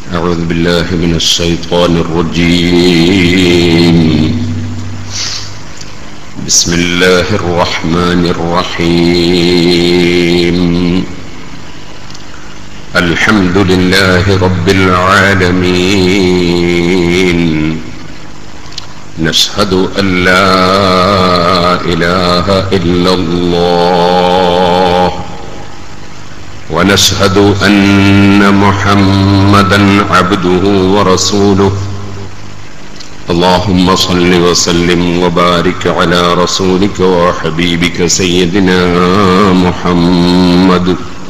أعوذ بالله من الشيطان الرجيم بسم الله الرحمن الرحيم الحمد لله رب العالمين نشهد أن لا إله إلا الله ونشهد أن محمدا عبده ورسوله اللهم صل وسلم وبارك على رسولك وحبيبك سيدنا محمد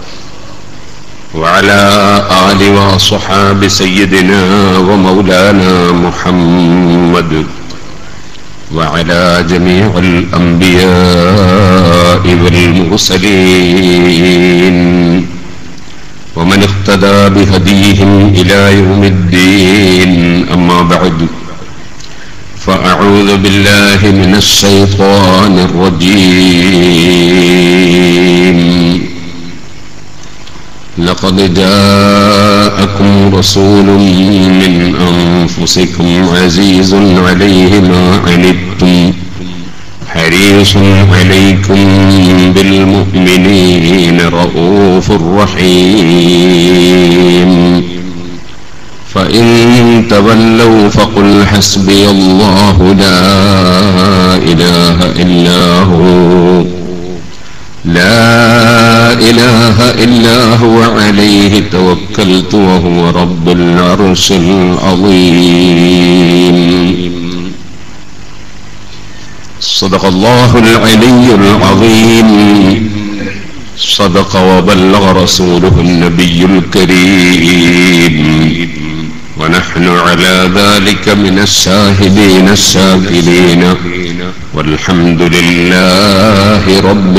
وعلى آل وصحاب سيدنا ومولانا محمد وعلى جميع الأنبياء والمرسلين ومن اقتدى بهديهم إلى يوم الدين أما بعد فأعوذ بالله من الشيطان الرجيم لقد جاءكم رسول من أنفسكم عزيز عليه ما عنتم حريص عليكم بالمؤمنين رؤوف رحيم فإن تولوا فقل حسبي الله لا إله إلا هو لا إله إلا هو عليه توكلت وهو رب العرش العظيم صدق الله العلي العظيم صدق وبلغ رسوله النبي الكريم ونحن على ذلك من الشاهدين الشاكرين والحمد لله رب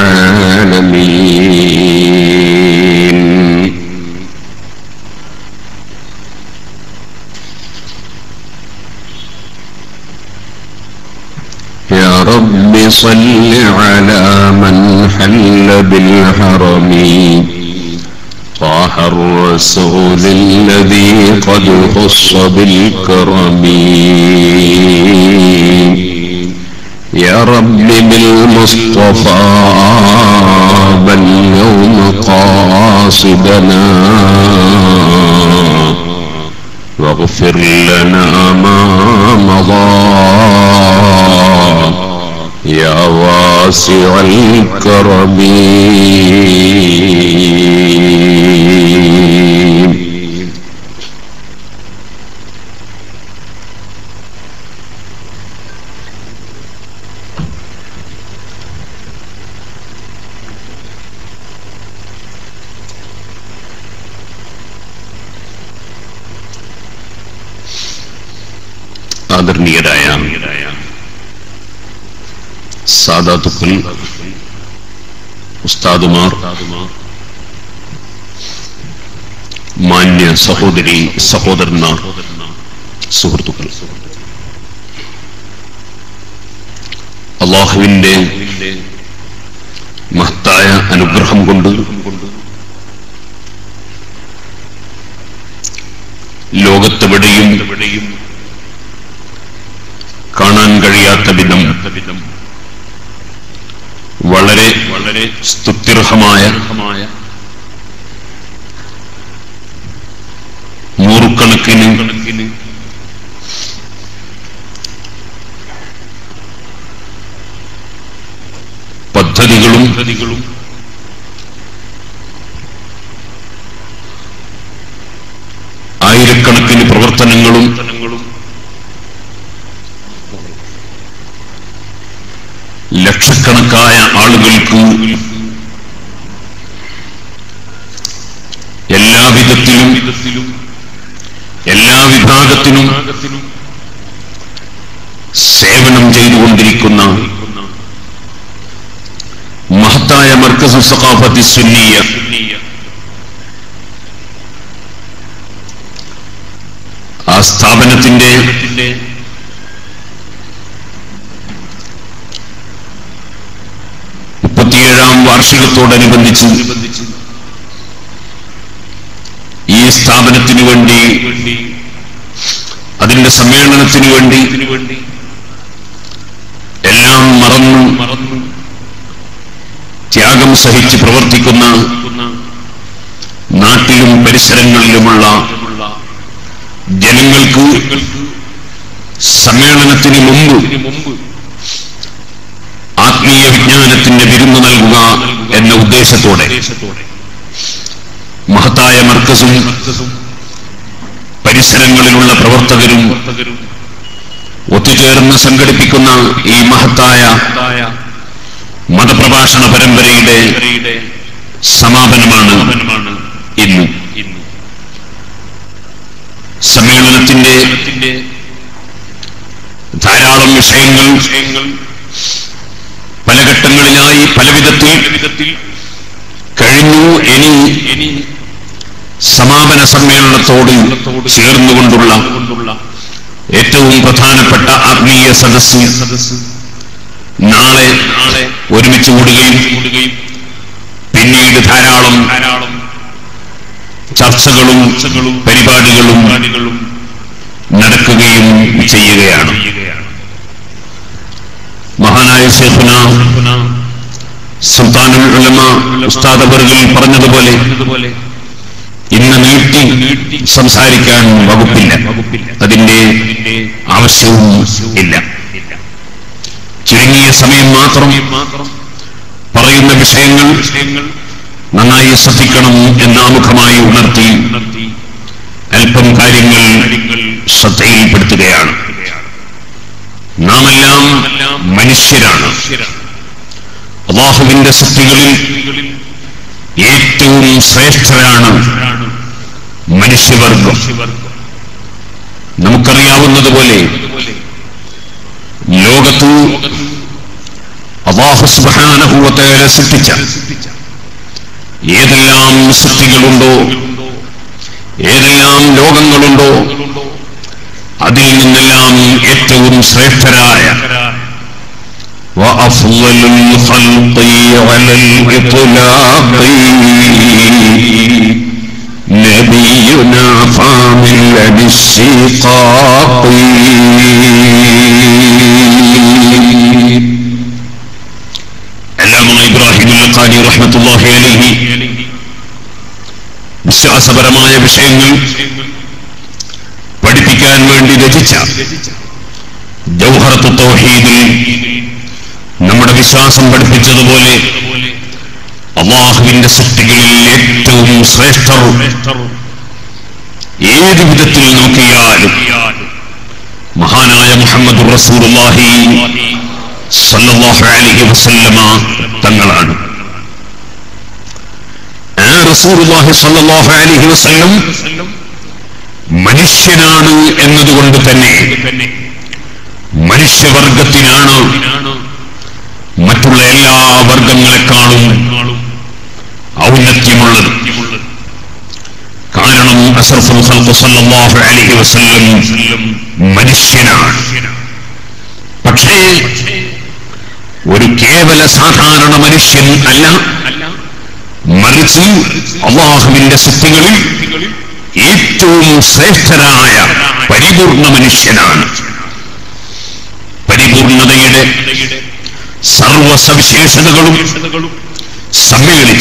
العالمين يا رب صل على من حل بالحرم طه الرسول الذي قد خص بالكرم يا رب بالمصطفى بل يوم قاصدنا واغفر لنا ما مضى يا واسع الكرم ആദരണീയരായ സാദാത്തുക്കൾ ഉസ്താദുമാർ മാന്യ സഹോദരി സഹോദരന്മാർ സുഹൃത്തുക്കൾ അള്ളാഹുവിന്റെ മഹത്തായ അനുഗ്രഹം കൊണ്ട് ലോകത്തെവിടെയും കാണാൻ കഴിയാത്ത വിധം വളരെ വളരെ സ്തുത്യർഹമായ നൂറുകണക്കിന് പദ്ധതികളും ആയിരക്കണക്കിന് പ്രവർത്തനങ്ങളും ലക്ഷക്കണക്കായ ആളുകൾക്ക് എല്ലാവിധത്തിലും എല്ലാ വിഭാഗത്തിനും സേവനം ചെയ്തുകൊണ്ടിരിക്കുന്ന മഹത്തായ മർക്കസു സഖാഫത്തി സുന്നിയ ആ സ്ഥാപനത്തിന്റെ മുപ്പത്തിയേഴാം വാർഷികത്തോടനുബന്ധിച്ച് ഈ ഈ സ്ഥാപനത്തിനു വേണ്ടി അതിന്റെ സമ്മേളനത്തിനു വേണ്ടി എല്ലാം മറന്നു മറന്നു ത്യാഗം സഹിച്ച് പ്രവർത്തിക്കുന്ന നാട്ടിലും പരിസരങ്ങളിലുമുള്ള ജനങ്ങൾക്ക് സമ്മേളനത്തിന് മുമ്പ് ഇതിനു മുമ്പ് ആത്മീയ വിജ്ഞാനത്തിന്റെ വിരുന്ന് നൽകുക എന്ന ഉദ്ദേശത്തോടെ ദേശത്തോടെ മഹത്തായ മർക്കസും പരിസരങ്ങളിലുള്ള പ്രവർത്തകരും പ്രവർത്തകരും ഒത്തുചേർന്ന് സംഘടിപ്പിക്കുന്ന ഈ മഹത്തായ തായ മതപ്രഭാഷണ പരമ്പരയുടെ ഇവരുടെ സമാപനമാണ് സ്ഥാപനമാണ് ഇന്ന് ഇന്ന് സമ്മേളനത്തിന്റെ ത്തിന്റെ ധാരാളം വിഷയങ്ങൾ വിഷയങ്ങൾ പല ഘട്ടങ്ങളിലായി പല വിധത്തിൽ വിധത്തിൽ കഴിഞ്ഞു ഇനി ഇനി സമാപന സമ്മേളനത്തോട് ചേർന്നുകൊണ്ടുള്ള കൊണ്ടുള്ള ഏറ്റവും പ്രധാനപ്പെട്ട ആത്മീയ സദസ് സദസ് നാളെ നാളെ ഒരുമിച്ച് കൂടുകയും കൂടുകയും പിന്നീട് ധാരാളം ധാരാളം ചർച്ചകളും ചർച്ചകളും പരിപാടികളും പരിപാടികളും നടക്കുകയും ചെയ്യുകയാണ് ചെയ്യുകയാണ് മഹാനായ ഷേഖുന പുനഃ സുൽത്താനുൽ ഉലമ ഉസ്താദ് അവർകൾ പറഞ്ഞതുപോലെ അതുപോലെ ഇന്ന് നീട്ടി നീട്ടി സംസാരിക്കാൻ വകുപ്പില്ല വകുപ്പില്ല അതിന്റെ ഇതിന്റെ ആവശ്യവും ഇല്ല ഇല്ല ചുരുങ്ങിയ സമയം മാത്രം മാത്രം പറയുന്ന വിഷയങ്ങൾ വിഷയങ്ങൾ നന്നായി ശ്രദ്ധിക്കണം എന്നാമുഖമായി ഉണർത്തി ഉണർത്തി അല്പം കാര്യങ്ങൾ കാര്യങ്ങൾ ശ്രദ്ധയിൽപ്പെടുത്തുകയാണ് നാമെല്ലാം മനുഷ്യരാണ് മനുഷ്യരാണ് അള്ളാഹുവിന്റെ സൃഷ്ടികളിൽ സ്ത്രീകളിൽ ഏറ്റവും ശ്രേഷ്ഠരാണ് ആണ് മനുഷ്യവർഗം മനുഷ്യവർഗം നമുക്കറിയാവുന്നതുപോലെ അതുപോലെ ലോകത്ത് ലോകത്ത് അള്ളാഹു സുബാനഹൂവത്തേരെ സൃഷ്ടിച്ച സൃഷ്ടിച്ച ഏതെല്ലാം സൃഷ്ടികളുണ്ടോ ഉണ്ടോ ഏതെല്ലാം ലോകങ്ങളുണ്ടോ ഉണ്ടോ അതിൽ നിന്നെല്ലാം ഏറ്റവും ശ്രേഷ്ഠരായ وأفضل الخلق على الإطلاق نبينا فامل بالشقاق علامة إبراهيم القاني رحمة الله عليه വിശ്വാസപരമായ വിഷയങ്ങൾ പഠിപ്പിക്കാൻ വേണ്ടി രചിച്ച ജൗഹറത്ത് തൗഹീദിൽ നമ്മുടെ വിശ്വാസം പഠിപ്പിച്ചതുപോലെ അള്ളാഹുവിന്റെ സൃഷ്ടികളിൽ ഏറ്റവും ശ്രേഷ്ഠർ ഏത് വിധത്തിൽ നോക്കിയാലും മഹാനായ മുഹമ്മദ് റസൂലുള്ളാഹി സല്ലല്ലാഹു അലൈഹി വസല്ലമ തങ്ങളാണ് ആ റസൂലുള്ളാഹി സല്ലല്ലാഹു അലൈഹി വസല്ലം മനുഷ്യനാണ് എന്നതുകൊണ്ട് തന്നെ തന്നെ മനുഷ്യവർഗത്തിനാണ് മറ്റുള്ള എല്ലാ വർഗങ്ങളെക്കാളും ഔന്നത്യമുള്ളത് കാരണം അഷറഫുൽ ഖൽഖ് സല്ലല്ലാഹു അലൈഹി വസല്ലം മനുഷ്യനാണ് പക്ഷേ ഒരു കേവല സാധാരണ മനുഷ്യൻ അല്ല മറിച്ച് അള്ളാഹുവിന്റെ സൃഷ്ടികളിൽ ഏറ്റവും ശ്രേഷ്ഠരായ പരിപൂർണ മനുഷ്യനാണ് പരിപൂർണതയുടെ സർവ സവിശേഷതകളും സമ്മേളിച്ച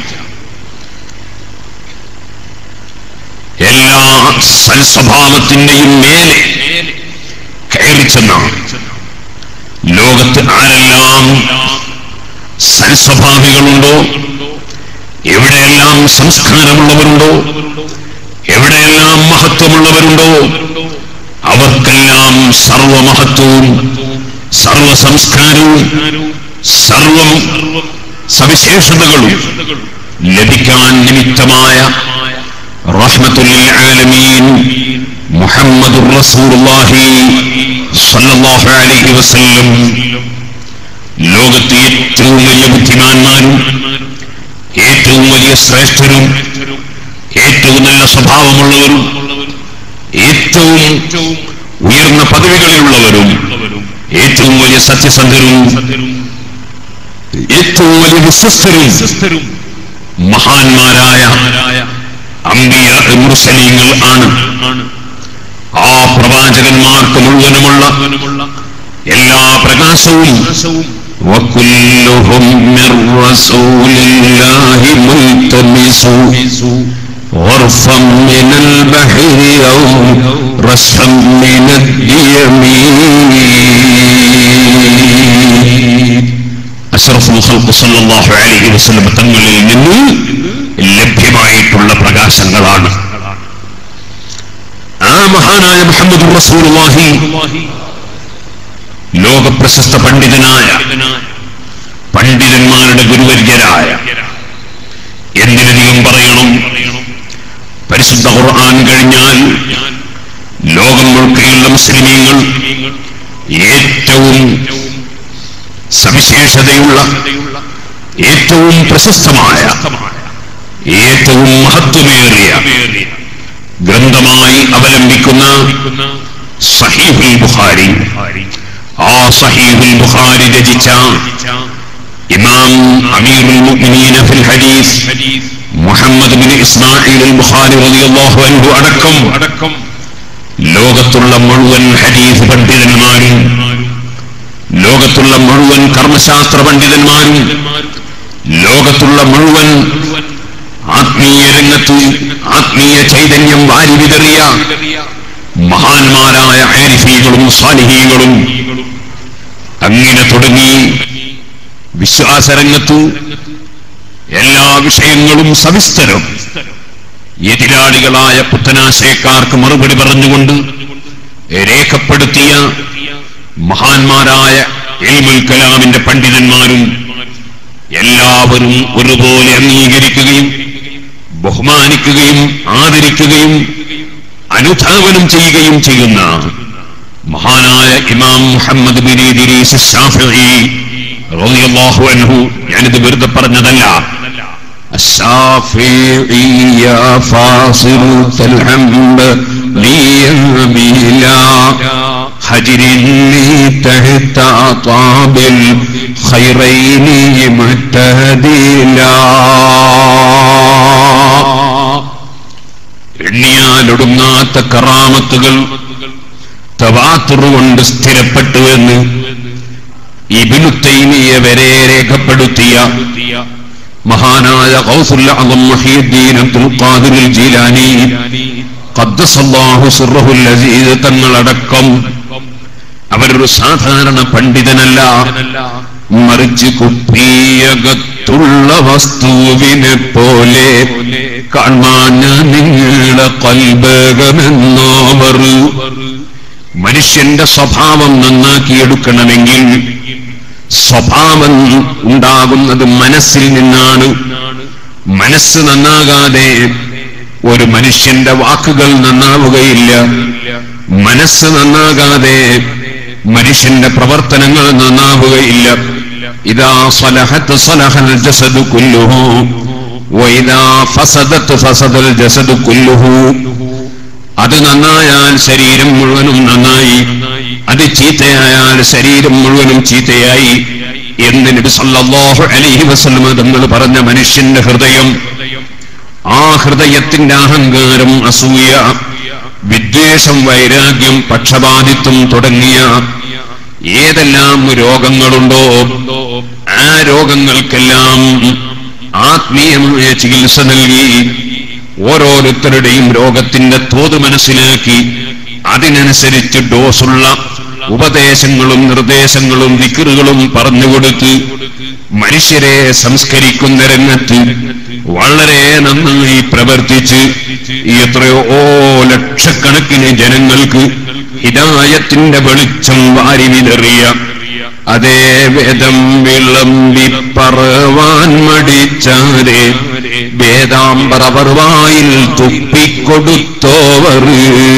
എല്ലാ സൽസ്വഭാവത്തിന്റെയും മേലെ കയറി ചെന്ന ലോകത്ത് ആരെല്ലാം സൽസ്വഭാവികളുണ്ടോ എവിടെയെല്ലാം സംസ്കാരമുള്ളവരുണ്ടോ എവിടെയെല്ലാം മഹത്വമുള്ളവരുണ്ടോ അവർക്കെല്ലാം സർവമഹത്വവും സർവ സംസ്കാരവും സർവം സവിശേഷതകളും ലഭിക്കാൻ നിമിത്തമായ റഹ്മത്തുൽ ആലമീൻ മുഹമ്മദ് റസൂലുള്ളാഹി സല്ലല്ലാഹു അലൈഹി വസല്ലം ലോകത്തെ ഏറ്റവും വലിയ ബുദ്ധിമാന്മാരും ഏറ്റവും വലിയ ശ്രേഷ്ഠരും ഏറ്റവും നല്ല സ്വഭാവമുള്ളവരും ഏറ്റവും ഉയർന്ന പദവികളിലുള്ളവരും ഏറ്റവും വലിയ സത്യസന്ധരും ഏറ്റവും വലിയ വിശ്വസ്തരും മഹാന്മാരായ അമ്പിയ മുർസലീങ്ങൾ ആണ് ആ പ്രവാചകന്മാർക്ക് മുഴുവനുമുള്ള എല്ലാ പ്രകാശവും وكلهم من رسول الله ملتمس غرفا من البحر أو رشفا من اليمين അഷ്റഫുൽ ഖൽഖ് സല്ലല്ലാഹു അലൈഹി വസല്ലം തങ്ങളിൽ നിന്ന് ലഭ്യമായിട്ടുള്ള പ്രകാശങ്ങളാണ് ആ മഹാനായ മുഹമ്മദ് റസൂലുള്ളാഹി ലോകപ്രശസ്ത പണ്ഡിതനായ പണ്ഡിതന്മാരുടെ ഗുരുവര്യരായ എന്തിനധികം പറയണം പരിശുദ്ധ ഖുർആൻ കഴിഞ്ഞാൽ ലോകം മുഴുക്കെയുള്ള മുസ്ലിമീങ്ങൾ ഏറ്റവും സവിശേഷതയുള്ള ഏറ്റവും പ്രശസ്തമായ ഏറ്റവും മഹത്വമേറിയ ഗ്രന്ഥമായി അവലംബിക്കുന്ന സഹീഹുൽ ബുഖാരി ആ സഹീഹുൽ ബുഖാരി രചിച്ച ഇമാം അമീറുൽ മുഅ്മിനീന ഫിൽ ഹദീസ് Muhammad bin Ismail al Bukhari റളിയല്ലാഹു അൻഹു അടക്കം അടക്കം ലോകത്തുള്ള മുഴുവൻ ഹദീസ് പണ്ഡിതന്മാരും ലോകത്തുള്ള മുഴുവൻ കർമ്മശാസ്ത്ര പണ്ഡിതന്മാരും ലോകത്തുള്ള മുഴുവൻ ആത്മീയ രംഗത്ത് ആത്മീയ ചൈതന്യം വാരി വിതറിയ മഹാന്മാരായ ആരിഫീകളും സ്വാലിഹീകളും അങ്ങനെ തുടങ്ങി വിശ്വാസരംഗത്ത് എല്ലാ വിഷയങ്ങളും സവിസ്തരം എതിരാളികളായ പുത്തനാശയക്കാർക്ക് മറുപടി പറഞ്ഞുകൊണ്ട് രേഖപ്പെടുത്തിയ മഹാന്മാരായ എൽമുൽ കലാമിന്റെ പണ്ഡിതന്മാരും എല്ലാവരും ഒരുപോലെ അംഗീകരിക്കുകയും ബഹുമാനിക്കുകയും ആദരിക്കുകയും അനുധാവനം ചെയ്യുകയും ചെയ്യുന്ന മഹാനായ ഇമാം മുഹമ്മദ് ബിൻ ഇദ്രീസ് ശാഫിഈ റളിയല്ലാഹു അൻഹു ഞാനിത് വെറുതെ പറഞ്ഞതല്ല الشافعي يا فاصل الحمد لي بلا حجر لي تحت طاب الخيرين متهدلا എണ്ണിയാലൊടുങ്ങാത്ത കറാമത്തുകൾ തവാത്തുർ കൊണ്ട് സ്ഥിരപ്പെട്ടു എന്ന് ഇബിനു തൈമിയ വരെ രേഖപ്പെടുത്തിയ മഹാനായ ഗൗസുൽ അഅ്ളം മുഹീദ്ദീൻ അബ്ദുൽ ഖാദിർ ജീലാനി ഖദ്ദസല്ലാഹു സിർറഹുൽ അസീസ് തങ്ങളടക്കം അവരൊരു സാധാരണ പണ്ഡിതനല്ല മറിച്ച് കുപ്പിയകത്തുള്ള വസ്തുവിനെ പോലെ കാണാൻ നിങ്ങളെ കൽബകമെന്നോവർ മനുഷ്യന്റെ സ്വഭാവം നന്നാക്കിയെടുക്കണമെങ്കിൽ സ്വഭാവം ഉണ്ടാകുന്നത് മനസ്സിൽ നിന്നാണ് മനസ്സ് നന്നാകാതെ ഒരു മനുഷ്യന്റെ വാക്കുകൾ നന്നാവുകയില്ല മനസ്സ് നന്നാകാതെ മനുഷ്യന്റെ പ്രവർത്തനങ്ങൾ നന്നാവുകയില്ല ഇതാ സ്വലഹത്ത് സ്വലഹൽ ജസദ് കുല്ലുഹു വൈദാ ഫസദത്ത് ഫസദൽ ജസദ് കുല്ലുഹു അത് നന്നായാൽ ശരീരം മുഴുവനും നന്നായി അത് ചീത്തയായാൽ ശരീരം മുഴുവനും ചീത്തയായി എന്ന് നബി സല്ലല്ലാഹു അലൈഹി വസല്ലം തങ്ങൾ പറഞ്ഞ മനുഷ്യന്റെ ഹൃദയം ആ ഹൃദയത്തിന്റെ അഹങ്കാരം അസൂയ വിദ്വേഷം വൈരാഗ്യം പക്ഷപാതിത്വം തുടങ്ങിയ ഏതെല്ലാം രോഗങ്ങളുണ്ടോ ആ രോഗങ്ങൾക്കെല്ലാം ആത്മീയമായ ചികിത്സ നൽകി ഓരോരുത്തരുടെയും രോഗത്തിന്റെ തോത് മനസ്സിലാക്കി അതിനനുസരിച്ച് ഡോസുള്ള ഉപദേശങ്ങളും നിർദ്ദേശങ്ങളും വിക്കറുകളും പറഞ്ഞുകൊടുത്ത് മനുഷ്യരെ സംസ്കരിക്കുന്ന രംഗത്ത് വളരെ നന്നായി പ്രവർത്തിച്ച് എത്രയോ ലക്ഷക്കണക്കിന് ജനങ്ങൾക്ക് ഹിതായത്തിന്റെ വെളിച്ചം വാരി വിതറിയ അതേ വേദം വിളമ്പി പറവാൻ മടിച്ചാരെ വേദാംബറവർ വായിൽ തുപ്പിക്കൊടുത്തോവർ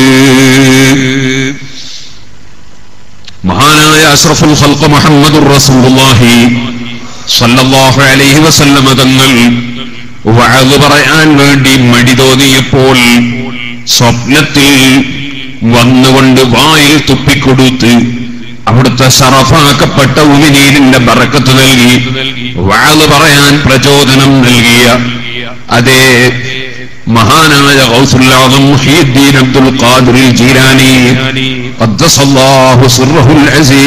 മഹാനായ അഷ്റഫുൽ ഖൽഖ് മുഹമ്മദുർ റസൂലുള്ളാഹി സല്ലല്ലാഹു അലൈഹി വസല്ലമ തങ്ങൾ വഅദ് പറയാൻ വേണ്ടി മടി തോന്നിയപ്പോൾ സ്വപ്നത്തിൽ വന്നുകൊണ്ട് വായിൽ തുപ്പിക്കൊടുത്ത് അവിടുത്തെ ഷറഫാക്കപ്പെട്ട ഉമിനീരിന്റെ ബറക്കത്ത് നൽകി വാള് പറയാൻ പ്രചോദനം നൽകിയ അതേ മഹാനായ മഹാനായ ഗൗസുൽ ആദം മുഹീദ്ദീൻ അബ്ദുൽ ഖാദിർ ജീലാനി ഖദ്ദസല്ലാഹു സിർറഹുൽ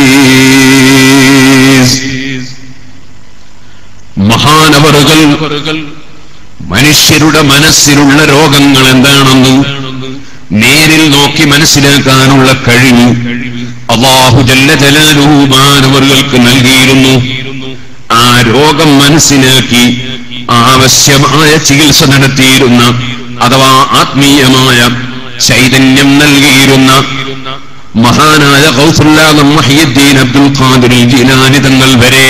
അസീസ് മഹാനവറുകൾ മനുഷ്യരുടെ മനസ്സിലുള്ള രോഗങ്ങൾ എന്താണെന്ന് നേരിൽ നോക്കി മനസ്സിലാക്കാനുള്ള കഴിവ് അള്ളാഹു ജല്ല ജലാലുഹു മാനവറുകൾക്ക് നൽകിയിരുന്നു ആ രോഗം മനസ്സിലാക്കി ആവശ്യമായ ചികിത്സ നടത്തിയിരുന്ന അഥവാ ആത്മീയമായ ചൈതന്യം നൽകിയിരുന്ന മഹാനായ ഗൗസുല്ലാദം മഹിയുദ്ദീൻ അബ്ദുൽ ഖാദിർ ജീലാനി തങ്ങൾ വരെ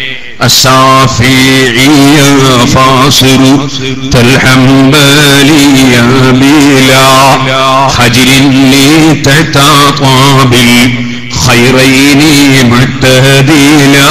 الشافعي فاصر الحنبلي بلا خجل لتتعطى بالخيرين معتدلا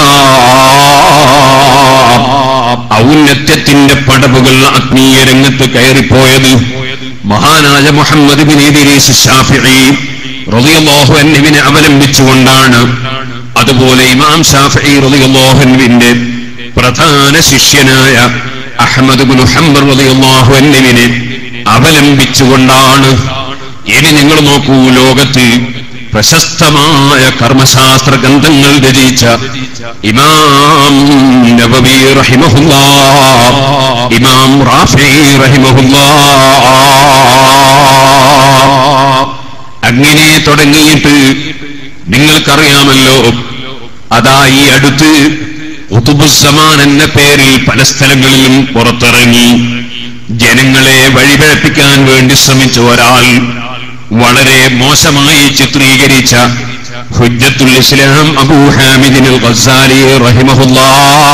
ഔന്നത്യത്തിന്റെ പടവുകൾ ആത്മീയ രംഗത്ത് കയറിപ്പോയത് മഹാനായ മുഹമ്മദ് ബിൻ ഇദ്രീസ് ഷാഫിഈ റളിയല്ലാഹു അൻഹുവിനെ അവലംബിച്ചുകൊണ്ടാണ് അതുപോലെ ഇമാം ഷാഫിഈ റളിയല്ലാഹു അൻഹുവിന്റെ പ്രധാന ശിഷ്യനായ അഹ്മദ് ബിൻ ഹംബർ റളിയല്ലാഹു അൻഹുവിനെ അവലംബിച്ചുകൊണ്ടാണ് ഇനി നിങ്ങൾ നോക്കൂ ലോകത്ത് പ്രശസ്തമായ കർമ്മശാസ്ത്ര ഗ്രന്ഥങ്ങൾ രചിച്ച ഇമാം നബവി റഹിമഹുല്ലാ ഇമാം റാഫി റഹിമഹുല്ലാ അങ്ങനെ തുടങ്ങിയിട്ട് നിങ്ങൾക്കറിയാമല്ലോ അതാ ഈ അടുത്ത് ഉതുബുസമാൻ എന്ന പേരിൽ പല സ്ഥലങ്ങളിലും പുറത്തിറങ്ങി ജനങ്ങളെ വഴിപഴപ്പിക്കാൻ വേണ്ടി ശ്രമിച്ച ഒരാൾ വളരെ മോശമായി ചിത്രീകരിച്ച ഹുജ്ജത്തുൽ ഇസ്ലാം അബൂ ഹാമിദിൻ ഗസാലി റഹിമഹുല്ലാ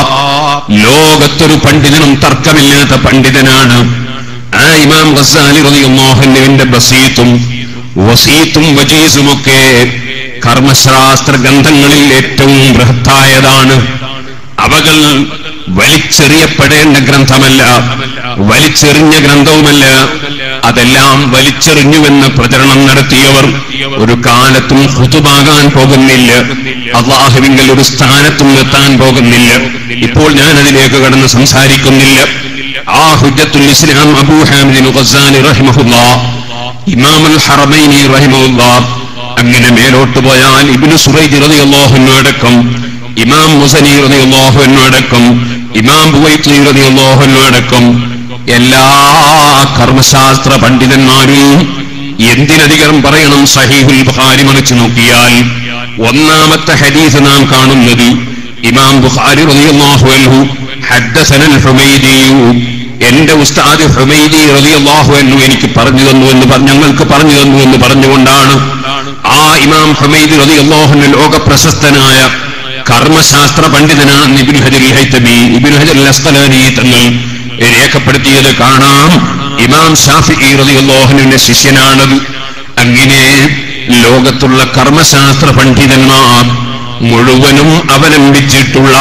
ലോകത്തൊരു പണ്ഡിതനും തർക്കമില്ലാത്ത പണ്ഡിതനാണ് ആ ഇമാം ഗസാലി റളിയല്ലാഹുവിന്റെ ബസീത്തും വസീത്തും വജീസുമൊക്കെ കർമ്മശാസ്ത്ര ഗ്രന്ഥങ്ങളിൽ ഏറ്റവും ബൃഹത്തായതാണ് അവകൾ വലിച്ചെറിയപ്പെടേണ്ട ഗ്രന്ഥമല്ല വലിച്ചെറിഞ്ഞ ഗ്രന്ഥവുമല്ല അതെല്ലാം വലിച്ചെറിഞ്ഞുവെന്ന് പ്രചരണം നടത്തിയവർ ഒരു കാലത്തും ഹുതുമാകാൻ പോകുന്നില്ല അള്ളാഹുവിങ്കൽ ഒരു സ്ഥാനത്തും എത്താൻ പോകുന്നില്ല ഇപ്പോൾ ഞാൻ അതിലേക്ക് കടന്ന് സംസാരിക്കുന്നില്ല ആ ഹുജ്ജത്തുൽ ഇസ്ലാം അബൂ ഹാമിദിൻ ഖസാനി റഹിമഹുല്ലാ ഇമാമുൽ ഹറമൈനി റഹിമഹുല്ലാ അങ്ങനെ മേലോട്ട് പോയാൽ ഇബ്നു സുറൈജ് റളിയല്ലാഹു അൻഹു അടക്കം ഇമാം മുസനി റളിയല്ലാഹു അൻഹു അടക്കം ഇമാം ബുവൈത്തി റളിയല്ലാഹു അൻഹു അടക്കം എല്ലാ കർമ്മശാസ്ത്ര പണ്ഡിതന്മാരും എന്തിനധികം പറയണം സഹീഹുൽ ബുഖാരി മറിച്ചു നോക്കിയാൽ ഒന്നാമത്തെ ഹദീസ് നാം കാണുന്നത് ഇമാം ബുഖാരി റളിയല്ലാഹു അൻഹു ഹദ്ദസനൽ ഹുമൈദിയു എന്റെ ഉസ്താദ് ഹുമൈദി റളിയല്ലാഹു അൻഹു എനിക്ക് പറഞ്ഞു തന്നു എന്ന് പറഞ്ഞ് ഞങ്ങൾക്ക് പറഞ്ഞു തന്നു എന്ന് പറഞ്ഞുകൊണ്ടാണ് ആ ഇമാം ഹുമൈദി റളിയല്ലാഹു അൻഹു ലോക പ്രശസ്തനായ കർമ്മശാസ്ത്ര പണ്ഡിതനാണ് ഇബ്നു ഹജർ ഹൈതമി ഇബ്നു ഹജർ അസ്ഖലാനി തങ്ങൾ രേഖപ്പെടുത്തിയത് കാണാം ഇമാം ഷാഫിഈ റളിയല്ലാഹു അൻഹുവിന്റെ ശിഷ്യനാണത് അങ്ങനെ ലോകത്തുള്ള കർമ്മശാസ്ത്ര പണ്ഡിതന്മാർ മുഴുവനും അവലംബിച്ചിട്ടുള്ള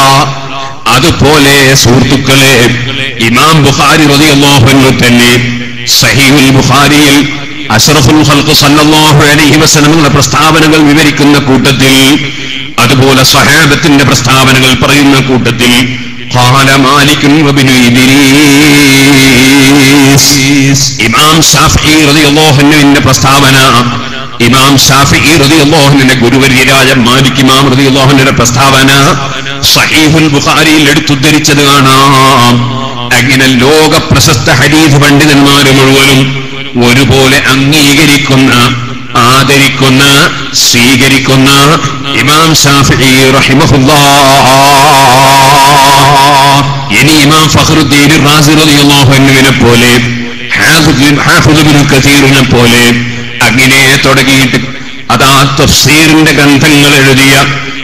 അതുപോലെ സുഹൃത്തുക്കളെ ഇമാം ബുഖാരി റളിയല്ലാഹു അൻഹു തന്നെ സഹീഹുൽ ബുഖാരിയിൽ അഷ്റഫുൽ ഖൽഖ് സല്ലല്ലാഹു അലൈഹി വസല്ലമയുടെ പ്രസ്താവനകൾ വിവരിക്കുന്ന കൂട്ടത്തിൽ അതുപോലെ സഹാബത്തിന്റെ പ്രസ്താവനകൾ പറയുന്ന കൂട്ടത്തിൽ قال مالك وابن إدريس ഇമാം ഷാഫി റളിയല്ലാഹു അൻഹുവിന്റെ പ്രസ്താവന ഇമാം ഷാഫി റളിയല്ലാഹുവിന്റെ ഗുരുവര്യരായ മാലിക് ഇമാം റളിയല്ലാഹുവിന്റെ പ്രസ്താവന സഹീഹുൽ ബുഖാരിയിൽ എടുത്തുദ്ധരിച്ചത് കാണാം അങ്ങനെ ലോക പ്രശസ്ത ഹദീസ് പണ്ഡിതന്മാര് മുഴുവനും ഒരുപോലെ അംഗീകരിക്കുന്ന ആദരിക്കുന്ന സ്വീകരിക്കുന്ന ഇമാം ഷാഫി റഹിമഹുല്ലാ ഇനി ഇമാം ഫഖറുദ്ദീൻ റാസി റളിയല്ലാഹു അൻഹുവിനെ പോലെ ഹാഫിദ് ഹാഫിദ് ഇബ്നു കസീറിനെ പോലെ അങ്ങനെ തുടങ്ങിയിട്ട് അതാ തഫ്സീറിന്റെ ഗ്രന്ഥങ്ങൾ എഴുതിയ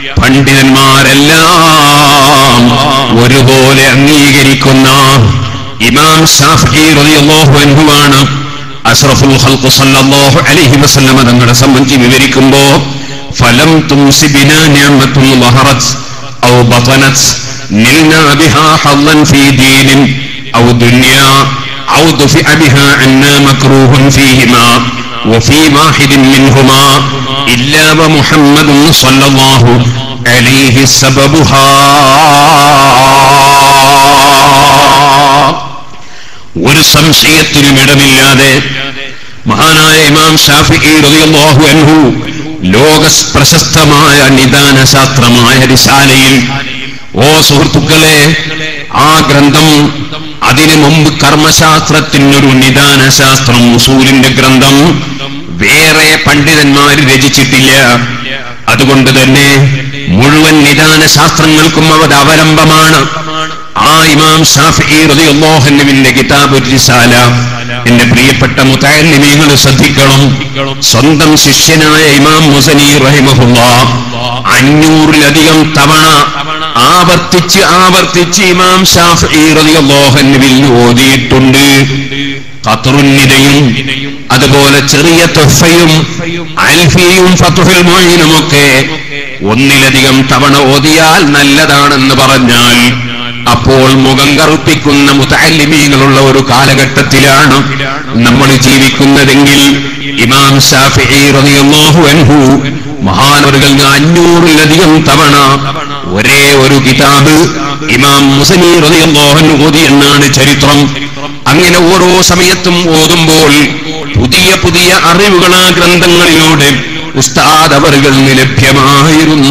പണ്ഡിതന്മാരെല്ലാം ഒരുപോലെ അംഗീകരിക്കുന്ന ഇമാം ഷാഫി റളിയല്ലാഹു അൻഹുവാണ് അഷ്റഫുൽ ഖൽഖ് സല്ലല്ലാഹു അലൈഹി വസല്ലമ തങ്ങളെ സംബന്ധിച്ച് വിവരിക്കുമ്പോ ഫലം തുംസിബിന നിഅമത്തുൽ വഹറത് ഔ ബതനത് നിൽന ബിഹാ ഹള്ളൻ ഫീ ദീനിൻ ഔ ദുനിയ ഔ ദുഫിഅ ബിഹാ അന്നാ മക്റൂഹുൻ ഫീഹിമാ وفي واحد منهما إلا ومحمد صلى الله عليه سببها ഒരു സംശയത്തിനും ഇടമില്ലാതെ മഹാനായ ഇമാം ഷാഫി റളിയല്ലാഹു അൻഹു ലോക പ്രശസ്തമായ നിദാന ശാസ്ത്രമായ റിസാലയിൽ ഓ സുഹൃത്തുക്കളെ ആ ഗ്രന്ഥം അതിനു മുമ്പ് കർമ്മശാസ്ത്രത്തിനൊരു നിദാന ശാസ്ത്രം ഉസൂലിന്റെ ഗ്രന്ഥം വേറെ പണ്ഡിതന്മാർ രചിച്ചിട്ടില്ല അതുകൊണ്ട് തന്നെ മുഴുവൻ നിദാന ശാസ്ത്രങ്ങൾക്കും അവത് അവലംബമാണ് ആ ഇമാം ഷാഫി റളിയല്ലാഹുവിന്റെ കിതാബ് റിസാല എന്റെ പ്രിയപ്പെട്ട മുത്തല്ലിമീങ്ങൾ ശ്രദ്ധിക്കണം സ്വന്തം ശിഷ്യനായ ഇമാം മുസനി റഹിമഹുല്ല അഞ്ഞൂറിലധികം തവണ ആവർത്തിച്ച് ആവർത്തിച്ച് ഇമാം ഷാഫി റളിയല്ലാഹുവിൽ ഓതിയിട്ടുണ്ട് ഖത്റുന്നിദയും അതുപോലെ ചെറിയ തൊഫയും അൽഫിയും ഫത്തുഹുൽ മൊയ്നുമൊക്കെ ഒന്നിലധികം തവണ ഓതിയാൽ നല്ലതാണെന്ന് പറഞ്ഞാൽ അപ്പോൾ മുഖം കറുപ്പിക്കുന്ന മുത്തല്ലിമീങ്ങളുള്ള ഒരു കാലഘട്ടത്തിലാണ് നമ്മൾ ജീവിക്കുന്നതെങ്കിൽ ഇമാം ഷാഫി റളിയല്ലാഹു അൻഹു മഹാനവറുകൾ അഞ്ഞൂറിലധികം തവണ ഒരേ ഒരു കിതാബ് ഇമാം മുസനി റളിയല്ലാഹു അൻഹു ഓതി എന്നാണ് ചരിത്രം അങ്ങനെ ഓരോ സമയത്തും ഓതുമ്പോൾ പുതിയ പുതിയ അറിവുകൾ ആ ഗ്രന്ഥങ്ങളിലൂടെ ഉസ്താദ് അവറുകൾ ലഭ്യമായിരുന്നു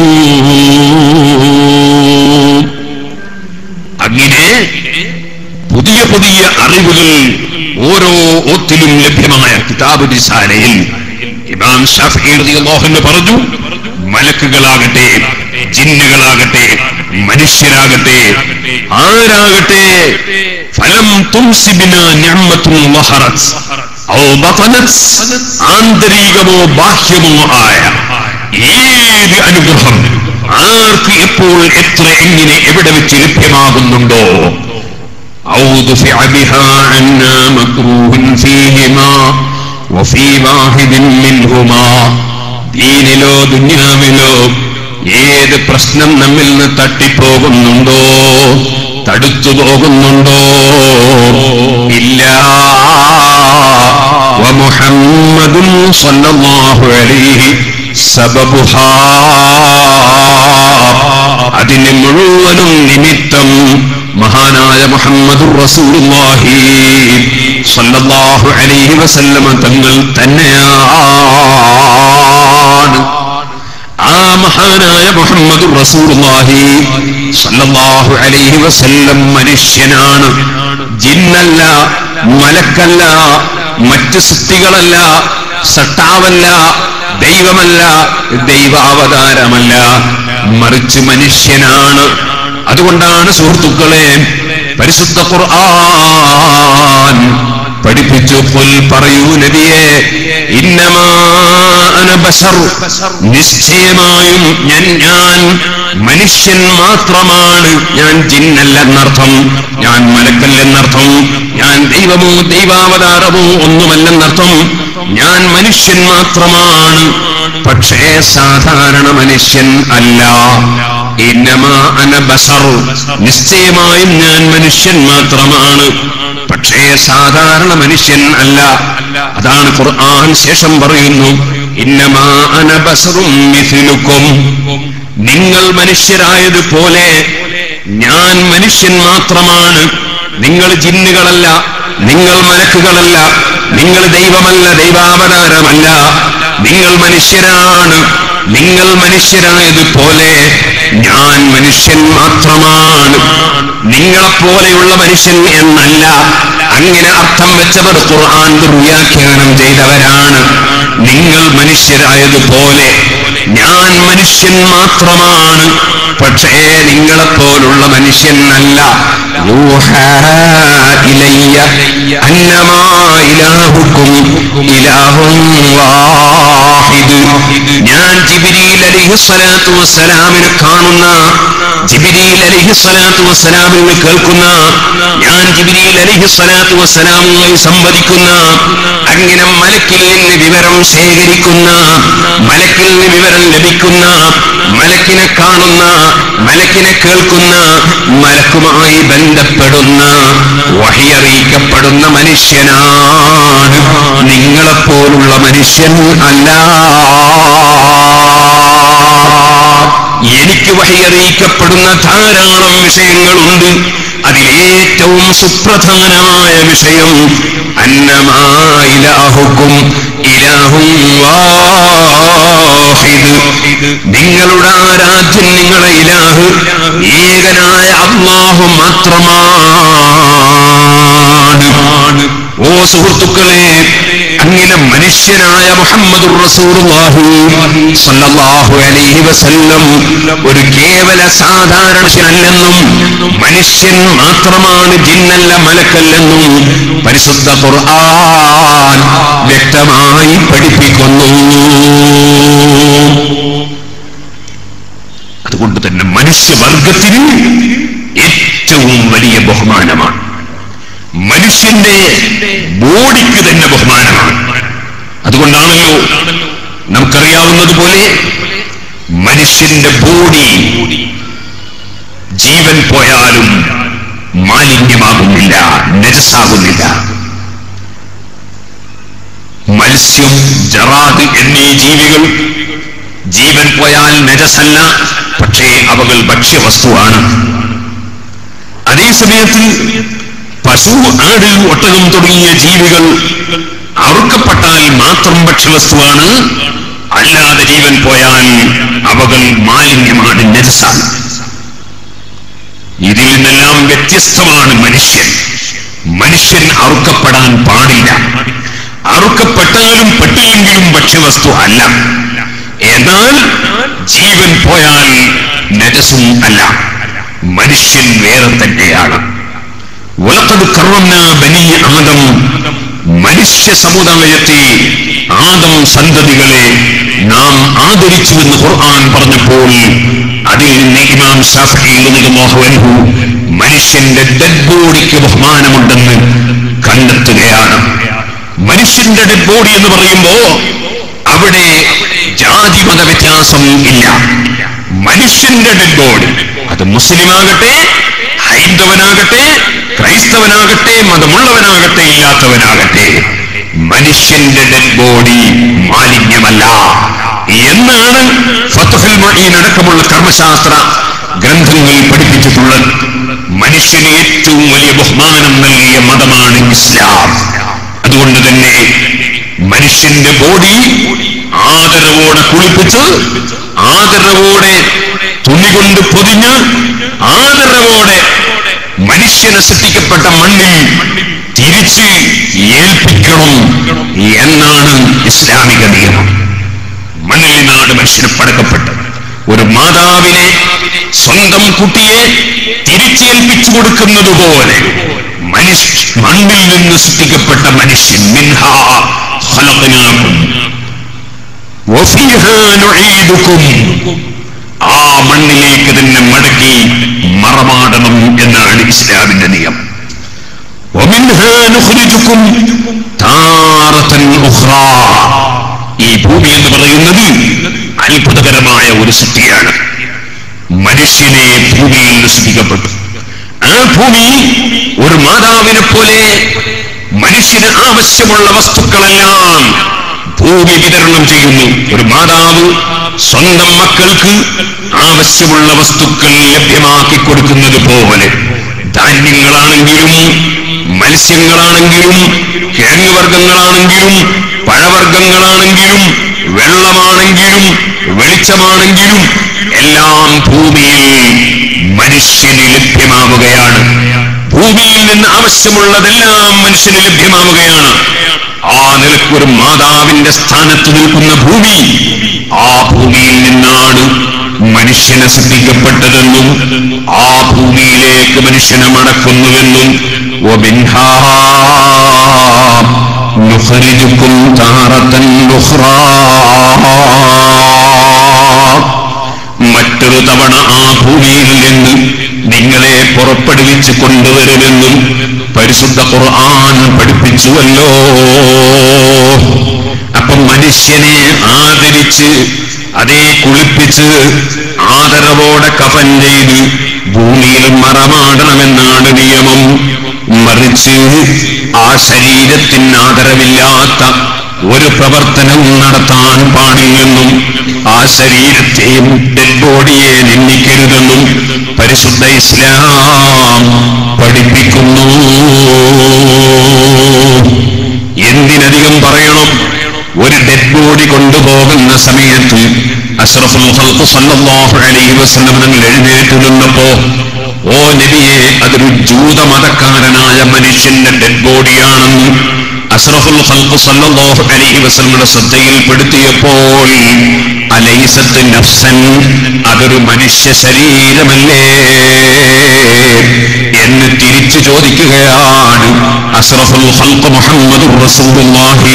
അങ്ങനെ പുതിയ പുതിയ അറിവുകൾ ഓരോ ഓത്തിലും ലഭ്യമായ കിതാബ് റിസാലയിൽ ഇമാം ഷാഫി റളിയല്ലാഹു അൻഹു പറഞ്ഞു മലക്കുകളാകട്ടെ ജിന്നുകളാകട്ടെ മനുഷ്യരാകട്ടെ ആരാകട്ടെ ഫലം തുംസിബിന നിഅമത്തുൻ വഹറത് ഔ ബതനത് ആന്തരികമോ ബാഹ്യമോ ആയ ഏത് അനുഗ്രഹം ആർക്ക് എപ്പോൾ എത്ര എങ്ങനെ എവിടെ വെച്ച് ലഭ്യമാകുന്നുണ്ടോ أو دفع بها عنا مكروه فيهما وفي واحد منهما ദീനിലോ ദുന്യാവിലോ ഏത് പ്രശ്നം നമ്മിൽ നിന്ന് തട്ടിപ്പോകുന്നുണ്ടോ തടുത്തു പോകുന്നുണ്ടോ ഇല്ല വമുഹമ്മദും സല്ലല്ലാഹു അലൈഹി സബബുഹാ അതിന് മുഴുവനും നിമിത്തം മഹാനായ മുഹമ്മദ് റസൂലുള്ളാഹി സല്ലല്ലാഹു അലൈഹി വസല്ലമ തങ്ങൾ തന്നെയാണ് ആ മഹാനായ മുഹമ്മദ് റസൂലുള്ളാഹി സല്ലല്ലാഹു അലൈഹി വസല്ലം മനുഷ്യനാണ് ജിന്നല്ല മലക്കല്ല മറ്റ് സൃഷ്ടികളല്ല സട്ടാവല്ല ദൈവമല്ല ദൈവാവതാരമല്ല മറിച്ച് മനുഷ്യനാണ് അതുകൊണ്ടാണ് സുഹൃത്തുക്കളെ പരിശുദ്ധ ഖുർആൻ പഠിപ്പിച്ചു കൊൽ പറയൂ നബിയെ ഇന്നമാ അന ബശർ നിശ്ചയമായും ഞാൻ ഞാൻ മനുഷ്യൻ മാത്രമാണ് ഞാൻ ജിന്നല്ലെന്നർത്ഥം ഞാൻ മലക്കല്ലെന്നർത്ഥം ഞാൻ ദൈവമോ ദൈവാവതാരമോ ഒന്നുമല്ലെന്നർത്ഥം ഞാൻ മനുഷ്യൻ മാത്രമാണ് പക്ഷേ സാധാരണ മനുഷ്യൻ അല്ല ഇന്നമാ അന ബസർ നിശ്ചയമായും ഞാൻ മനുഷ്യൻ മാത്രമാണ് പക്ഷേ സാധാരണ മനുഷ്യൻ അല്ല അതാണ് ഖുർആൻ ശേഷം പറയുന്നു ഇന്നമാ അന ബസറും മിഥിലുക്കും നിങ്ങൾ മനുഷ്യരായതുപോലെ ഞാൻ മനുഷ്യൻ മാത്രമാണ് നിങ്ങൾ ജിന്നുകളല്ല നിങ്ങൾ മലക്കുകളല്ല നിങ്ങൾ ദൈവമല്ല ദൈവാവതാരമല്ല നിങ്ങൾ മനുഷ്യരാണ് നിങ്ങൾ മനുഷ്യരായതുപോലെ ഞാൻ മനുഷ്യൻ മാത്രമാണ് നിങ്ങളെപ്പോലെയുള്ള മനുഷ്യൻ എന്നല്ല അങ്ങനെ അർത്ഥം വെച്ചവർ ഖുർആൻ ദുർവ്യാഖ്യാനം ചെയ്തവരാണ് നിങ്ങൾ മനുഷ്യരായതുപോലെ ഞാൻ മനുഷ്യൻ മാത്രമാണ് പക്ഷേ നിങ്ങളെപ്പോലുള്ള മനുഷ്യൻ അല്ല യൂഹാ ഇലയ്യ അന്നമാ ഇലാഹുക്കും ഇലാഹും വാഹിദ് ഞാൻ ജിബിരിയിൽ അലിഹി സ്വലാത്തു വസ്സലാമിനെ കാണുന്ന ജിബിരിയിൽ അലിഹി സ്വലാത്തു വസ്സലാമിനെ കേൾക്കുന്ന ഞാൻ ജിബിരിയിൽ അലിഹി സ്വലാത്തു വസ്സലാമുമായി സംവദിക്കുന്ന അങ്ങനെ മലക്കിൽ നിന്ന് വിവരം ശേഖരിക്കുന്ന മലക്കിൽ നിന്ന് വിവരം ലഭിക്കുന്ന മലക്കിനെ കാണുന്ന മലക്കിനെ കേൾക്കുന്ന മലക്കുമായി ബന്ധപ്പെടുന്ന വഹിയറിയിക്കപ്പെടുന്ന മനുഷ്യനാണ് നിങ്ങളെപ്പോലുള്ള മനുഷ്യൻ അല്ല എനിക്ക് വഹിയറിയിക്കപ്പെടുന്ന ധാരാളം വിഷയങ്ങളുണ്ട് അതിലേറ്റവും സുപ്രധാനമായ വിഷയം അന്നമായിലാഹുക്കും ഇലാഹും വാഹിദ് നിങ്ങളുടെ ആരാധ്യൻ നിങ്ങളെ ഇലാഹ് ഏകനായ അള്ളാഹു മാത്രമാണ് ഓ സുഹൃത്തുക്കളെ അങ്ങനെ മനുഷ്യനായ മുഹമ്മദ് സല്ലല്ലാഹു അലൈഹി വസല്ലം ഒരു കേവല സാധാരണനല്ലെന്നും മനുഷ്യൻ മാത്രമാണ് ജിന്നല്ല മലക്കല്ലെന്നും പരിശുദ്ധ ഖുർആൻ വ്യക്തമായി പഠിപ്പിക്കുന്നു അതുകൊണ്ട് തന്നെ മനുഷ്യവർഗത്തിന് ഏറ്റവും വലിയ ബഹുമാനമാണ് മനുഷ്യന്റെ ബോഡിക്ക് തന്നെ ബഹുമാനമാണ് അതുകൊണ്ടാണല്ലോ നമുക്കറിയാവുന്നതുപോലെ മനുഷ്യന്റെ ബോഡി ജീവൻ പോയാലും മാലിന്യമാകുന്നില്ല നജസാകുന്നില്ല മത്സ്യം ജറാദ് എന്നീ ജീവികൾ ജീവൻ പോയാൽ നജസല്ല പക്ഷേ അവകൾ ഭക്ഷ്യവസ്തുവാണ് അതേ സമയത്ത് പശു ആട് ഒട്ടകം തുടങ്ങിയ ജീവികൾ അറുക്കപ്പെട്ടാൽ മാത്രം ഭക്ഷ്യവസ്തുവാണ് അല്ലാതെ ജീവൻ പോയാൽ അവകൾ മാലിന്യമാണ് നജസാണ് ഇതിൽ നിന്നെല്ലാം വ്യത്യസ്തമാണ് മനുഷ്യൻ മനുഷ്യൻ അറുക്കപ്പെടാൻ പാടില്ല അറുക്കപ്പെട്ടാലും പെട്ടില്ലെങ്കിലും ഭക്ഷ്യവസ്തു അല്ല എന്നാൽ ജീവൻ പോയാൽ നജസും അല്ല മനുഷ്യൻ വേറെ തന്നെയാണ് ഉലക്കത് കർവന്ന ബനി ആദം മനുഷ്യ സമുദായത്തെ ആദം സന്തതികളെ നാം ആദരിച്ചുവെന്ന് ഖുർആൻ പറഞ്ഞപ്പോൾ അതിൽ നിന്ന് ഇമാം ഷാഫി മോഹൻഹു മനുഷ്യന്റെ ഡെഡ് ബോഡിക്ക് ബഹുമാനമുണ്ടെന്ന് കണ്ടെത്തുകയാണ് മനുഷ്യന്റെ ഡെഡ് ബോഡി എന്ന് പറയുമ്പോ അവിടെ ജാതി മത വ്യത്യാസം ഇല്ല മനുഷ്യന്റെ ഡെഡ് ബോഡി അത് മുസ്ലിമാകട്ടെ ഹൈന്ദവനാകട്ടെ ക്രൈസ്തവനാകട്ടെ മതമുള്ളവനാകട്ടെ ഇല്ലാത്തവനാകട്ടെ മനുഷ്യന്റെ ഡെഡ് ബോഡി മാലിന്യമല്ല എന്നാണ് ഫത്തുഹൽ മൊഴീൻ അടക്കമുള്ള കർമ്മശാസ്ത്ര ഗ്രന്ഥങ്ങൾ പഠിപ്പിച്ചിട്ടുള്ളത് മനുഷ്യന് ഏറ്റവും വലിയ ബഹുമാനം നൽകിയ മതമാണ് ഇസ്ലാം അതുകൊണ്ട് തന്നെ മനുഷ്യന്റെ ബോഡി ആദരവോടെ കുളിപ്പിച്ച് ആദരവോടെ തുണി കൊണ്ട് പൊതിഞ്ഞ് ആദരവോടെ മനുഷ്യനെ സൃഷ്ടിക്കപ്പെട്ട മണ്ണിൽ തിരിച്ച് ഏൽപ്പിക്കണം എന്നാണ് ഇസ്ലാമിക നിയമം മണ്ണിൽ നിന്നാണ് മനുഷ്യന് പടക്കപ്പെട്ടത് ഒരു മാതാവിനെ സ്വന്തം കുട്ടിയെ തിരിച്ചേൽപ്പിച്ചു കൊടുക്കുന്നത് പോലെ മനുഷ്യ മണ്ണിൽ നിന്ന് സൃഷ്ടിക്കപ്പെട്ട മനുഷ്യൻ മിൻഹാ ഖലഖനാകും വഫീഹാ നുഈദുകും ആ മണ്ണിലേക്ക് തന്നെ മടക്കി മറമാടണം എന്നാണ് ഇസ്ലാമിന്റെ നിയമം ومنها نخرجكم تارة أخرى ഈ ഭൂമി എന്ന് പറയുന്നത് അത്ഭുതകരമായ ഒരു സൃഷ്ടിയാണ് മനുഷ്യനെ ഭൂമിയിൽ നിന്ന് സൃഷ്ടിക്കപ്പെട്ടു ആ ഭൂമി ഒരു മാതാവിനെ പോലെ മനുഷ്യന് ആവശ്യമുള്ള വസ്തുക്കളെല്ലാം ഭൂമി വിതരണം ചെയ്യുന്നു ഒരു മാതാവ് സ്വന്തം മക്കൾക്ക് ആവശ്യമുള്ള വസ്തുക്കൾ ലഭ്യമാക്കി കൊടുക്കുന്നത് പോലെ ധാന്യങ്ങളാണെങ്കിലും മത്സ്യങ്ങളാണെങ്കിലും കിഴങ്ങുവർഗങ്ങളാണെങ്കിലും പഴവർഗങ്ങളാണെങ്കിലും വെള്ളമാണെങ്കിലും വെളിച്ചമാണെങ്കിലും എല്ലാം ഭൂമിയിൽ മനുഷ്യന് ലഭ്യമാവുകയാണ് ഭൂമിയിൽ നിന്ന് ആവശ്യമുള്ളതെല്ലാം മനുഷ്യന് ലഭ്യമാവുകയാണ് ആ നിലക്കൊരു മാതാവിന്റെ സ്ഥാനത്ത് നിൽക്കുന്ന ഭൂമി ആ ഭൂമിയിൽ നിന്നാണ് മനുഷ്യനെ സൃഷ്ടിക്കപ്പെട്ടതെന്നും ആ ഭൂമിയിലേക്ക് മനുഷ്യനെ മടക്കുന്നുവെന്നും ومنها نخرجكم تارة أخرى മറ്റൊരു തവണ ആ ഭൂമിയിൽ നിന്ന് നിങ്ങളെ പുറപ്പെടുവിച്ച് കൊണ്ടുവരുമെന്നും പരിശുദ്ധ ഖുർആൻ പഠിപ്പിച്ചുവല്ലോ അപ്പം മനുഷ്യനെ ആദരിച്ച് അതേ കുളിപ്പിച്ച് ആദരവോടെ കഫൻ ചെയ്ത് ഭൂമിയിൽ മറമാടണമെന്നാണ് നിയമം മറിച്ച് ആ ശരീരത്തിന് ആദരവില്ലാത്ത ഒരു പ്രവർത്തനവും നടത്താൻ പാടില്ലെന്നും ആ ശരീരത്തെയും ഡെഡ് ബോഡിയെ നിന്ദിക്കരുതെന്നും പരിശുദ്ധ ഇസ്ലാം പഠിപ്പിക്കുന്നു എന്തിനധികം പറയണം ഒരു ഡെഡ് ബോഡി കൊണ്ടുപോകുന്ന സമയത്ത് അഷ്റഫുൽ ഖൽഖ് സല്ലല്ലാഹു അലൈഹി വസല്ലം നിങ്ങൾ എഴുന്നേറ്റ് നിന്നപ്പോ ഓ നബിയെ അതൊരു ജൂതമതക്കാരനായ മനുഷ്യന്റെ ഡെഡ് ബോഡിയാണെന്ന് അഷ്റഫുൽ ഖൽഖ് സല്ലല്ലാഹു അലൈഹി വസല്ലമയുടെ ശ്രദ്ധയിൽപ്പെടുത്തിയപ്പോൾ അലൈസത്ത് നഫ്സൻ അതൊരു മനുഷ്യ ശരീരമല്ലേ എന്ന് തിരിച്ചു ചോദിക്കുകയാണ് അഷ്റഫുൽ ഖൽഖ് മുഹമ്മദുർ റസൂലുള്ളാഹി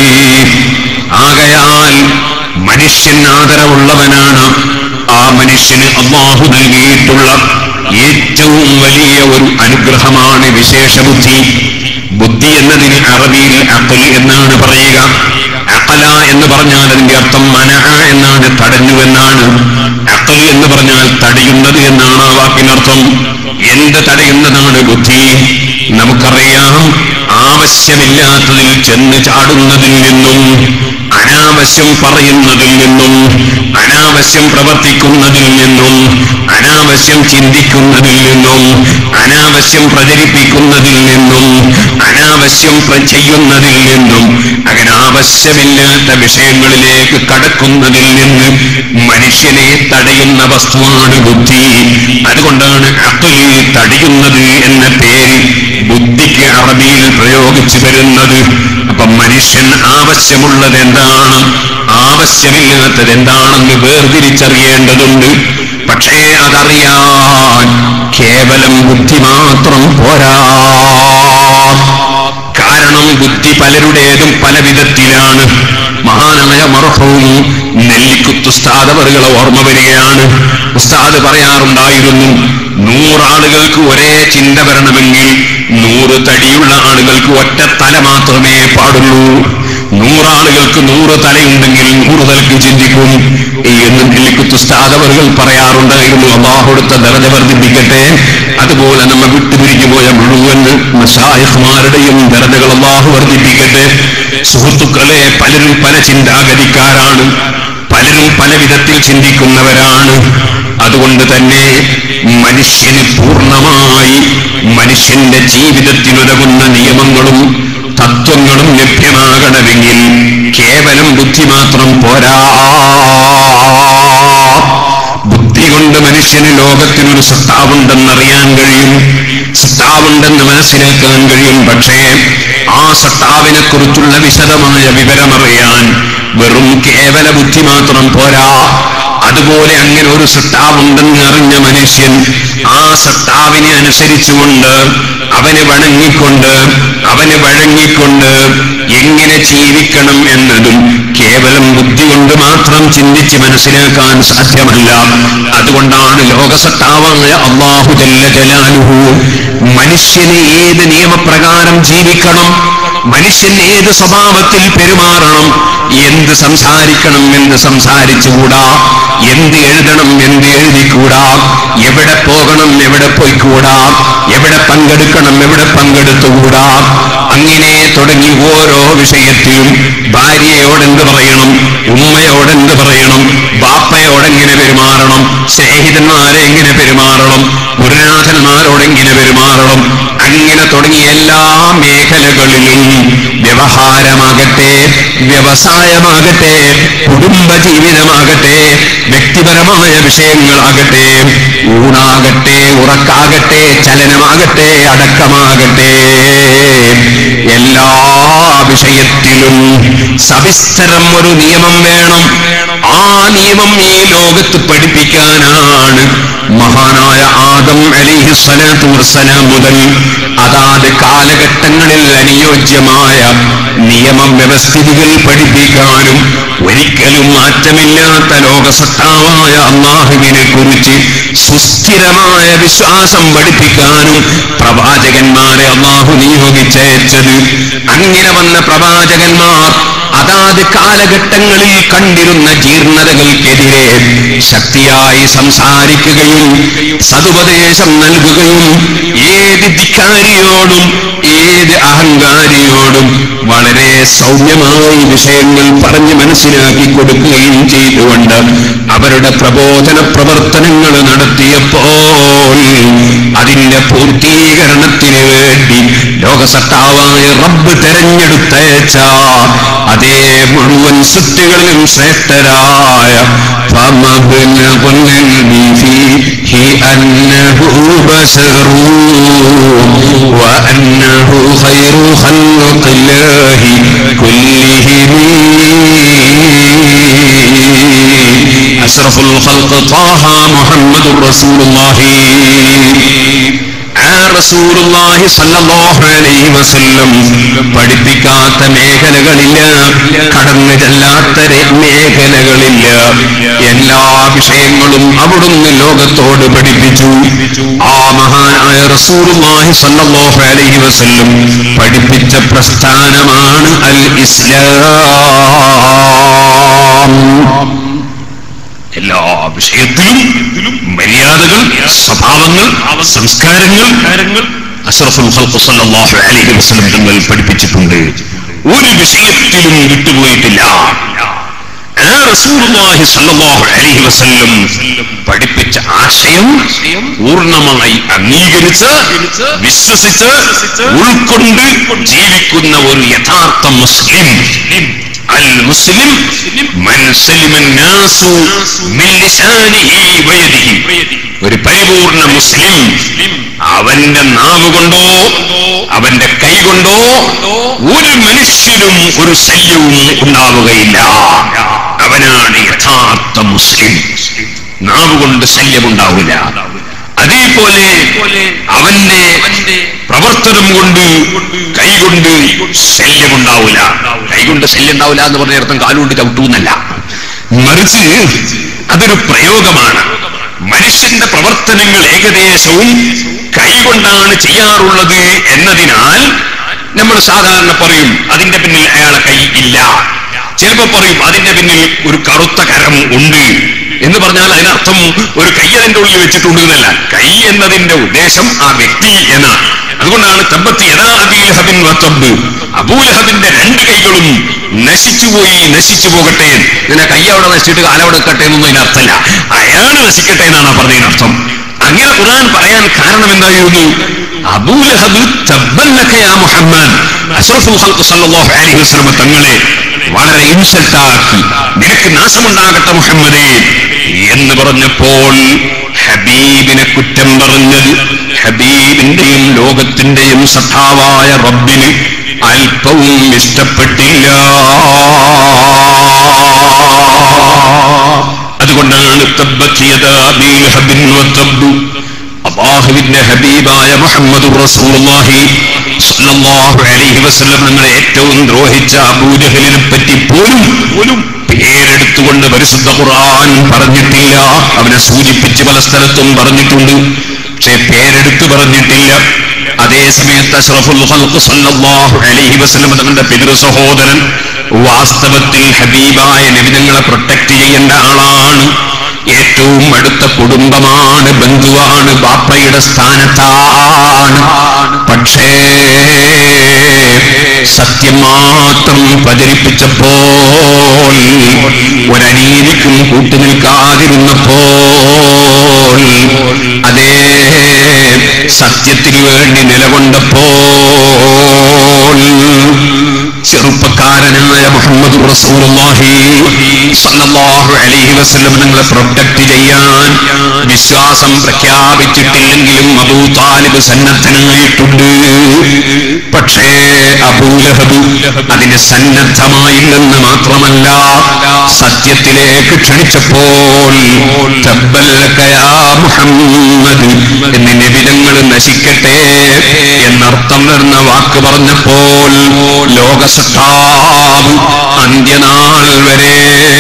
ആകയാൽ മനുഷ്യൻ ആദരവുള്ളവനാണ് ആ മനുഷ്യന് അള്ളാഹു നൽകിയിട്ടുള്ള ഏറ്റവും വലിയ ഒരു അനുഗ്രഹമാണ് വിശേഷബുദ്ധി ബുദ്ധി എന്നതിന് അറബിയിൽ അഖൽ എന്നാണ് പറയുക അഖല എന്ന് പറഞ്ഞാൽ അതിന്റെ അർത്ഥം മന എന്നാണ് തടഞ്ഞു എന്നാണ് അഖൽ എന്ന് പറഞ്ഞാൽ തടയുന്നത് എന്നാണ് ആ വാക്കിനർത്ഥം എന്ത് തടയുന്നതാണ് ബുദ്ധി നമുക്കറിയാം ആവശ്യമില്ലാത്തതിൽ ചെന്ന് ചാടുന്നതിൽ നിന്നും അനാവശ്യം പറയുന്നതിൽ നിന്നും അനാവശ്യം പ്രവർത്തിക്കുന്നതിൽ നിന്നും അനാവശ്യം ചിന്തിക്കുന്നതിൽ നിന്നും അനാവശ്യം പ്രചരിപ്പിക്കുന്നതിൽ നിന്നും അനാവശ്യം പ്ര- ചെയ്യുന്നതിൽ നിന്നും അങ്ങനെ ആവശ്യമില്ലാത്ത വിഷയങ്ങളിലേക്ക് കടക്കുന്നതിൽ നിന്ന് മനുഷ്യനെ തടയുന്ന വസ്തുവാണ് ബുദ്ധി അതുകൊണ്ടാണ് അഖിൽ തടയുന്നത് എന്ന പേര് ബുദ്ധിക്ക് അറബിയിൽ പ്രയോഗിച്ചു വരുന്നത് അപ്പൊ മനുഷ്യൻ ആവശ്യമുള്ളത് എന്താണ് ആവശ്യമില്ലാത്തത് എന്താണെന്ന് വേർതിരിച്ചറിയേണ്ടതുണ്ട് പക്ഷേ അതറിയാൻ കേവലം ബുദ്ധി മാത്രം പോരാ കാരണം ബുദ്ധി പലരുടേതും പല വിധത്തിലാണ് മഹാനായ മർഹവും നെല്ലിക്കുത്ത് ഉസ്താദവറുകളെ ഓർമ്മ വരികയാണ് ഉസ്താദ് പറയാറുണ്ടായിരുന്നു നൂറാളുകൾക്ക് ഒരേ ചിന്ത വരണമെങ്കിൽ നൂറ് തടിയുള്ള ആളുകൾക്ക് ഒറ്റ തല മാത്രമേ പാടുള്ളൂ നൂറാളുകൾക്ക് നൂറ് തലയുണ്ടെങ്കിൽ നൂറ് തലക്ക് ചിന്തിക്കും എന്ന് നെല്ലിക്കുത്ത് ഉസ്താദവറുകൾ പറയാറുണ്ടായിരുന്നു അള്ളാഹുടുത്ത ദറജ വർദ്ധിപ്പിക്കട്ടെ അതുപോലെ നമ്മ വിട്ടുപിരിഞ്ഞു പോയ മുഴുവൻ മഷായഹ്മാരുടെയും ദറജകൾ അള്ളാഹു വർദ്ധിപ്പിക്കട്ടെ സുഹൃത്തുക്കളെ പലരും പല ചിന്താഗതിക്കാരാണ് പലരും പല വിധത്തിൽ ചിന്തിക്കുന്നവരാണ് അതുകൊണ്ട് തന്നെ മനുഷ്യന് പൂർണ്ണമായി മനുഷ്യന്റെ ജീവിതത്തിനുതകുന്ന നിയമങ്ങളും തത്വങ്ങളും ലഭ്യമാകണമെങ്കിൽ കേവലം ബുദ്ധി മാത്രം പോരാ ബുദ്ധി കൊണ്ട് മനുഷ്യന് ലോകത്തിനൊരു സത്താവുണ്ടെന്നറിയാൻ കഴിയും സത്താവുണ്ടെന്ന് മനസ്സിലാക്കാൻ കഴിയും പക്ഷേ ആ സത്താവിനെ കുറിച്ചുള്ള വിശദമായ വിവരമറിയാൻ വെറും കേവല ബുദ്ധി മാത്രം പോരാ അതുപോലെ അങ്ങനെ ഒരു സത്താവുണ്ടെന്ന് അറിഞ്ഞ മനുഷ്യൻ ആ സത്താവിനെ അനുസരിച്ചുകൊണ്ട് അവന് വണങ്ങിക്കൊണ്ട് അവന് വഴങ്ങിക്കൊണ്ട് എങ്ങനെ ജീവിക്കണം എന്നതും കേവലം ബുദ്ധി കൊണ്ട് മാത്രം ചിന്തിച്ച് മനസ്സിലാക്കാൻ സാധ്യമല്ല അതുകൊണ്ടാണ് ലോകസത്താവായ അള്ളാഹു ജല്ല ജലാലുഹു മനുഷ്യന് ഏത് നിയമപ്രകാരം ജീവിക്കണം മനുഷ്യൻ ഏത് സ്വഭാവത്തിൽ പെരുമാറണം എന്ത് സംസാരിക്കണം എന്ന് സംസാരിച്ചുകൂടാ എന്ത് എഴുതണം എന്ത് എഴുതിക്കൂടാ എവിടെ പോകണം എവിടെ പോയിക്കൂടാ എവിടെ പങ്കെടുക്കണം എവിടെ പങ്കെടുത്തുകൂടാ അങ്ങനെ തുടങ്ങി ഓരോ വിഷയത്തിലും ഭാര്യയോടെന്ത് പറയണം ഉമ്മയോടെന്ത് പറയണം ബാപ്പയോടെങ്ങനെ പെരുമാറണം സ്നേഹിതന്മാരെ എങ്ങനെ പെരുമാറണം ഗുരുനാഥന്മാരോടെങ്ങനെ പെരുമാറണം അങ്ങനെ തുടങ്ങിയ എല്ലാ മേഖലകളിലും വ്യവഹാരമാകട്ടെ വ്യവസായമാകട്ടെ കുടുംബജീവിതമാകട്ടെ വ്യക്തിപരമായ വിഷയങ്ങളാകട്ടെ ഊണാകട്ടെ ഉറക്കാകട്ടെ ചലനമാകട്ടെ അടക്കമാകട്ടെ എല്ലാ വിഷയത്തിലും സവിസ്തരം ഒരു നിയമം വേണം ആ നിയമം ഈ ലോകത്ത് പഠിപ്പിക്കാനാണ് മഹാനായ ആദം അലിഹി സ്വലാത്തു വസ്സലാം മുതൽ അതാത് കാലഘട്ടങ്ങളിൽ അനുയോജ്യമായ നിയമം വ്യവസ്ഥിതികൾ പഠിപ്പിക്കാനും ഒരിക്കലും മാറ്റമില്ലാത്ത ലോകസത്താവായ അള്ളാഹുവിനെ കുറിച്ച് സുസ്ഥിരമായ വിശ്വാസം പഠിപ്പിക്കാനും പ്രവാചകന്മാരെ അള്ളാഹു നിയോഗിച്ചയച്ചത് അങ്ങനെ വന്ന പ്രവാചകന്മാർ അതാത് കാലഘട്ടങ്ങളിൽ കണ്ടിരുന്ന ജീർണതകൾക്കെതിരെ ശക്തിയായി സംസാരിക്കുകയും സതുപദേശം നൽകുകയും ഏത് ധിക്കാരിയോടും ഏത് അഹങ്കാരിയോടും വളരെ സൗമ്യമായി വിഷയങ്ങൾ പറഞ്ഞ് മനസ്സിലാക്കി കൊടുക്കുകയും ചെയ്തുകൊണ്ട് അവരുടെ പ്രബോധന പ്രവർത്തനങ്ങൾ നടത്തിയപ്പോൾ അതിന്റെ പൂർത്തീകരണത്തിന് വേണ്ടി ലോകസത്താവായ റബ്ബ് തെരഞ്ഞെടുത്തയച്ച അതേ മുഴുവൻ സൃഷ്ടികളിലും ശ്രേഷ്ഠരായ فمبلغ العلم فيه أنه بشر وأنه خير خلق الله كلهم أشرف الخلق طه محمد رسول الله ആ റസൂലുള്ളാഹി സ്വല്ലല്ലാഹു അലൈഹി വസല്ലം പഠിപ്പിക്കാത്ത മേഖലകളില്ല കടന്നു ചെല്ലാത്ത രെ- മേഖലകളില്ല എല്ലാ വിഷയങ്ങളും അവിടുന്ന് ലോകത്തോട് പഠിപ്പിച്ചു ആ മഹാനായ റസൂലുള്ളാഹി സ്വല്ലല്ലാഹു അലൈഹി വസല്ലം പഠിപ്പിച്ച പ്രസ്ഥാനമാണ് അൽ ഇസ്ലാം എല്ലാ വിഷയത്തിലും മര്യാദകൾ സ്വഭാവങ്ങൾ സംസ്കാരങ്ങൾ അഷ്റഫുൽ ഖൽഖ് സല്ലല്ലാഹു അലൈഹി വസല്ലം തങ്ങൾ പഠിപ്പിച്ചിട്ടുണ്ട് ഒരു വിഷയത്തിലും വിട്ടുപോയിട്ടില്ല ആ റസൂലുള്ളാഹി സല്ലല്ലാഹു അലൈഹി വസല്ലം പഠിപ്പിച്ച ആശയം പൂർണ്ണമായി അംഗീകരിച്ച് വിശ്വസിച്ച് ഉൾക്കൊണ്ട് ജീവിക്കുന്ന ഒരു യഥാർത്ഥ മുസ്ലിം المسلم من سلم الناس من لسانه ويده ഒരു പരിപൂർണ മുസ്ലിം അവന്റെ നാവ് കൊണ്ടോ അവന്റെ കൈ കൊണ്ടോ ഒരു മനുഷ്യനും ഒരു ശല്യവും ഉണ്ടാവുകയില്ല അവനാണ് യഥാർത്ഥ മുസ്ലിം നാവ് കൊണ്ട് ശല്യമുണ്ടാവില്ല അതേപോലെ അവന്റെ പ്രവർത്തനം കൊണ്ട് കൈകൊണ്ട് ശല്യമുണ്ടാവില്ല കൈകൊണ്ട് ശല്യം ഉണ്ടാവില്ല എന്ന് പറഞ്ഞ അർത്ഥം കാലുകൊണ്ട് ചവിട്ടൂന്നല്ല മറിച്ച് അതൊരു പ്രയോഗമാണ് മനുഷ്യന്റെ പ്രവർത്തനങ്ങൾ ഏകദേശവും കൈകൊണ്ടാണ് ചെയ്യാറുള്ളത് എന്നതിനാൽ നമ്മൾ സാധാരണ പറയും അതിന്റെ പിന്നിൽ അയാളെ കൈ ഇല്ല ചിലപ്പോ പറയും അതിന്റെ പിന്നിൽ ഒരു കറുത്ത കരം ഉണ്ട് എന്ന് പറഞ്ഞാൽ അതിനർത്ഥം ഒരു കൈ അതിന്റെ ഉള്ളിൽ വെച്ചിട്ടുണ്ട് എന്നല്ല കൈ എന്നതിന്റെ ഉദ്ദേശം ആ വ്യക്തി എന്നാണ് അതുകൊണ്ടാണ് തബ്ബത്ത് യഥാ അബീലഹബിൻ വത്തബ് അബൂലഹബിന്റെ രണ്ട് കൈകളും നശിച്ചുപോയി നശിച്ചു പോകട്ടെ ഇതിനെ കൈ അവിടെ നശിച്ചിട്ട് കാലവിടെ വെക്കട്ടെ എന്നൊന്നും അതിനർത്ഥമല്ല അയാൾ നശിക്കട്ടെ എന്നാണ് ആ പറഞ്ഞതിനർത്ഥം അങ്ങനെ ഖുർആൻ പറയാൻ കാരണം എന്തായിരുന്നു അബൂലഹബ് തബ്ബല്ലഖ യാ മുഹമ്മദ് അഷ്റഫുൽ ഖൽഖ് സല്ലല്ലാഹു അലൈഹി വസല്ലം തങ്ങളെ വളരെ ഇൻസൾട്ടാക്കി നിനക്ക് നാശമുണ്ടാകട്ടെ മുഹമ്മദേ എന്ന് പറഞ്ഞപ്പോൾ ഹബീബിനെ കുറ്റം പറഞ്ഞത് ഹബീബിന്റെയും ലോകത്തിന്റെയും സഖാവായ റബ്ബിന് അല്പവും ഇഷ്ടപ്പെട്ടില്ല അതുകൊണ്ടാണ് തബ്ബത്ത് അബീ ലഹബിൻ വതബ്ബു അള്ളാഹുവിന്റെ ഹബീബായ മുഹമ്മദ് റസൂലുള്ളാഹി സ്വല്ലല്ലാഹു അലൈഹി വസല്ലം നിങ്ങളെ ഏറ്റവും ദ്രോഹിച്ച അബൂജഹലിനെ പറ്റി പോലും പോലും പേരെടുത്തുകൊണ്ട് പരിശുദ്ധ ഖുർആൻ പറഞ്ഞിട്ടില്ല അവനെ സൂചിപ്പിച്ച് പല സ്ഥലത്തും പറഞ്ഞിട്ടുണ്ട് പക്ഷേ പേരെടുത്ത് പറഞ്ഞിട്ടില്ല അതേ സമയത്ത് അഷ്റഫുൽ ഖൽഖ് സല്ലല്ലാഹു അലൈഹി വസല്ലം തങ്ങളുടെ പിതൃ സഹോദരൻ വാസ്തവത്തിൽ ഹബീബായ നബിതങ്ങളെ പ്രൊട്ടക്ട് ചെയ്യേണ്ട ആളാണ് ഏറ്റവും അടുത്ത കുടുംബമാണ് ബന്ധുവാണ് ബാപ്പയുടെ സ്ഥാനത്താണ് പക്ഷേ സത്യം മാത്രം പ്രചരിപ്പിച്ചപ്പോൾ ഒരനീതിക്കും കൂട്ടുനിൽക്കാതിരുന്നപ്പോൾ അതേ സത്യത്തിനു വേണ്ടി നിലകൊണ്ടപ്പോൾ ചെറുപ്പക്കാരനായ മുഹമ്മദ് റസൂലുള്ളാഹി സല്ലല്ലാഹു അലൈഹി വസല്ലം നിങ്ങളെ പ്രൊട്ടക്ട് ചെയ്യാൻ വിശ്വാസം പ്രഖ്യാപിച്ചിട്ടില്ലെങ്കിലും അബൂ താലിബ് സന്നദ്ധനായിട്ടുണ്ട് പക്ഷേ അബൂലഹബ് അതിന് സന്നദ്ധമായില്ലെന്ന് മാത്രമല്ല സത്യത്തിലേക്ക് ക്ഷണിച്ചപ്പോൾ തബ്ബല്ലക യാ മുഹമ്മദ് എന്ന് നിബിധങ്ങൾ നശിക്കട്ടെ എന്നർത്ഥം വരുന്ന വാക്ക് പറഞ്ഞപ്പോൾ ലോകസത്താവ് അന്ത്യനാൾ വരെ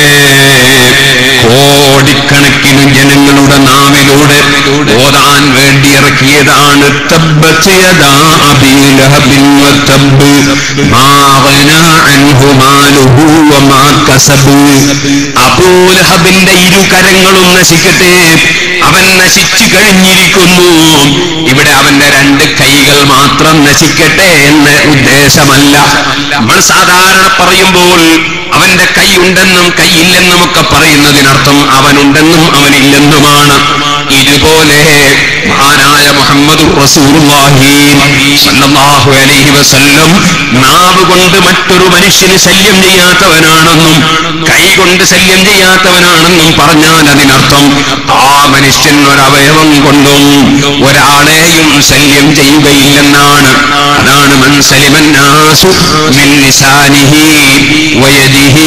കോടിക്കണക്കിന് ജനങ്ങളുടെ നാവിലൂടെ ഓതാൻ വേണ്ടി ഇറക്കിയതാണ് തബ്ബത്ത് യദാ അബീ ലഹബിൻ വതബ്ബ് മാ ഗനാ അൻഹു മാലുഹു വമാ കസബ് അബൂലഹബിന്റെ ഇരു കരങ്ങളും നശിക്കട്ടെ അവൻ നശിച്ചു കഴിഞ്ഞിരിക്കുന്നു ഇവിടെ അവന്റെ രണ്ട് കൈകൾ മാത്രം നശിക്കട്ടെ എന്ന് ഉദ്ദേശമല്ല നമ്മൾ സാധാരണ പറയുമ്പോൾ അവന്റെ കൈ ഉണ്ടെന്നും കൈയില്ലെന്നും ഒക്കെ പറയുന്നതിനർത്ഥം അവനുണ്ടെന്നും അവനില്ലെന്നുമാണ് ഇതുപോലെ മഹാനായ മുഹമ്മദ് സല്ലല്ലാഹു അലൈഹി വസല്ലം നാവ് കൊണ്ട് മറ്റൊരു മനുഷ്യന് ശല്യം ചെയ്യാത്തവനാണെന്നും കൈ കൊണ്ട് ശല്യം ചെയ്യാത്തവനാണെന്നും പറഞ്ഞാൽ അതിനർത്ഥം ആ മനുഷ്യൻ ഒരവയവം കൊണ്ടും ഒരാളെയും ശല്യം ചെയ്യുകയില്ലെന്നാണ് അതാണ് മൻസലിമന്നാസു മിൻ ലിസാനിഹി വയദിഹി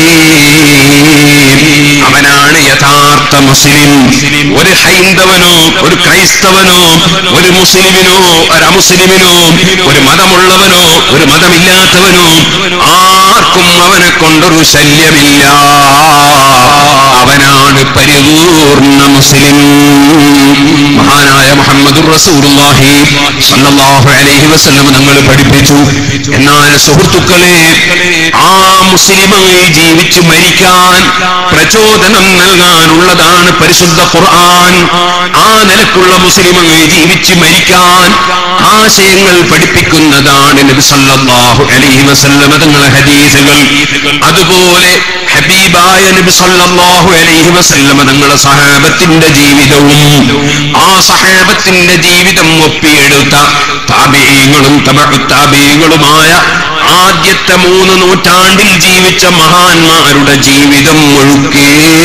അവനാണ് യഥാർത്ഥ മുസ്ലിം ഒരു ഹൈന്ദവനോ ഒരു ക്രൈസ്തവനോ ഒരു മുസ്ലിമിനോ ഒരു അമുസ്ലിമിനോ ഒരു മതമുള്ളവനോ ഒരു മതമില്ലാത്തവനോ ആർക്കും അവനെ കൊണ്ടൊരു ശല്യമില്ല അവനാണ് പരിപൂർണ മുസ്ലിം മഹാനായ മുഹമ്മദ് റസൂലുള്ളാഹി സല്ലല്ലാഹു അലൈഹി വസല്ലം നമ്മൾ പഠിപ്പിച്ചു എന്നാൽ സുഹൃത്തുക്കളെ ആ മുസ്ലിമായി ജീവിച്ചു മരിക്കാൻ പ്രചോദനം നൽകാനുള്ളതാണ് പരിശുദ്ധ ഖുർആൻ ആ നിലക്കുള്ള മുസ്ലിമായി ജീവിച്ച് മരിക്കാൻ ആശയങ്ങൾ പഠിപ്പിക്കുന്നതാണ് നബി സല്ലല്ലാഹു അലൈഹി വസല്ലം തങ്ങളെ ഹദീസുകൾ അതുപോലെ ഹബീബായ നബി സല്ലല്ലാഹു അലൈഹി വസല്ലം തങ്ങളെ സഹാബത്തിന്റെ ജീവിതവും ആ സഹാബത്തിന്റെ ജീവിതം ഒപ്പിയെടുത്ത താബീങ്ങളും താബീങ്ങളുമായ ആദ്യത്തെ മൂന്ന് നൂറ്റാണ്ടിൽ ജീവിച്ച മഹാന്മാരുടെ ജീവിതം മുഴുക്കേ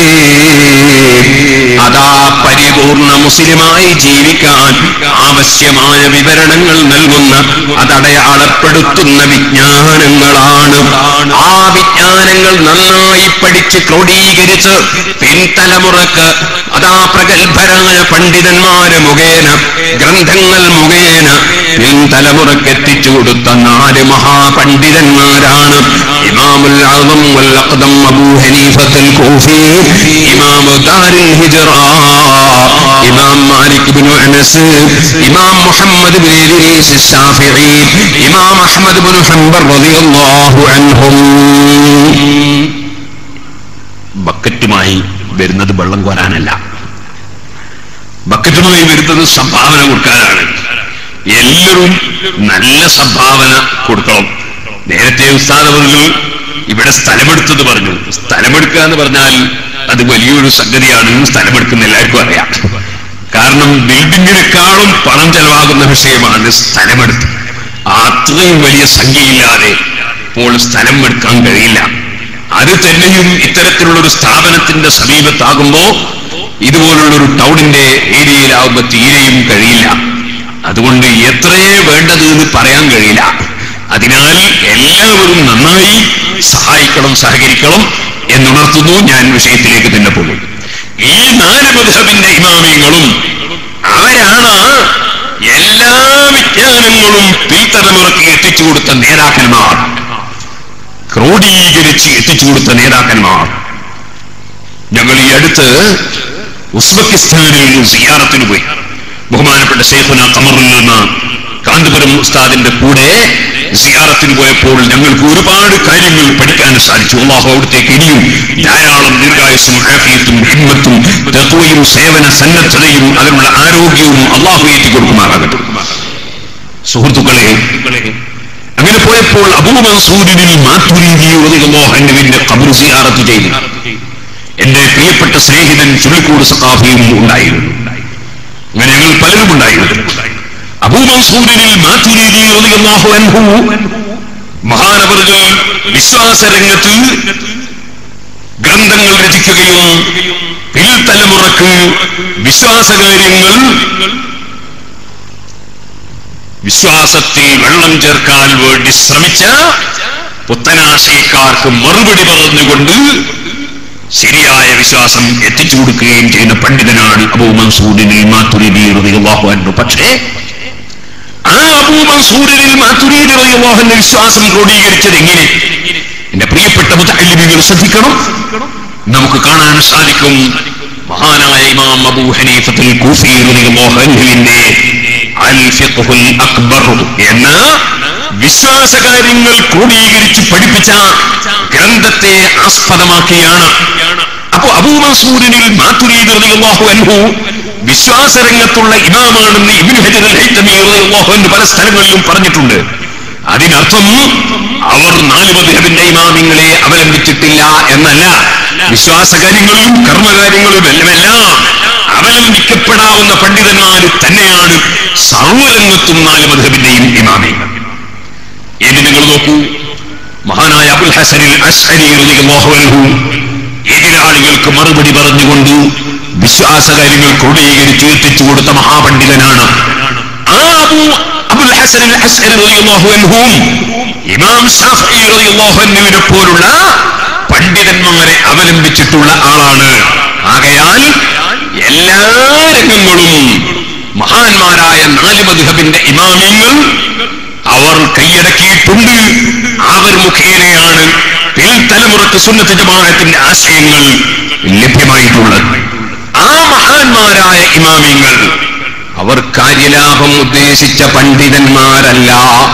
അതാ പരിപൂർണ മുസ്ലിമായി ജീവിക്കാൻ ആവശ്യമായ വിവരണങ്ങൾ നൽകുന്ന അതടയാളപ്പെടുത്തുന്ന വിജ്ഞാനങ്ങളാണ് ആ വിജ്ഞാനങ്ങൾ നന്നായി പഠിച്ച് ക്രോഡീകരിച്ച് പിൻതലമുറക്ക് അതാ പ്രഗത്ഭരായ പണ്ഡിതന്മാര് മുഖേന ഗ്രന്ഥങ്ങൾ മുഖേന പിൻതലമുറക്ക് എത്തിച്ചു കൊടുത്ത നാല് മഹാപണ്ഡിതന്മാരാണ് ഇമാമുൽ ആദം വൽ അഖ്ദം അബൂ ഹനീഫത്തുൽ കൂഫി ഇമാം ദാരുൽ ഹിജ്റ ഇമാം മാലിക് ഇബ്നു അനസ് ഇമാം മുഹമ്മദ് ഇബ്നു ഇദ്രീസ് ശാഫിഈ ഇമാം അഹ്മദ് ഇബ്നു ഹംബൽ റളിയല്ലാഹു അൻഹും ബക്കറ്റുമായി വരുന്നത് വെള്ളം കോരാനല്ല ബക്കറ്റുമായി വരുന്നത് സംഭാവന കൊടുക്കാനാണ് എല്ലാവരും നല്ല സംഭാവന കൊടുക്കണം നേരത്തെ ഉസ്താദവറുകൾ ഇവിടെ സ്ഥലമെടുത്തത് പറഞ്ഞു സ്ഥലമെടുക്കുക എന്ന് പറഞ്ഞാൽ അത് വലിയൊരു സംഗതിയാണ് സ്ഥലമെടുക്കുന്ന എല്ലാവർക്കും അറിയാം കാരണം ബിൽഡിങ്ങിനേക്കാളും പണം ചെലവാകുന്ന വിഷയമാണ് സ്ഥലമെടുത്ത് അത്രയും വലിയ സംഖ്യയില്ലാതെ ഇപ്പോൾ സ്ഥലം എടുക്കാൻ കഴിയില്ല അത് തന്നെയും ഇത്തരത്തിലുള്ള ഒരു സ്ഥാപനത്തിന്റെ സമീപത്താകുമ്പോ ഇതുപോലുള്ള ഒരു ടൗണിന്റെ ഏരിയയിലാവുമ്പോ തീരെയും കഴിയില്ല അതുകൊണ്ട് എത്രയേ വേണ്ടത് എന്ന് പറയാൻ കഴിയില്ല അതിനാൽ എല്ലാവരും നന്നായി സഹായിക്കണം സഹകരിക്കണം എന്നുണർത്തുന്നു ഞാൻ വിഷയത്തിലേക്ക് തന്നെ പോകും ഈ നാല് മധുഹബിന്റെ ഇമാമിയങ്ങളും അവരാണ് എല്ലാ വിജ്ഞാനങ്ങളും പിൽത്തലമുറക്ക് എത്തിച്ചു കൊടുത്ത നേതാക്കന്മാർ ക്രോഡീകരിച്ച് എത്തിച്ചു കൊടുത്ത നേതാക്കന്മാർ ഞങ്ങൾ ഈ അടുത്ത് ഉസ്ബെക്കിസ്ഥാനിൽ സിയാറത്തിന് പോയി ബഹുമാനപ്പെട്ട ശേഖുന കമറിൽ നിന്ന് കാന്തപുരം ഉസ്താദിന്റെ കൂടെ സിയാറത്തിന് പോയപ്പോൾ ഞങ്ങൾക്ക് ഒരുപാട് കാര്യങ്ങൾ പഠിക്കാൻ സാധിച്ചു അള്ളാഹു അവിടത്തേക്ക് ഇനിയും ധാരാളം ദീർഘായുസും ആഫിയത്തും ഹിമ്മത്തും തത്വയും സേവന സന്നദ്ധതയും അതിനുള്ള ആരോഗ്യവും അള്ളാഹു ഏറ്റി കൊടുക്കുമാറാകട്ടെ സുഹൃത്തുക്കളെ അങ്ങനെ പോയപ്പോൾ അബൂമൻസൂരിനിൽ മാത്തുരീതിയുടെ കബർ സിയാറത്ത് ചെയ്തു എന്റെ പ്രിയപ്പെട്ട സ്നേഹിതൻ ചുള്ളിക്കൂട് സഖാഫിയും ഉണ്ടായിരുന്നു അങ്ങനെ ഞങ്ങൾ പലരും ഉണ്ടായിരുന്നു അബൂമൻസൂരിനിൽ മാത്തുരീതിയാഹു അൻഹു മഹാനവറുകൾ വിശ്വാസരംഗത്ത് ഗ്രന്ഥങ്ങൾ രചിക്കുകയും പിൽത്തലമുറക്ക് വിശ്വാസകാര്യങ്ങൾ വിശ്വാസത്തിൽ വെള്ളം ചേർക്കാൻ വേണ്ടി ശ്രമിച്ച പുത്തനാശയക്കാർക്ക് മറുപടി പറഞ്ഞുകൊണ്ട് ശരിയായ വിശ്വാസം എത്തിച്ചു കൊടുക്കുകയും ചെയ്യുന്ന പണ്ഡിതനാണ് അബൂ മൻസൂരിനിൽ മാത്തുരീദി റളിയല്ലാഹു അൻഹു പക്ഷേ ആ അബൂ മൻസൂരിനിൽ മാത്തുരീദി റളിയല്ലാഹു അൻഹു വിശ്വാസം ക്രോഡീകരിച്ചത് എങ്ങനെ എന്റെ പ്രിയപ്പെട്ട മുതഅല്ലിമികൾ ശ്രദ്ധിക്കണം നമുക്ക് കാണാൻ സാധിക്കും മഹാനായ ഇമാം അബൂ ഹനീഫത്തുൽ കൂഫി റളിയല്ലാഹു അൻഹുവിന്റെ അൽ ഫിഖ്ഹുൽ അക്ബർ എന്ന വിശ്വാസകാര്യങ്ങൾ ക്രോഡീകരിച്ച് പഠിപ്പിച്ച ഗ്രന്ഥത്തെ ആസ്പദമാക്കിയാണ് അപ്പോ അബൂ മൻസൂരിനിൽ മാതുരീദ് റളിയല്ലാഹു അൻഹു വിശ്വാസരംഗത്തുള്ള ഇമാമാണെന്ന് ഇബ്നു ഹജർ അൽ ഹൈതമി റളിയല്ലാഹു അൻഹു പല സ്ഥലങ്ങളിലും പറഞ്ഞിട്ടുണ്ട് അതിനർത്ഥം അവർ നാല് മദ്ഹബിന്റെ ഇമാമിങ്ങളെ അവലംബിച്ചിട്ടില്ല എന്നല്ല വിശ്വാസകാര്യങ്ങളിലും കർമ്മകാര്യങ്ങളിലും എല്ലാമെല്ലാം അവലംബിക്കപ്പെടാവുന്ന പണ്ഡിതന്മാർ തന്നെയാണ് സർവരംഗത്തും നാല് മദ്ഹബിന്റെയും ഇമാമിങ്ങൾ ഇനി നിങ്ങൾ നോക്കൂ മഹാനായ അബുൽ ഹസനിൽ അഷ്അരി റളിയല്ലാഹു അൻഹു എതിരാളികൾക്ക് മറുപടി പറഞ്ഞുകൊണ്ട് വിശ്വാസകാര്യങ്ങൾ ക്രോഡീകരിച്ച് എത്തിച്ചു കൊടുത്ത മഹാപണ്ഡിതനാണ് ആ അബു അബുൽ ഹസനിൽ അഷ്അരി റളിയല്ലാഹു അൻഹും ഇമാം ഷാഫിഈ റളിയല്ലാഹു അൻഹുവിനെ പോലുള്ള പണ്ഡിതന്മാരെ അവലംബിച്ചിട്ടുള്ള ആളാണ് ആകയാൽ എല്ലാ രംഗങ്ങളും മഹാന്മാരായ നാല് മദ്ഹബിന്റെ ഇമാമിങ്ങൾ അവർ കൈയടക്കിയിട്ടുണ്ട് അവർ മുഖേനയാണ് പിൽത്തലമുറക്ക് സുന്നത്ത് ജമാഅത്തിന്റെ ആശയങ്ങൾ ലഭ്യമായിട്ടുള്ളത് ആ മഹാന്മാരായ ഇമാമിങ്ങൾ അവർ കാര്യലാഭം ഉദ്ദേശിച്ച പണ്ഡിതന്മാരല്ല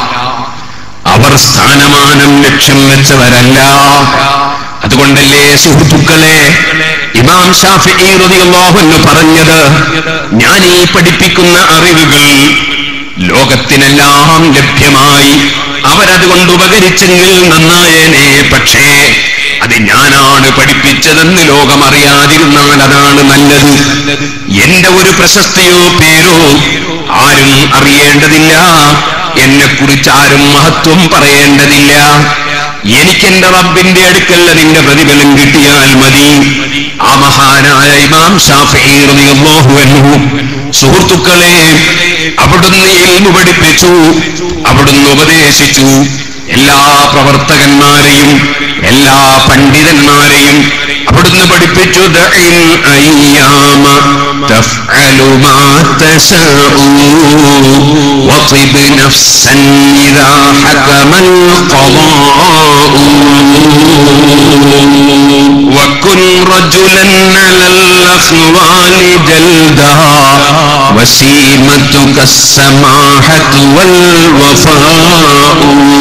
അവർ സ്ഥാനമാനം ലക്ഷ്യം വെച്ചവരല്ല അതുകൊണ്ടല്ലേ സുഹൃത്തുക്കളെ ഇമാം ഷാഫി റളിയല്ലാഹു പറഞ്ഞത് ഞാൻ ഈ പഠിപ്പിക്കുന്ന അറിവുകൾ ലോകത്തിനെല്ലാം ലഭ്യമായി അവരതുകൊണ്ട് ഉപകരിച്ചെങ്കിൽ നന്നായേനെ പക്ഷേ അത് ഞാനാണ് പഠിപ്പിച്ചതെന്ന് ലോകം അറിയാതിരുന്നാൽ അതാണ് നല്ലത് എന്റെ ഒരു പ്രശസ്തിയോ പേരോ ആരും അറിയേണ്ടതില്ല എന്നെ കുറിച്ച് ആരും മഹത്വം പറയേണ്ടതില്ല എനിക്കെന്റെ റബ്ബിന്റെ അടുക്കൽ അതിന്റെ പ്രതിഫലം കിട്ടിയാൽ മതി ആ മഹാനായ ഇമാം ഷാഫി റളിയല്ലാഹു അൻഹു സുഹൃത്തുക്കളെ അവിടുന്ന് ഇൽമു പഠിപ്പിച്ചു അവിടുന്ന് ഉപദേശിച്ചു എല്ലാ പ്രവർത്തകന്മാരെയും എല്ലാ പണ്ഡിതന്മാരെയും അവിടുന്ന് പഠിപ്പിച്ചു ദഇൽ അയ്യാമ തഫ്അലു മാ തശാഉ വതിബ് നഫ്സൻ ഇദാ ഹകമൽ ഖളാഉ وكن رجلا على الأخوال جلدا وسيمتك السماحة والوفاء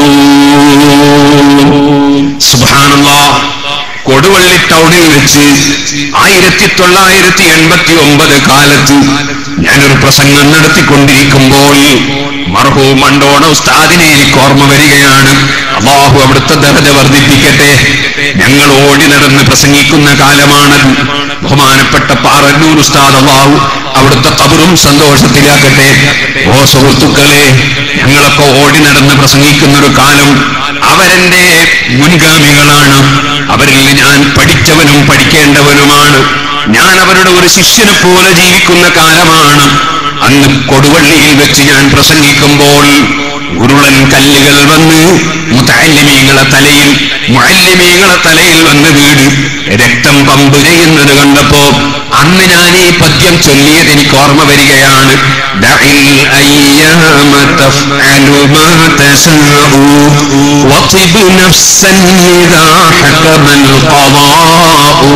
سبحان الله കൊടുവള്ളി ടൗണിൽ വെച്ച് ആയിരത്തി തൊള്ളായിരത്തി എൺപത്തി ഒമ്പത് കാലത്ത് ഞാനൊരു പ്രസംഗം നടത്തിക്കൊണ്ടിരിക്കുമ്പോൾ മർഹൂ മണ്ടോണ ഉസ്താദിനെ എനിക്ക് ഓർമ്മ വരികയാണ് അള്ളാഹു അവിടുത്തെ ദർജ വർദ്ധിപ്പിക്കട്ടെ ഞങ്ങൾ ഓടി നടന്ന് പ്രസംഗിക്കുന്ന കാലമാണത് ബഹുമാനപ്പെട്ട പാറന്നൂർ ഉസ്താദ് അള്ളാഹു അവിടുത്തെ കബറും സന്തോഷത്തിലാക്കട്ടെ ഓ സുഹൃത്തുക്കളെ ഞങ്ങളൊക്കെ ഓടി നടന്ന് പ്രസംഗിക്കുന്ന ഒരു കാലം അവരെന്റെ മുൻഗാമികളാണ് അവരിൽ ഞാൻ പഠിച്ചവനും പഠിക്കേണ്ടവനുമാണ് ഞാൻ അവരുടെ ഒരു ശിഷ്യനെ പോലെ ജീവിക്കുന്ന കാലമാണ് അന്ന് കൊടുവള്ളിയിൽ വെച്ച് ഞാൻ പ്രസംഗിക്കുമ്പോൾ ഉരുളൻ കല്ലുകൾ വന്ന് മുത്തല്ലിമീങ്ങളെ തലയിൽ മുഅല്ലിമീങ്ങളെ തലയിൽ വന്ന് വീട് രക്തം പമ്പ് ചെയ്യുന്നത് കണ്ടപ്പോ അന്ന് ഞാൻ ഈ പദ്യം ചൊല്ലിയത് എനിക്ക് ഓർമ്മ വരികയാണ് ദഇൽ അയ്യാമ തഫ്അലു മാ തശാഉ വതിബ് നഫ്സൻ ഇദാ ഹകമൽ ഖളാഉ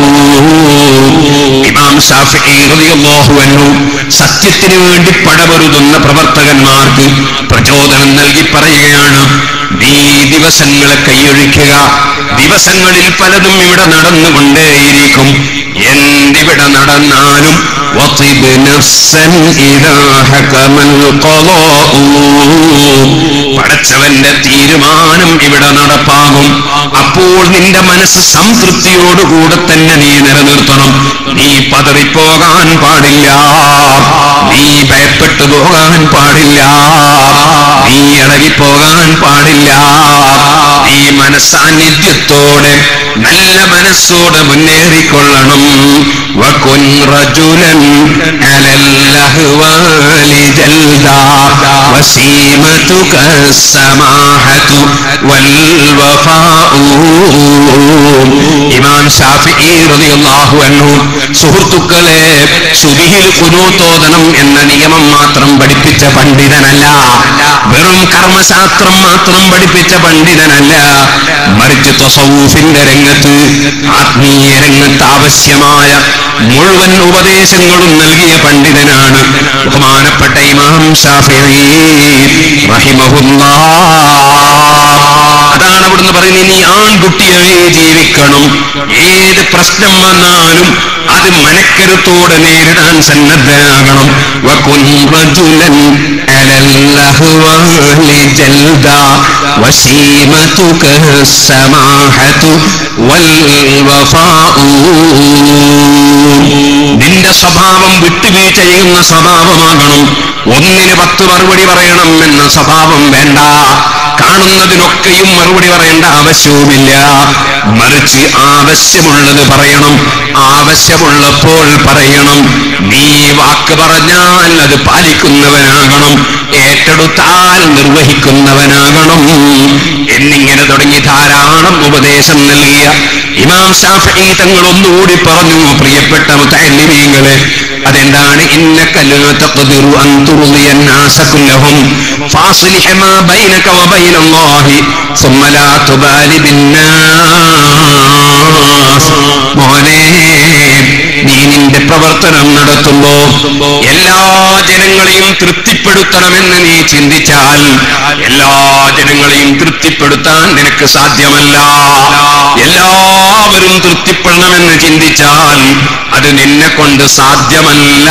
ഇമാം ഷാഫിഈ റളിയല്ലാഹു അൻഹു സത്യത്തിന് വേണ്ടി പടപൊരുതുന്ന പ്രവർത്തകന്മാർക്ക് പ്രചോദനം നൽകി പറയുകയാണ് നീ ദിവസങ്ങളെ കൈയൊഴിക്കുക ദിവസങ്ങളിൽ പലതും ഇവിടെ നടന്നുകൊണ്ടേയിരിക്കും എന്തിവിടെ നടന്നാലും വതിബ് നഫ്സൻ ഇദാ ഹകമൽ ഖളാഉ പടച്ചവന്റെ തീരുമാനം ഇവിടെ നടപ്പാകും അപ്പോൾ നിന്റെ മനസ്സ് സംതൃപ്തിയോടുകൂടെ തന്നെ നീ നിലനിർത്തണം നീ പതറിപ്പോകാൻ പാടില്ല നീ ഭയപ്പെട്ടു പോകാൻ പാടില്ല നീ ഇളകിപ്പോകാൻ പാടില്ല നീ മനസാന്നിധ്യത്തോടെ നല്ല മനസ്സോടെ മുന്നേറിക്കൊള്ളണം വകുൻ റജുലൻ അലൽ അഹ്വാലി ജൽദാ വസീമതുക സമാഹതു വൽ വഫാഉ ഇമാം ഷാഫിഈ റളിയല്ലാഹു അൻഹു സുഹൃത്തുക്കളെ സുബിഹിൽ ഖുനൂത്തോദനം എന്ന നിയമം മാത്രം പഠിപ്പിച്ച പണ്ഡിതനല്ല വെറും കർമ്മശാസ്ത്രം മാത്രം പഠിപ്പിച്ച പണ്ഡിതനല്ല മറിച്ച് തസവൂഫിന്റെ രംഗത്ത് ആത്മീയ രംഗത്ത് ആവശ്യമായ മുഴുവൻ ഉപദേശങ്ങളും നൽകിയ പണ്ഡിതനാണ് ബഹുമാനപ്പെട്ട ഇമാം ഷാഫിഈ റഹിമഹുല്ലാ അതാണ് അവിടുന്ന് പറയുന്നത് ഇനി ആൺ ആൺകുട്ടിയായി ജീവിക്കണം ഏത് പ്രശ്നം വന്നാലും അത് മനക്കരുത്തോടെ നേരിടാൻ സന്നദ്ധനാകണം വകുൻ റജുലൻ അലൽ അഹ്വാലി ജൽദാ വശീമതുക സമാഹതു വൽ വഫാഉ നിന്റെ സ്വഭാവം വിട്ടുവീഴ്ച ചെയ്യുന്ന സ്വഭാവമാകണം ഒന്നിന് പത്ത് മറുപടി പറയണം എന്ന സ്വഭാവം വേണ്ട കാണുന്നതിനൊക്കെയും മറുപടി പറയേണ്ട ആവശ്യവുമില്ല മറിച്ച് ആവശ്യമുള്ളത് പറയണം ആവശ്യമുള്ളപ്പോൾ പറയണം നീ വാക്ക് പറഞ്ഞാൽ അത് പാലിക്കുന്നവനാകണം ഏറ്റെടുത്താൽ നിർവഹിക്കുന്നവനാകണം എന്നിങ്ങനെ തുടങ്ങി ധാരാളം ഉപദേശം നൽകിയ ഇമാം ഷാഫി തങ്ങൾ ഒന്നുകൂടി പറഞ്ഞു പ്രിയപ്പെട്ട മുത്തല്ലിമീങ്ങളെ അതെന്താണ് ഇന്നക്കല്ലാ തഖ്ദിറു അൻ തുർദിയ الناس كلهم فاصلح ما بينك وبين الله ثم لا تبال بالناس മോനെ നീ നിന്റെ പ്രവർത്തനം നടത്തുമ്പോ എല്ലാ ജനങ്ങളെയും തൃപ്തിപ്പെടുത്തണമെന്ന് നീ ചിന്തിച്ചാൽ എല്ലാ ജനങ്ങളെയും തൃപ്തിപ്പെടുത്താൻ നിനക്ക് സാധ്യമല്ല എല്ലാവരും തൃപ്തിപ്പെടണമെന്ന് ചിന്തിച്ചാൽ അത് നിന്നെ കൊണ്ട് സാധ്യമല്ല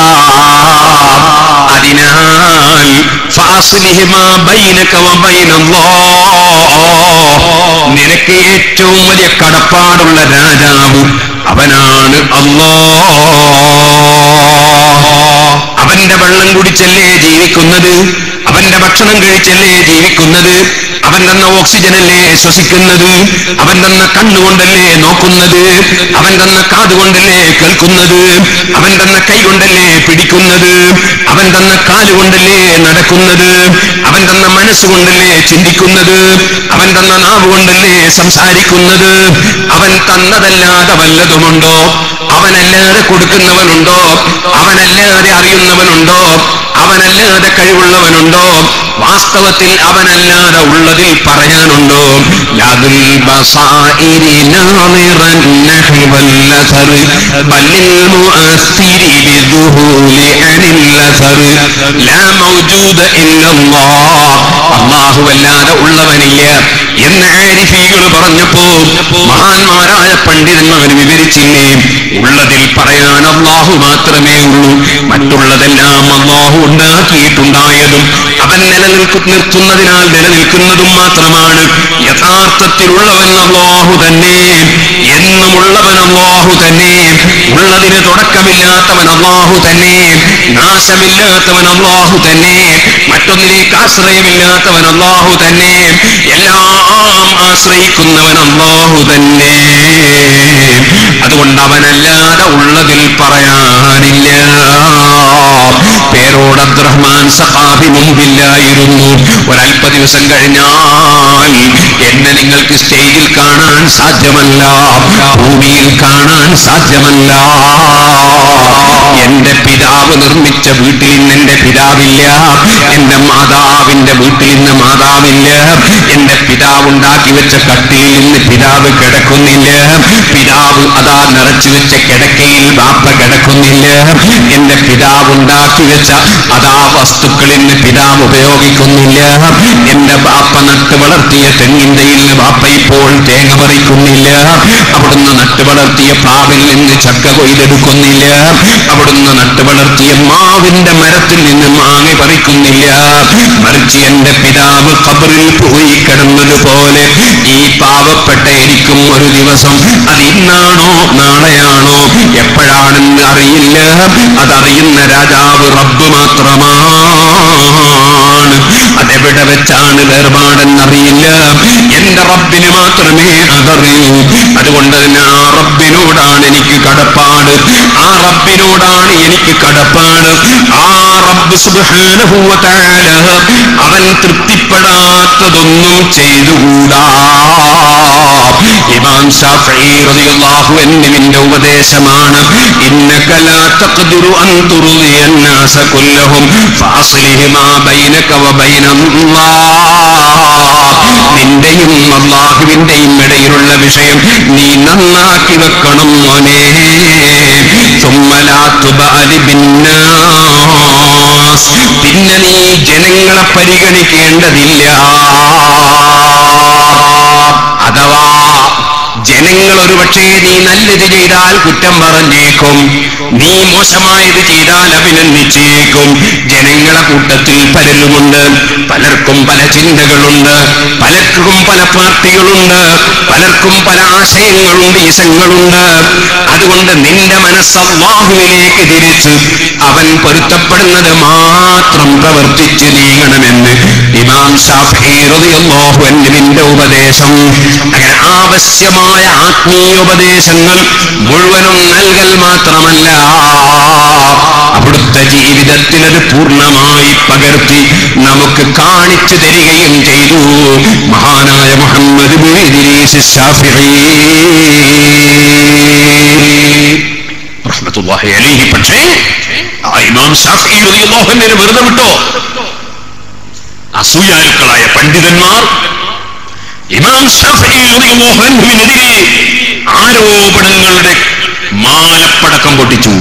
അതിനാൽ ഫാസിലിഹ് മാ ബൈനക വബൈന അല്ലാഹ്. നിനക്ക് ഏറ്റവും വലിയ കടപ്പാടുള്ള രാജാവ് അവനാണ് അല്ലാ അവന്റെ വെള്ളം കുടിച്ചല്ലേ ജീവിക്കുന്നത് അവന്റെ ഭക്ഷണം കഴിച്ചല്ലേ ജീവിക്കുന്നത് അവൻ തന്ന ഓക്സിജനല്ലേ ശ്വസിക്കുന്നത് അവൻ തന്ന കണ്ണുകൊണ്ടല്ലേ നോക്കുന്നത് അവൻ തന്ന കാതുകൊണ്ടല്ലേ കേൾക്കുന്നത് അവൻ തന്ന കൈ കൊണ്ടല്ലേ പിടിക്കുന്നത് അവൻ തന്ന കാലുകൊണ്ടല്ലേ നടക്കുന്നത് അവൻ തന്ന മനസ്സുകൊണ്ടല്ലേ ചിന്തിക്കുന്നത് അവൻ തന്ന നാവ് കൊണ്ടല്ലേ സംസാരിക്കുന്നത് അവൻ തന്നതല്ലാതെ വല്ലതുമുണ്ടോ അവനല്ലാതെ കൊടുക്കുന്നവനുണ്ടോ അവനല്ലാതെ അറിയുന്നവനുണ്ടോ അവനല്ലാതെ കഴിവുള്ളവനുണ്ടോ വാസ്തവത്തിൽ അവനല്ലാതെ ഉള്ളതിൽ പറയാനുണ്ടോ ലാദുൽ ബസായിരി നാളിറൻ നഹ്വൽ അസർ ബലിൽ മുഅസ്സിരി ബിദുഹൂലി അനിൽ അസർ ലാ മൗജൂദ ഇല്ലല്ലാഹ് അല്ലാഹു അല്ലാതെ ഉള്ളവനില്ല എന്ന് ആരിഫീകൾ പറഞ്ഞപ്പോ മഹാന്മാരായ പണ്ഡിതന്മാർ വിവരിച്ചില്ലേ ഉള്ളതിൽ പറയാൻ അള്ളാഹു മാത്രമേ ഉള്ളൂ മറ്റുള്ളതെല്ലാം അള്ളാഹു ഉണ്ടാക്കിയിട്ടുണ്ടായതും അവൻ നിലനിൽക്കു നിർത്തുന്നതിനാൽ നിലനിൽക്കുന്നതും മാത്രമാണ് യഥാർത്ഥത്തിലുള്ളവൻ അള്ളാഹു തന്നെ എന്നുമുള്ളവൻ അള്ളാഹു തന്നെ ഉള്ളതിന് തുടക്കമില്ലാത്തവൻ അള്ളാഹു തന്നെ നാശമില്ലാത്തവൻ അള്ളാഹു തന്നെ മറ്റൊന്നിലേക്ക് ആശ്രയമില്ലാത്തവൻ അള്ളാഹു തന്നെ എല്ലാം ആശ്രയിക്കുന്നവൻ അള്ളാഹു തന്നെ അതുകൊണ്ട് അവനല്ലാതെ ഉള്ളതിൽ പറയാനില്ല പേരോട് അബ്ദുറഹ്മാൻ സഹാബി മുമ്പില്ലായിരുന്നു ഒരല്പ ദിവസം കഴിഞ്ഞാൽ എന്നെ നിങ്ങൾക്ക് സ്റ്റേജിൽ കാണാൻ സാധ്യമല്ല ഭൂമിയിൽ കാണാൻ സാധ്യമല്ല എന്റെ പിതാവ് നിർമ്മിച്ച വീട്ടിൽ ഇന്ന് എന്റെ പിതാവില്ല എന്റെ മാതാവിന്റെ വീട്ടിൽ ഇന്ന് മാതാവില്ല എന്റെ പിതാവ് ഉണ്ടാക്കി വെച്ച കട്ടിയിൽ ഇന്ന് പിതാവ് കിടക്കുന്നില്ല പിതാവ് അതാ നിറച്ചു വെച്ച കിടക്കയിൽ ബാപ്പ കിടക്കുന്നില്ല എന്റെ പിതാവ് ഉണ്ടാക്കി വെച്ച അതാ വസ്തുക്കൾ ഇന്ന് പിതാവ് ഉപയോഗിക്കുന്നില്ല എന്റെ ബാപ്പ നട്ട് വളർത്തിയ തെങ്ങിന്റെ ഇന്ന് ബാപ്പ ഇപ്പോൾ തേങ്ങ പറിക്കുന്നില്ല അവിടുന്ന് നട്ട് വളർത്തിയ പ്ലാവിൽ നിന്ന് ചക്ക കൊയ്തെടുക്കുന്നില്ല അവിടുന്ന് നട്ട് വളർത്തിയ മാവിന്റെ മരത്തിൽ നിന്ന് മാങ്ങ പറിക്കുന്നില്ല മറിച്ച് എന്റെ പിതാവ് ഖബറിൽ പോയി കിടന്നതുപോലെ ഈ പാവപ്പെട്ട എനിക്കും ഒരു ദിവസം അത് ഇന്നാണോ നാളെയാണോ എപ്പോഴാണെന്ന് അറിയില്ല അതറിയുന്ന രാജാവ് റബ്ബ് മാത്രമാണ് അതെവിടെ വെച്ചാണ് വേർപാടെന്നറിയില്ല എന്റെ റബ്ബിന് മാത്രമേ അതറിയൂ അതുകൊണ്ട് തന്നെ ആ റബ്ബിനോടാണ് എനിക്ക് കടപ്പാട് ആ റബ്ബിനോടാണ് എനിക്ക് കടപ്പാട് ആ റബ്ബ് സുബ്ഹാനഹു വ തആല അവൻ തൃപ്തിപ്പെടാത്തതൊന്നും ചെയ്തുകൂടാ ഇമാം ഷാഫിഈ റളിയല്ലാഹു അൻഹുവിന്റെ ഉപദേശമാണ് ഇന്നക ലാ തഖ്ദിറു അൻ തുർദിയ الناس كلهم فاصلح ما بينك وبين الله നിന്റെയും അള്ളാഹുവിന്റെയും ഇടയിലുള്ള വിഷയം നീ നന്നാക്കി വെക്കണം മോനെ ثم لا تبال بالناس പിന്നെ നീ ജനങ്ങളെ പരിഗണിക്കേണ്ടതില്ല അഥവാ ഒരു പക്ഷേ നീ നല്ലത് ചെയ്താൽ കുറ്റം പറഞ്ഞേക്കും നീ മോശമായത് ചെയ്താൽ അഭിനന്ദിച്ചേക്കും ജനങ്ങളെ കൂട്ടത്തിൽ പലരുമുണ്ട് പലർക്കും പല ചിന്തകളുണ്ട് പലർക്കും പല പാർട്ടികളുണ്ട് പലർക്കും പല ആശയങ്ങളുണ്ട് ഇസങ്ങളുണ്ട് അതുകൊണ്ട് നിന്റെ മനസ്സ് അള്ളാഹുവിലേക്ക് തിരിച്ച് അവൻ പൊരുത്തപ്പെടുന്നത് മാത്രം പ്രവർത്തിച്ച് നീങ്ങണമെന്ന് ഇമാം ഷാഫി റളിയല്ലാഹു അൻഹുവിന്റെ ഉപദേശം അങ്ങനെ ആവശ്യമായ ആത്മീയ ഉപദേശങ്ങൾ മുഴുവനും നൽകൽ മാത്രമല്ല അവിടുത്തെ ജീവിതത്തിൽ അത് പൂർണ്ണമായി പകർത്തി നമുക്ക് കാണിച്ചു തരികയും ചെയ്തു മഹാനായ മുഹമ്മദ് ബിൻ ഇദ്രീസ് ഷാഫിഈ റഹ്മത്തുള്ളാഹി അലൈഹി പക്ഷേ ആ ഇമാം ഷാഫി റളിയല്ലാഹു അൻഹുവിനെ വെറുതെ വിട്ടോ അസൂയാലുക്കളായ പണ്ഡിതന്മാർ ഇമാം ഷാഫി റളിയല്ലാഹു അൻഹുവിനെതിരെ ആരോപണങ്ങളുടെ മാലപ്പടക്കം പൊട്ടിച്ചു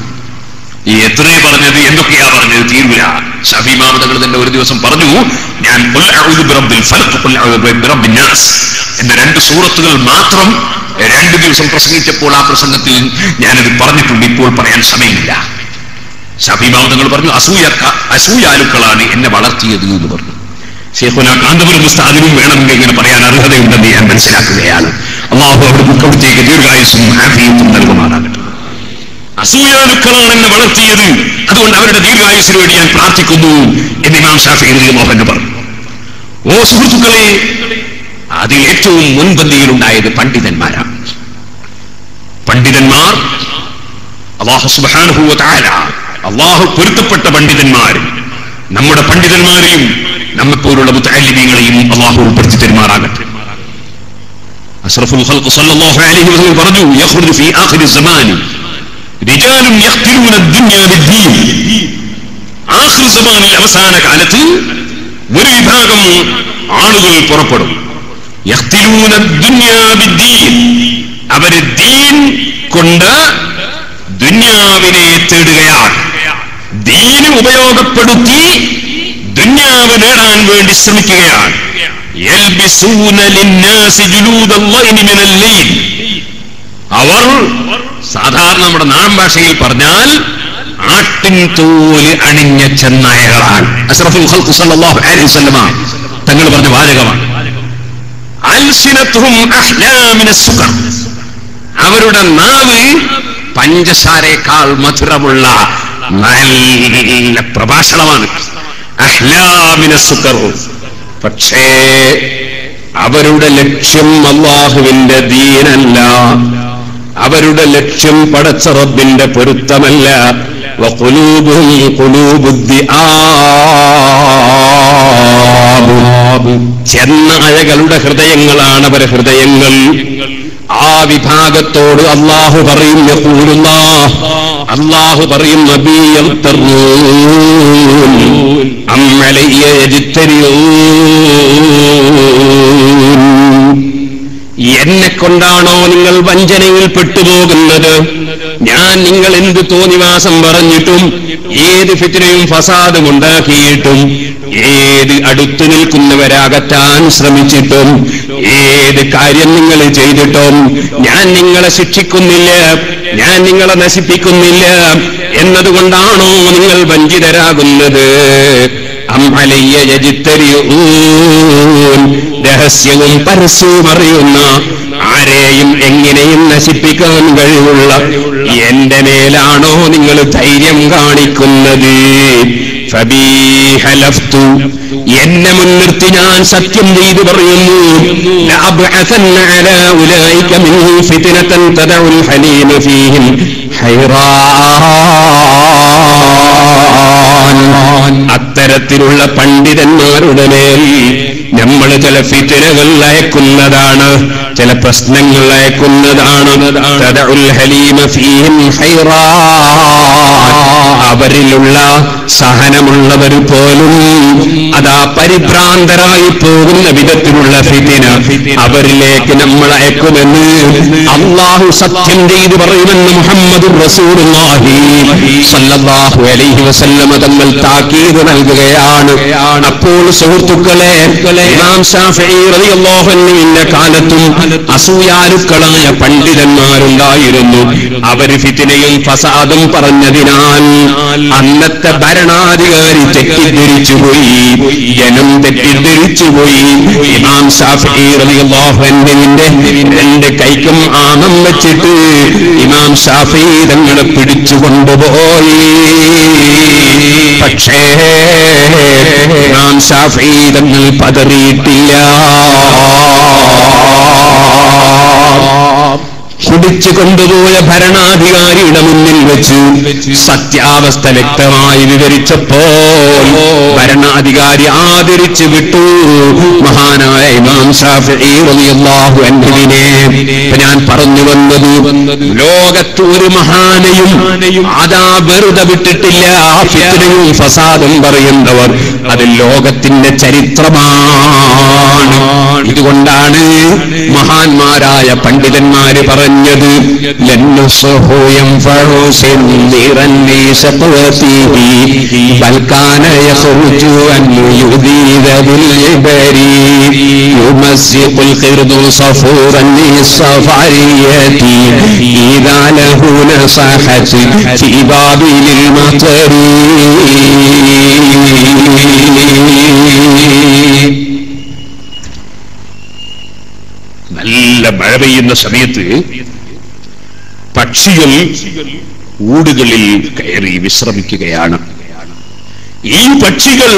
ഈ എത്രേ പറഞ്ഞത് എന്തൊക്കെയാ പറഞ്ഞത് തീർവില്ല ഷഫി മാമതകൾ തന്നെ ഒരു ദിവസം പറഞ്ഞു ഞാൻ ഖുൽ അഊദു ബിറബ്ബിൽ ഫലഖ്, ഖുൽ അഊദു ബിറബ്ബിൻ നാസ് എന്ന രണ്ട് സൂറത്തുകൾ മാത്രം രണ്ട് ദിവസം പ്രസംഗിച്ചപ്പോൾ ആ പ്രസംഗത്തിൽ ഞാനത് പറഞ്ഞിട്ടുണ്ട് ഇപ്പോൾ പറയാൻ സമയമില്ല ഷഫി മാമതങ്ങൾ പറഞ്ഞു അസൂയ അസൂയാലുക്കളാണ് എന്നെ വളർത്തിയത് എന്ന് പറഞ്ഞു ഷേഖുന കാന്തപുരം ഉസ്താദിനും വേണമെങ്കിൽ ഇങ്ങനെ പറയാൻ അർഹതയുണ്ടെന്ന് ഞാൻ മനസ്സിലാക്കുകയാണ് അള്ളാഹു അവിടെ മുഖത്തേക്ക് ദീർഘായുസും ഹാഫിയും നൽകുമാറാകട്ടെ അസൂയാലുക്കളാണ് എന്നെ വളർത്തിയത് അതുകൊണ്ട് അവരുടെ ദീർഘായുസിന് വേണ്ടി ഞാൻ പ്രാർത്ഥിക്കുന്നു എന്ന് ഇമാം ഷാഫി മോഹൻ പറഞ്ഞു ഓ സുഹൃത്തുക്കളെ അതിൽ ഏറ്റവും മുൻപന്തിയിലുണ്ടായത് പണ്ഡിതന്മാരാണ് പണ്ഡിതന്മാർ അള്ളാഹു സുബ്ഹാനഹു വ തആല അള്ളാഹു പൊരുത്തപ്പെട്ട പണ്ഡിതന്മാർ നമ്മുടെ പണ്ഡിതന്മാരെയും നമ്മെപ്പോലുള്ള മുത്തഅല്ലിമീങ്ങളെയും അള്ളാഹു ഉൾപ്പെടുത്തി തെരുമാറാകട്ടെ അഷ്റഫുൽ ഖൽഖ് സല്ലല്ലാഹു അലൈഹി വസല്ലം പറഞ്ഞു യഖ്റുജു ഫീ ആഖിരി സമാനി റിജാലും യഖ്തിലൂന ദുനിയ ബിദ്ദീൻ ആഖിർ സമാനിൽ അവസാന കാലത്ത് ഒരു വിഭാഗം ആളുകൾ പുറപ്പെടും യഖ്തിലൂന ദുനിയ ബിദ്ദീൻ അവര് ദീൻ കൊണ്ട് ദുന്യാവിനെ തേടുകയാണ് ദീന് ഉപയോഗപ്പെടുത്തി ദുന്യാവ് നേടാൻ വേണ്ടി ശ്രമിക്കുകയാണ് യൽബിസൂന ലിന്നാസി ജുലൂദൽ ലൈനി മിനൽ ലൈൽ. അവർ സാധാരണ നമ്മുടെ നാടൻ ഭാഷയിൽ പറഞ്ഞാൽ ആട്ടിൻ തോല് അണിഞ്ഞ ചെന്നായകളാണ് അഷ്റഫുൽ ഖൽഖ് സല്ലല്ലാഹു അലൈഹി വസല്ലമ തങ്ങൾ പറഞ്ഞ വാചകമാണ് അൽസിനത്തുഹും അഹ്ലാമിന സുഖം അവരുടെ നാവ് പഞ്ചസാരേക്കാൾ മധുരമുള്ള നല്ല പ്രഭാഷണമാണ് അഹ്ലാമിന സുഖർ പക്ഷേ അവരുടെ ലക്ഷ്യം അള്ളാഹുവിന്റെ ദീനല്ല അവരുടെ ലക്ഷ്യം പടച്ച റബ്ബിന്റെ പൊരുത്തമല്ല വഖുലൂബുഹും ഖുലൂബുദ്ദിആബ്. ചെന്നായകളുടെ ഹൃദയങ്ങളാണ് അവരെ ഹൃദയങ്ങൾ ആ വിഭാഗത്തോട് അള്ളാഹു പറയും യഖൂലുല്ലാ. അള്ളാഹു പറയും നബി യഗ്തറൂൻ. അം അലയ്യ യജ്തരിയൂൻ. എന്നെ കൊണ്ടാണോ നിങ്ങൾ വഞ്ചനയിൽ പെട്ടുപോകുന്നത് ഞാൻ നിങ്ങൾ എന്ത് തോന്നിവാസം പറഞ്ഞിട്ടും ഏത് ഫിത്തിനയും ഫസാദും ഉണ്ടാക്കിയിട്ടും ഏത് അടുത്തു നിൽക്കുന്നവരാകറ്റാൻ ശ്രമിച്ചിട്ടും ഏത് കാര്യം നിങ്ങൾ ചെയ്തിട്ടും ഞാൻ നിങ്ങളെ ശിക്ഷിക്കുന്നില്ല ഞാൻ നിങ്ങളെ നശിപ്പിക്കുന്നില്ല എന്നതുകൊണ്ടാണോ നിങ്ങൾ വഞ്ചിതരാകുന്നത് അം അലയ്യ യജിത്തരിയൂൻ രഹസ്യവും പരസ്യവും അറിയുന്ന ആരെയും എങ്ങനെയും നശിപ്പിക്കാൻ കഴിവുള്ള എന്റെ മേലാണോ നിങ്ങൾ ധൈര്യം കാണിക്കുന്നത് ഫബീഹലഫ്തു എന്നെ മുൻനിർത്തി ഞാൻ സത്യം ചെയ്തു പറയുന്നു ലഅബ്അസന്ന അലാ ഉലൈക മിൻഹും ഫിത്നതൻ തദഉൽ ഹലീമ ഫീഹിം ഹൈറാൻ അത്തരത്തിലുള്ള പണ്ഡിതന്മാരുടെ മേൽ നമ്മൾ ചില ഫിത്തിനകൾ അയക്കുന്നതാണ് ചില പ്രശ്നങ്ങൾ അയക്കുന്നതാണ് തദഉൽ ഹലീമ ഫീഹിം ഹൈറാൻ അവരിലുള്ള സഹനമുള്ളവർ പോലും അതാ പരിഭ്രാന്തരായി പോകുന്ന വിധത്തിലുള്ള ഫിത്തിന അവരിലേക്ക് നമ്മൾ അയക്കുമെന്ന് അള്ളാഹു സത്യം ചെയ്ത് പറയുമെന്ന് മുഹമ്മദ് റസൂലുള്ളാഹി സല്ലല്ലാഹു അലൈഹി വസല്ലമ തങ്ങൾ താക്കീത് നൽകുകയാണ് അപ്പോൾ സുഹൃത്തുക്കളെ ഇമാം ഷാഫിഈ റളിയല്ലാഹു അൻഹുവിന്റെ കാലത്തും അസൂയാലുക്കളായ പണ്ഡിതന്മാരുണ്ടായിരുന്നു അവര് ഫിത്തിനയും ഫസാദും പറഞ്ഞതിനാൽ അന്നത്തെ ഭരണാധികാരി തെറ്റിദ്ധരിച്ചുപോയി ജനം തെറ്റിദ്ധരിച്ചുപോയി ഇമാം ഷാഫി റളിയല്ലാഹു അൻഹുവിന്റെ രണ്ട് കൈക്കും ആമം വെച്ചിട്ട് ഇമാം ഷാഫി തങ്ങളെ പിടിച്ചു കൊണ്ടുപോയി പക്ഷേ ഇമാം ഷാഫി തങ്ങൾ പതറിയിട്ടില്ല പിടിച്ചു കൊണ്ടുപോയ ഭരണാധികാരിയുടെ മുന്നിൽ വെച്ച് സത്യാവസ്ഥ വ്യക്തമായി വിവരിച്ചപ്പോൾ ഭരണാധികാരി ആദരിച്ചു വിട്ടു മഹാനായ ഇമാം ഷാഫി റളിയല്ലാഹു അൻഹുവിനെ ഇപ്പൊ ഞാൻ പറഞ്ഞു വന്നത് ലോകത്ത് ഒരു മഹാനെയും അതാ വെറുതെ വിട്ടിട്ടില്ല ഫിത്നയും ഫസാദും പറയുന്നവർ അത് ലോകത്തിന്റെ ചരിത്രമാണ് ഇതുകൊണ്ടാണ് മഹാന്മാരായ പണ്ഡിതന്മാര് പറഞ്ഞത് ലന്നുസുഹു യൻഫഉ സിന്നിറൻ ലി ശഖവതിഹി ബൽ കാന യഖ്റുജു അൻ യുദീദ ബിൽ ഇബരി യുമസ്സിഖുൽ ഖിർദു സഫൂറൻ ലി സഫാരിയതി ഇദാ ലഹു നസഹത് ഫി ബാബിൽ മത്തരി നല്ല മഴ പെയ്യുന്ന സമയത്ത് പക്ഷികൾ ഊടുകളിൽ കയറി വിശ്രമിക്കുകയാണ് ഈ പക്ഷികൾ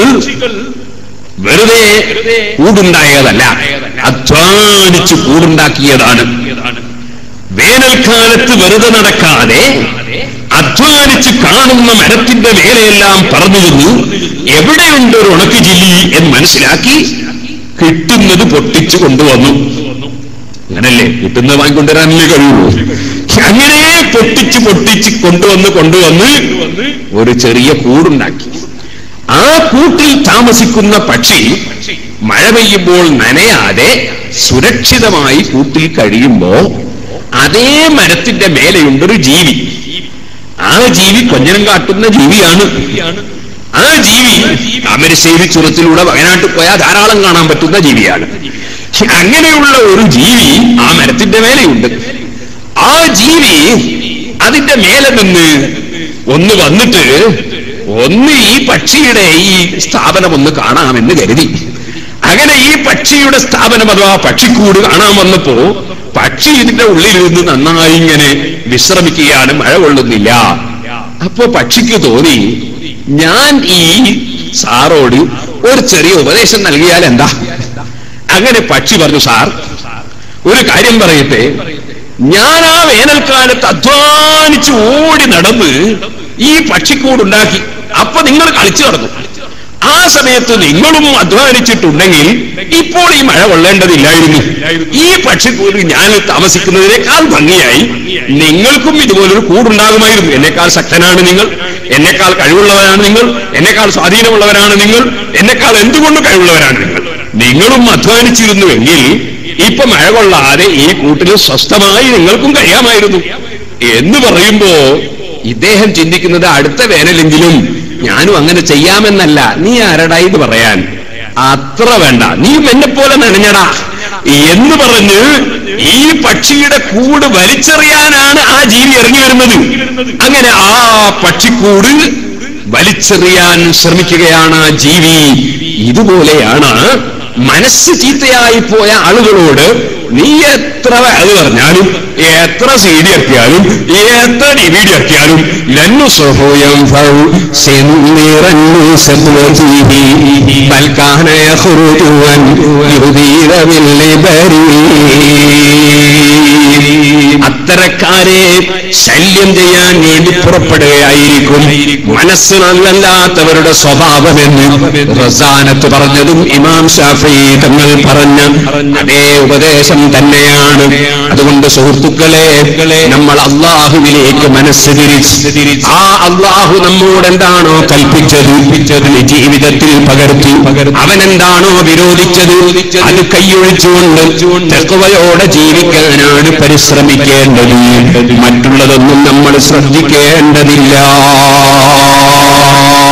വെറുതെ കൂടുണ്ടായതല്ല അധ്വാനിച്ച് കൂടുണ്ടാക്കിയതാണ് വേനൽക്കാലത്ത് വെറുതെ നടക്കാതെ അധ്വാനിച്ച് കാണുന്ന മരത്തിന്റെ മേലെയെല്ലാം പറഞ്ഞു നിന്ന് എവിടെയുണ്ട് ഒരു ഉണക്ക് ജില്ലി എന്ന് മനസ്സിലാക്കി കിട്ടുന്നത് പൊട്ടിച്ചു കൊണ്ടുവന്നു അങ്ങനല്ലേ കിട്ടുന്നത് വാങ്ങിക്കൊണ്ടുവരാനല്ലേ കഴിയുള്ളൂ അങ്ങനെ പൊട്ടിച്ച് പൊട്ടിച്ച് കൊണ്ടുവന്ന് കൊണ്ടുവന്ന് ഒരു ചെറിയ കൂടുണ്ടാക്കി ആ കൂട്ടിൽ താമസിക്കുന്ന പക്ഷി മഴ പെയ്യുമ്പോൾ നനയാതെ സുരക്ഷിതമായി കൂട്ടിൽ കഴിയുമ്പോ അതേ മരത്തിന്റെ മേലെയുണ്ടൊരു ജീവി ആ ജീവി കൊഞ്ഞനം കാട്ടുന്ന ജീവിയാണ് ആ ജീവി താമരശ്ശേരി ചുരത്തിലൂടെ വയനാട്ടിൽ പോയാൽ ധാരാളം കാണാൻ പറ്റുന്ന ജീവിയാണ് അങ്ങനെയുള്ള ഒരു ജീവി ആ മരത്തിന്റെ മേലെയുണ്ട് ആ ജീവി അതിന്റെ മേലെ നിന്ന് ഒന്ന് വന്നിട്ട് ഒന്ന് ഈ പക്ഷിയുടെ ഈ സ്ഥാപനം ഒന്ന് കാണാമെന്ന് കരുതി അങ്ങനെ ഈ പക്ഷിയുടെ സ്ഥാപനം അഥവാ പക്ഷിക്കൂട് കാണാൻ വന്നപ്പോ പക്ഷി ഇതിന്റെ ഉള്ളിൽ നിന്ന് നന്നായി ഇങ്ങനെ വിശ്രമിക്കുകയാണ് മഴ കൊള്ളുന്നില്ല അപ്പോ പക്ഷിക്ക് തോന്നി ഞാൻ ഈ സാറോട് ഒരു ചെറിയ ഉപദേശം നൽകിയാൽ എന്താ അങ്ങനെ പക്ഷി പറഞ്ഞു സാർ ഒരു കാര്യം പറയട്ടെ ഞാൻ ആ വേനൽക്കാലത്ത് അധ്വാനിച്ച് ഓടി നടന്ന് ഈ പക്ഷിക്കൂടുണ്ടാക്കി അപ്പൊ നിങ്ങൾ കളിച്ചു നടന്നു ആ സമയത്ത് നിങ്ങളും അധ്വാനിച്ചിട്ടുണ്ടെങ്കിൽ ഇപ്പോൾ ഈ മഴ കൊള്ളേണ്ടതില്ലായിരുന്നു ഈ പക്ഷിക്കൂട് ഞാൻ താമസിക്കുന്നതിനേക്കാൾ ഭംഗിയായി നിങ്ങൾക്കും ഇതുപോലൊരു കൂടുണ്ടാകുമായിരുന്നു എന്നെക്കാൾ ശക്തനാണ് നിങ്ങൾ എന്നെക്കാൾ കഴിവുള്ളവരാണ് നിങ്ങൾ എന്നെക്കാൾ സ്വാധീനമുള്ളവരാണ് നിങ്ങൾ എന്നെക്കാൾ എന്തുകൊണ്ട് കഴിവുള്ളവരാണ് നിങ്ങൾ നിങ്ങളും അധ്വാനിച്ചിരുന്നുവെങ്കിൽ ഇപ്പൊ മഴ കൊള്ളാതെ ഈ കൂട്ടിൽ സ്വസ്ഥമായി നിങ്ങൾക്കും കഴിയാമായിരുന്നു എന്ന് പറയുമ്പോ ഇദ്ദേഹം ചിന്തിക്കുന്നത് അടുത്ത വേനലെങ്കിലും ഞാനും അങ്ങനെ ചെയ്യാമെന്നല്ല നീ ആരടാ ഇത് പറയാൻ അത്ര വേണ്ട നീ എന്നെ പോലെ നനഞ്ഞടാ എന്ന് പറഞ്ഞ് ഈ പക്ഷിയുടെ കൂട് വലിച്ചെറിയാനാണ് ആ ജീവി ഇറങ്ങി വരുന്നത് അങ്ങനെ ആ പക്ഷിക്കൂട് വലിച്ചെറിയാൻ ശ്രമിക്കുകയാണ് ആ ജീവി ഇതുപോലെയാണ് മനസ്സ് ചീത്തയായി പോയ ആളുകളോട് നീ എത്ര അത് പറഞ്ഞാലും എത്ര സി ഡി ഇറക്കിയാലും എത്ര ഡി വി ഡി ഇറക്കിയാലും ലന്നു സ്വഹോയം ഫൗ സെന്നിറന്നു സദ്വതീഹി ബൽക്കാന യഖ്റുജു അൻ യുദീര ബിൽ അത്തരക്കാരെ ശല്യം ചെയ്യാൻ വേണ്ടി പുറപ്പെടുകയായിരിക്കും മനസ്സ് നല്ലല്ലാത്തവരുടെ സ്വഭാവമെന്ന് റസാനത്ത് പറഞ്ഞതും ഇമാം ഷാഫി തങ്ങൾ പറഞ്ഞ അതേ ഉപദേശം തന്നെയാണ് അതുകൊണ്ട് സുഹൃത്തുക്കളെ നമ്മൾ അള്ളാഹുവിലേക്ക് മനസ്സ് തിരിച്ച് ആ അള്ളാഹു നമ്മോട് എന്താണോ കൽപ്പിച്ചത് ജീവിതത്തിൽ പകർത്തി അവൻ എന്താണോ വിരോധിച്ചത് അത് കൈയൊഴിച്ചുകൊണ്ട് തെക്കുവയോടെ ജീവിക്കാനാണ് പരിശ്രമിക്കേണ്ടത് മറ്റുള്ളതൊന്നും നമ്മൾ ശ്രദ്ധിക്കേണ്ടതില്ല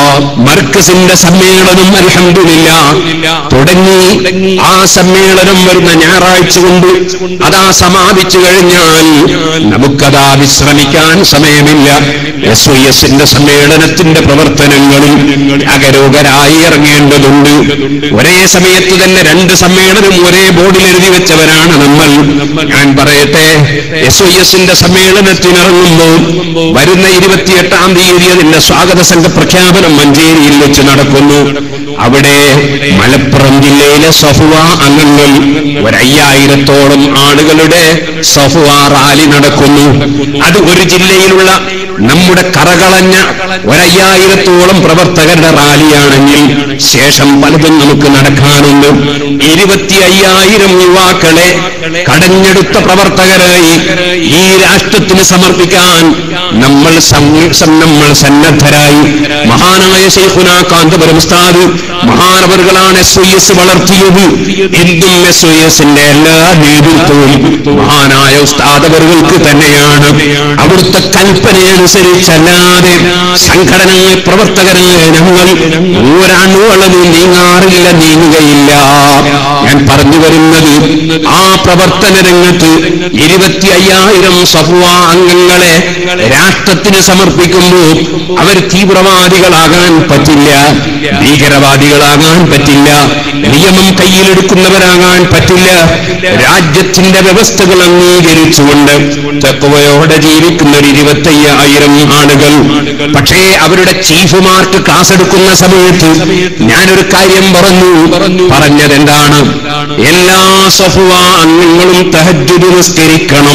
മർക്കസിന്റെ സമ്മേളനം അൽഹംദുലില്ല തുടങ്ങി ആ സമ്മേളനം വരുന്ന ഞായറാഴ്ച കൊണ്ട് അതാ സമാപിച്ചു കഴിഞ്ഞാൽ നമുക്കതാ വിശ്രമിക്കാൻ സമയമില്ല എസ് വൈ എസിന്റെ സമ്മേളനത്തിന്റെ പ്രവർത്തനങ്ങളിൽ അകരോഗരായി ഇറങ്ങേണ്ടതുണ്ട് ഒരേ സമയത്ത് തന്നെ രണ്ട് സമ്മേളനം ഒരേ ബോർഡിൽ എഴുതി വെച്ചവരാണ് നമ്മൾ ഞാൻ പറയട്ടെ എസ് വൈ എസിന്റെ സമ്മേളനത്തിനിറങ്ങുമ്പോൾ വരുന്ന ഇരുപത്തിയെട്ടാം തീയതി അതിന്റെ സ്വാഗത സംഘ പ്രഖ്യാപനം മഞ്ചേരിയിൽ വെച്ച് നടക്കുന്നു അവിടെ മലപ്പുറം ജില്ലയിലെ സഫുവ അംഗങ്ങൾ ഒരയ്യായിരത്തോളം ആളുകളുടെ സഫുവ റാലി നടക്കുന്നു അത് ഒരു ജില്ലയിലുള്ള നമ്മുടെ കറകളഞ്ഞ ഒരയ്യായിരത്തോളം പ്രവർത്തകരുടെ റാലിയാണെങ്കിൽ ശേഷം പലതും നമുക്ക് നടക്കാനുണ്ട് ഇരുപത്തി അയ്യായിരം യുവാക്കളെ കടഞ്ഞെടുത്ത പ്രവർത്തകരായി ഈ രാഷ്ട്രത്തിന് സമർപ്പിക്കാൻ നമ്മൾ സം- സം- നമ്മൾ സന്നദ്ധരായി മഹാനായ ശൈഖുന കാന്തപുരം ഉസ്താദ് മഹാനവറുകളാണ് എസ് ഒ എസ് വളർത്തിയത് എന്തും എസ് ഒ എസിന്റെ എല്ലാ നേതൃത്വവും മഹാനായ ഉസ്താദവറുകൾക്ക് തന്നെയാണ് അവിടുത്തെ കൽപ്പനയനുസരിച്ചല്ലാതെ സംഘടനയെ പ്രവർത്തകരായ ഞങ്ങൾ ഒരണുവളവ് നീങ്ങാറില്ല നീങ്ങുകയില്ല ഞാൻ പറഞ്ഞു വരുന്നത് ആ പ്രവർത്തന രംഗത്ത് ഇരുപത്തി അയ്യായിരം സഫുവ അംഗങ്ങളെ രാഷ്ട്രത്തിന് സമർപ്പിക്കുമ്പോൾ അവർ തീവ്രവാദികളാകാൻ പറ്റില്ല ഭീകരവാദികളാകാൻ പറ്റില്ല നിയമം കയ്യിലെടുക്കുന്നവരാകാൻ പറ്റില്ല രാജ്യത്തിന്റെ വ്യവസ്ഥകൾ അംഗീകരിച്ചുകൊണ്ട് തെക്കുവയോടെ ജീവിക്കുന്ന ഒരു ഇരുപത്തയ്യായിരം ആളുകൾ പക്ഷേ അവരുടെ ചീഫുമാർക്ക് ക്ലാസ് എടുക്കുന്ന സമയത്ത് ഞാനൊരു കാര്യം പറഞ്ഞു പറഞ്ഞത് എന്താണ് എല്ലാ സഫുവ അംഗങ്ങളും തഹജ്ജുദ് നിസ്കരിക്കണം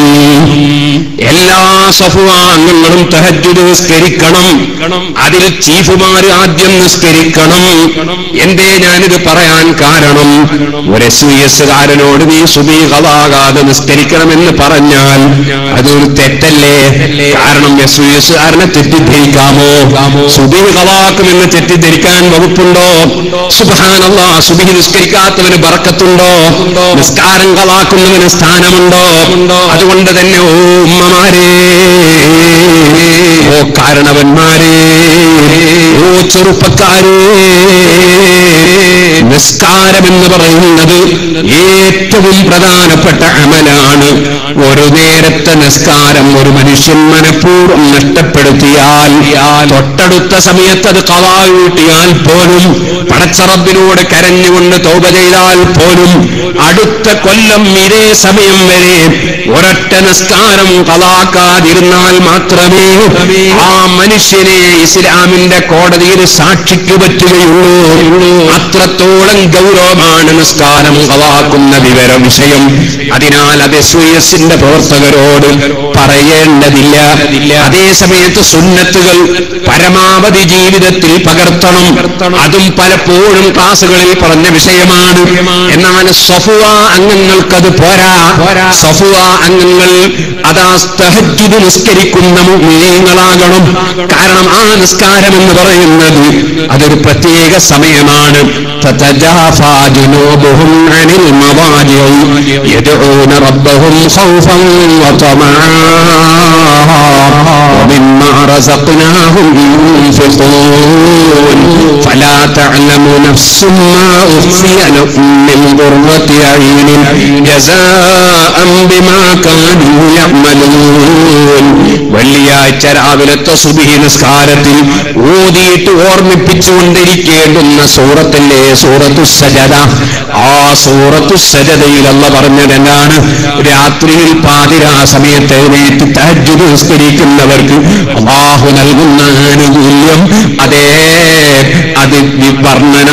എല്ലാ സഫുവ അംഗങ്ങളും തഹജ്ജുദ് നിസ്കരിക്കണം അതിൽ ചീഫുമാർ ആദ്യം നിസ്കരിക്കണം എന്തേ ഞാനിത് പറയാൻ കാരണം ഒരു എസ് വി എസ് കാരനോട് നീ സുബീകളാകാതെ നിസ്കരിക്കണമെന്ന് പറഞ്ഞാൽ അതൊരു തെറ്റല്ലേ കാരണം എസ് വി എസ് കാരനെ തെറ്റിദ്ധരിക്കാമോ സുബീകളാക്കുമെന്ന് തെറ്റിദ്ധരിക്കാൻ വകുപ്പുണ്ടോ സുബാനല്ല സുബി നിസ്കരിക്കാത്തവന് ബറക്കത്തുണ്ടോ നിസ്കാരം കളാക്കുന്നവന് സ്ഥാനമുണ്ടോ അതുകൊണ്ട് തന്നെ ഓ ഉമ്മമാരേ ഓ കാരണവന്മാരേ ഓ ചെറുപ്പക്കാരേ നിസ്കാരം എന്ന് പറയുന്നത് ഏറ്റവും പ്രധാനപ്പെട്ട അമലാണ് ഒരു നേരത്തെ നിസ്കാരം ഒരു മനുഷ്യൻ മനഃപൂർവ്വം നഷ്ടപ്പെടുത്തിയാൽ തൊട്ടടുത്ത സമയത്ത് അത് കളായൂട്ടിയാൽ പോലും പടച്ചറബിനോട് കരഞ്ഞുകൊണ്ട് തോപ ചെയ്താൽ പോലും അടുത്ത കൊല്ലം ഇതേ സമയം വരെ ഒരൊറ്റ നിസ്കാരം കളാക്കാതിരുന്നാൽ മാത്രമേ ആ മനുഷ്യനെ ഇസ്ലാമിന്റെ കോടതിയിൽ സാക്ഷിക്ക് പറ്റുകയുള്ളൂ അത്രത്തോളം ഗൗരവമാണ് നിസ്കാരം കളാക്കുന്ന വിവര വിഷയം അതിനാൽ അത് എസ് എസിന്റെ പ്രവർത്തകരോട് പറയേണ്ടതില്ല അതേ സമയത്ത് സുന്നത്തുകൾ പരമാവധി ജീവിതത്തിൽ പകർത്തണം അതും പലപ്പോഴും ക്ലാസുകളിൽ പറഞ്ഞ വിഷയമാണ് എന്നാൽ സഫുവ അംഗങ്ങൾക്കത് പോരാ സഫുവ അംഗങ്ങൾ അതാ തഹജ്ജുദ് നിസ്കരിക്കുന്ന മുഅ്മിനീങ്ങളാകണം കാരണം ആ നിസ്കാരം എന്ന് പറയുന്നത് അതൊരു പ്രത്യേക സമയമാണ് تتجافى جنوبهم عن المضاجع يدعون ربهم خوفا وطمعا ومما رزقناهم ينفقون فلا تعلم نفس ما أخفي لهم من قرة أعين جزاء بما كانوا يعملون വെള്ളിയാഴ്ച രാവിലത്തെ സുബിഹി നിസ്കാരത്തിൽ ഊതിയിട്ട് ഓർമ്മിപ്പിച്ചുകൊണ്ടിരിക്കേണ്ടുന്ന സൂറത്തിന്റെ സൂറത്തു സജദ ആ സൂറത്തു സജദയിൽ അല്ല പറഞ്ഞത് എന്താണ് രാത്രിയിൽ പാതിരാ സമയത്ത് എഴുന്നേറ്റ് തഹജ്ജുദ് നിസ്കരിക്കുന്നവർക്ക് അള്ളാഹു നൽകുന്ന ആനുകൂല്യം അതേ അത് വർണ്ണന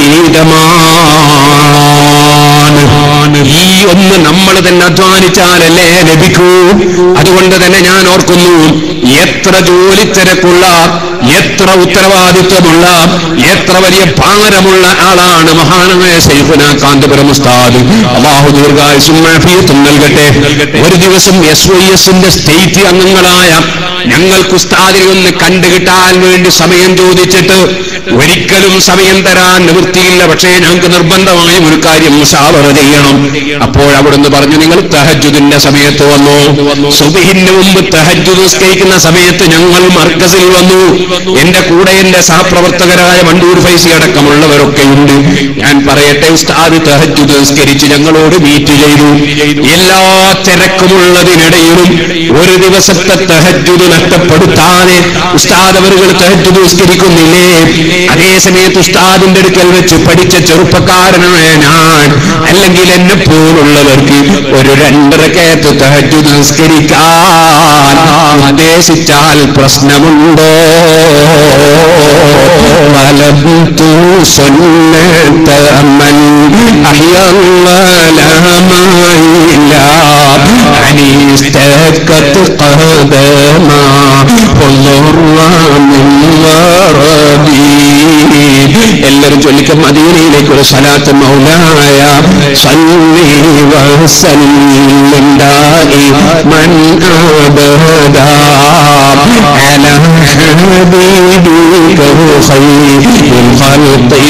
അതീതമാണ് ഈ ഒന്ന് നമ്മൾ തന്നെ അധ്വാനിച്ചാലല്ലേ ലഭിക്കൂ അതുകൊണ്ട് തന്നെ ഞാൻ ഓർക്കുന്നു എത്ര ജോലി തിരക്കുള്ള എത്ര ഉത്തരവാദിത്വമുള്ള എത്ര വലിയ ഭാരമുള്ള ആളാണ് മഹാനായ സൈഫുന കാന്തപുരം ഉസ്താദ് അള്ളാഹു ദീർഘായുസും മാഫിയത്തും നൽകട്ടെ ഒരു ദിവസം എസ് വൈ എസിന്റെ സ്റ്റേറ്റ് അംഗങ്ങളായ ഞങ്ങൾക്ക് ഉസ്താദിനെ ഒന്ന് കണ്ടുകിട്ടാൻ വേണ്ടി സമയം ചോദിച്ചിട്ട് ഒരിക്കലും സമയം തരാൻ നിവൃത്തിയില്ല പക്ഷേ ഞങ്ങൾക്ക് നിർബന്ധമായും ഒരു കാര്യം മുഷാവറ ചെയ്യണം അപ്പോൾ അവിടുന്ന് പറഞ്ഞു നിങ്ങൾ തഹജുദിന്റെ സമയത്ത് വന്നു സുബിഹിന് മുമ്പ് തഹജുദ് നിസ്കരിക്കുന്ന സമയത്ത് ഞങ്ങൾ മർക്കസിൽ വന്നു എന്റെ കൂടെ എന്റെ സഹപ്രവർത്തകരായ മണ്ടൂർ ഫൈസി അടക്കമുള്ളവരൊക്കെ ഉണ്ട് ഞാൻ പറയട്ടെ ഉസ്താദ് തഹജുദ് നിസ്കരിച്ച് ഞങ്ങളോട് മീറ്റ് ചെയ്തു എല്ലാ തിരക്കുമുള്ളതിനിടയിലും ഒരു ദിവസത്തെ തഹജുദ് നഷ്ടപ്പെടുത്താതെ ഉസ്താദ് അവരുകൾ തഹജുദ് നിസ്കരിക്കുന്നില്ലേ അതേ സമയത്ത് ഉസ്താദിന്റെ അടുക്കൽ വെച്ച് പഠിച്ച ചെറുപ്പക്കാരനായ ഞാൻ അല്ലെങ്കിൽ എന്നെ പോലുള്ളവർക്ക് ഒരു രണ്ടരക്കയത്ത് തഹജുദ് നിസ്കരിക്കാൻ ഉദ്ദേശിച്ചാൽ പ്രശ്നമുണ്ടോ വലബത്തു സുന്നത മൻ അഹ്യല്ലാലമായില്ല അനീസ്തക്കത്ത് قدما والضر من وربي എല്ലാവരും ചൊല്ലിക്ക മദീനയിലേക്ക് ഒരു സലാത്ത് മൗലായ സല്ലി വസല്ലിം ദാഇമൻ അബദാ അലാ ഹബീബിക ഖൈറിൽ ഖൽഖി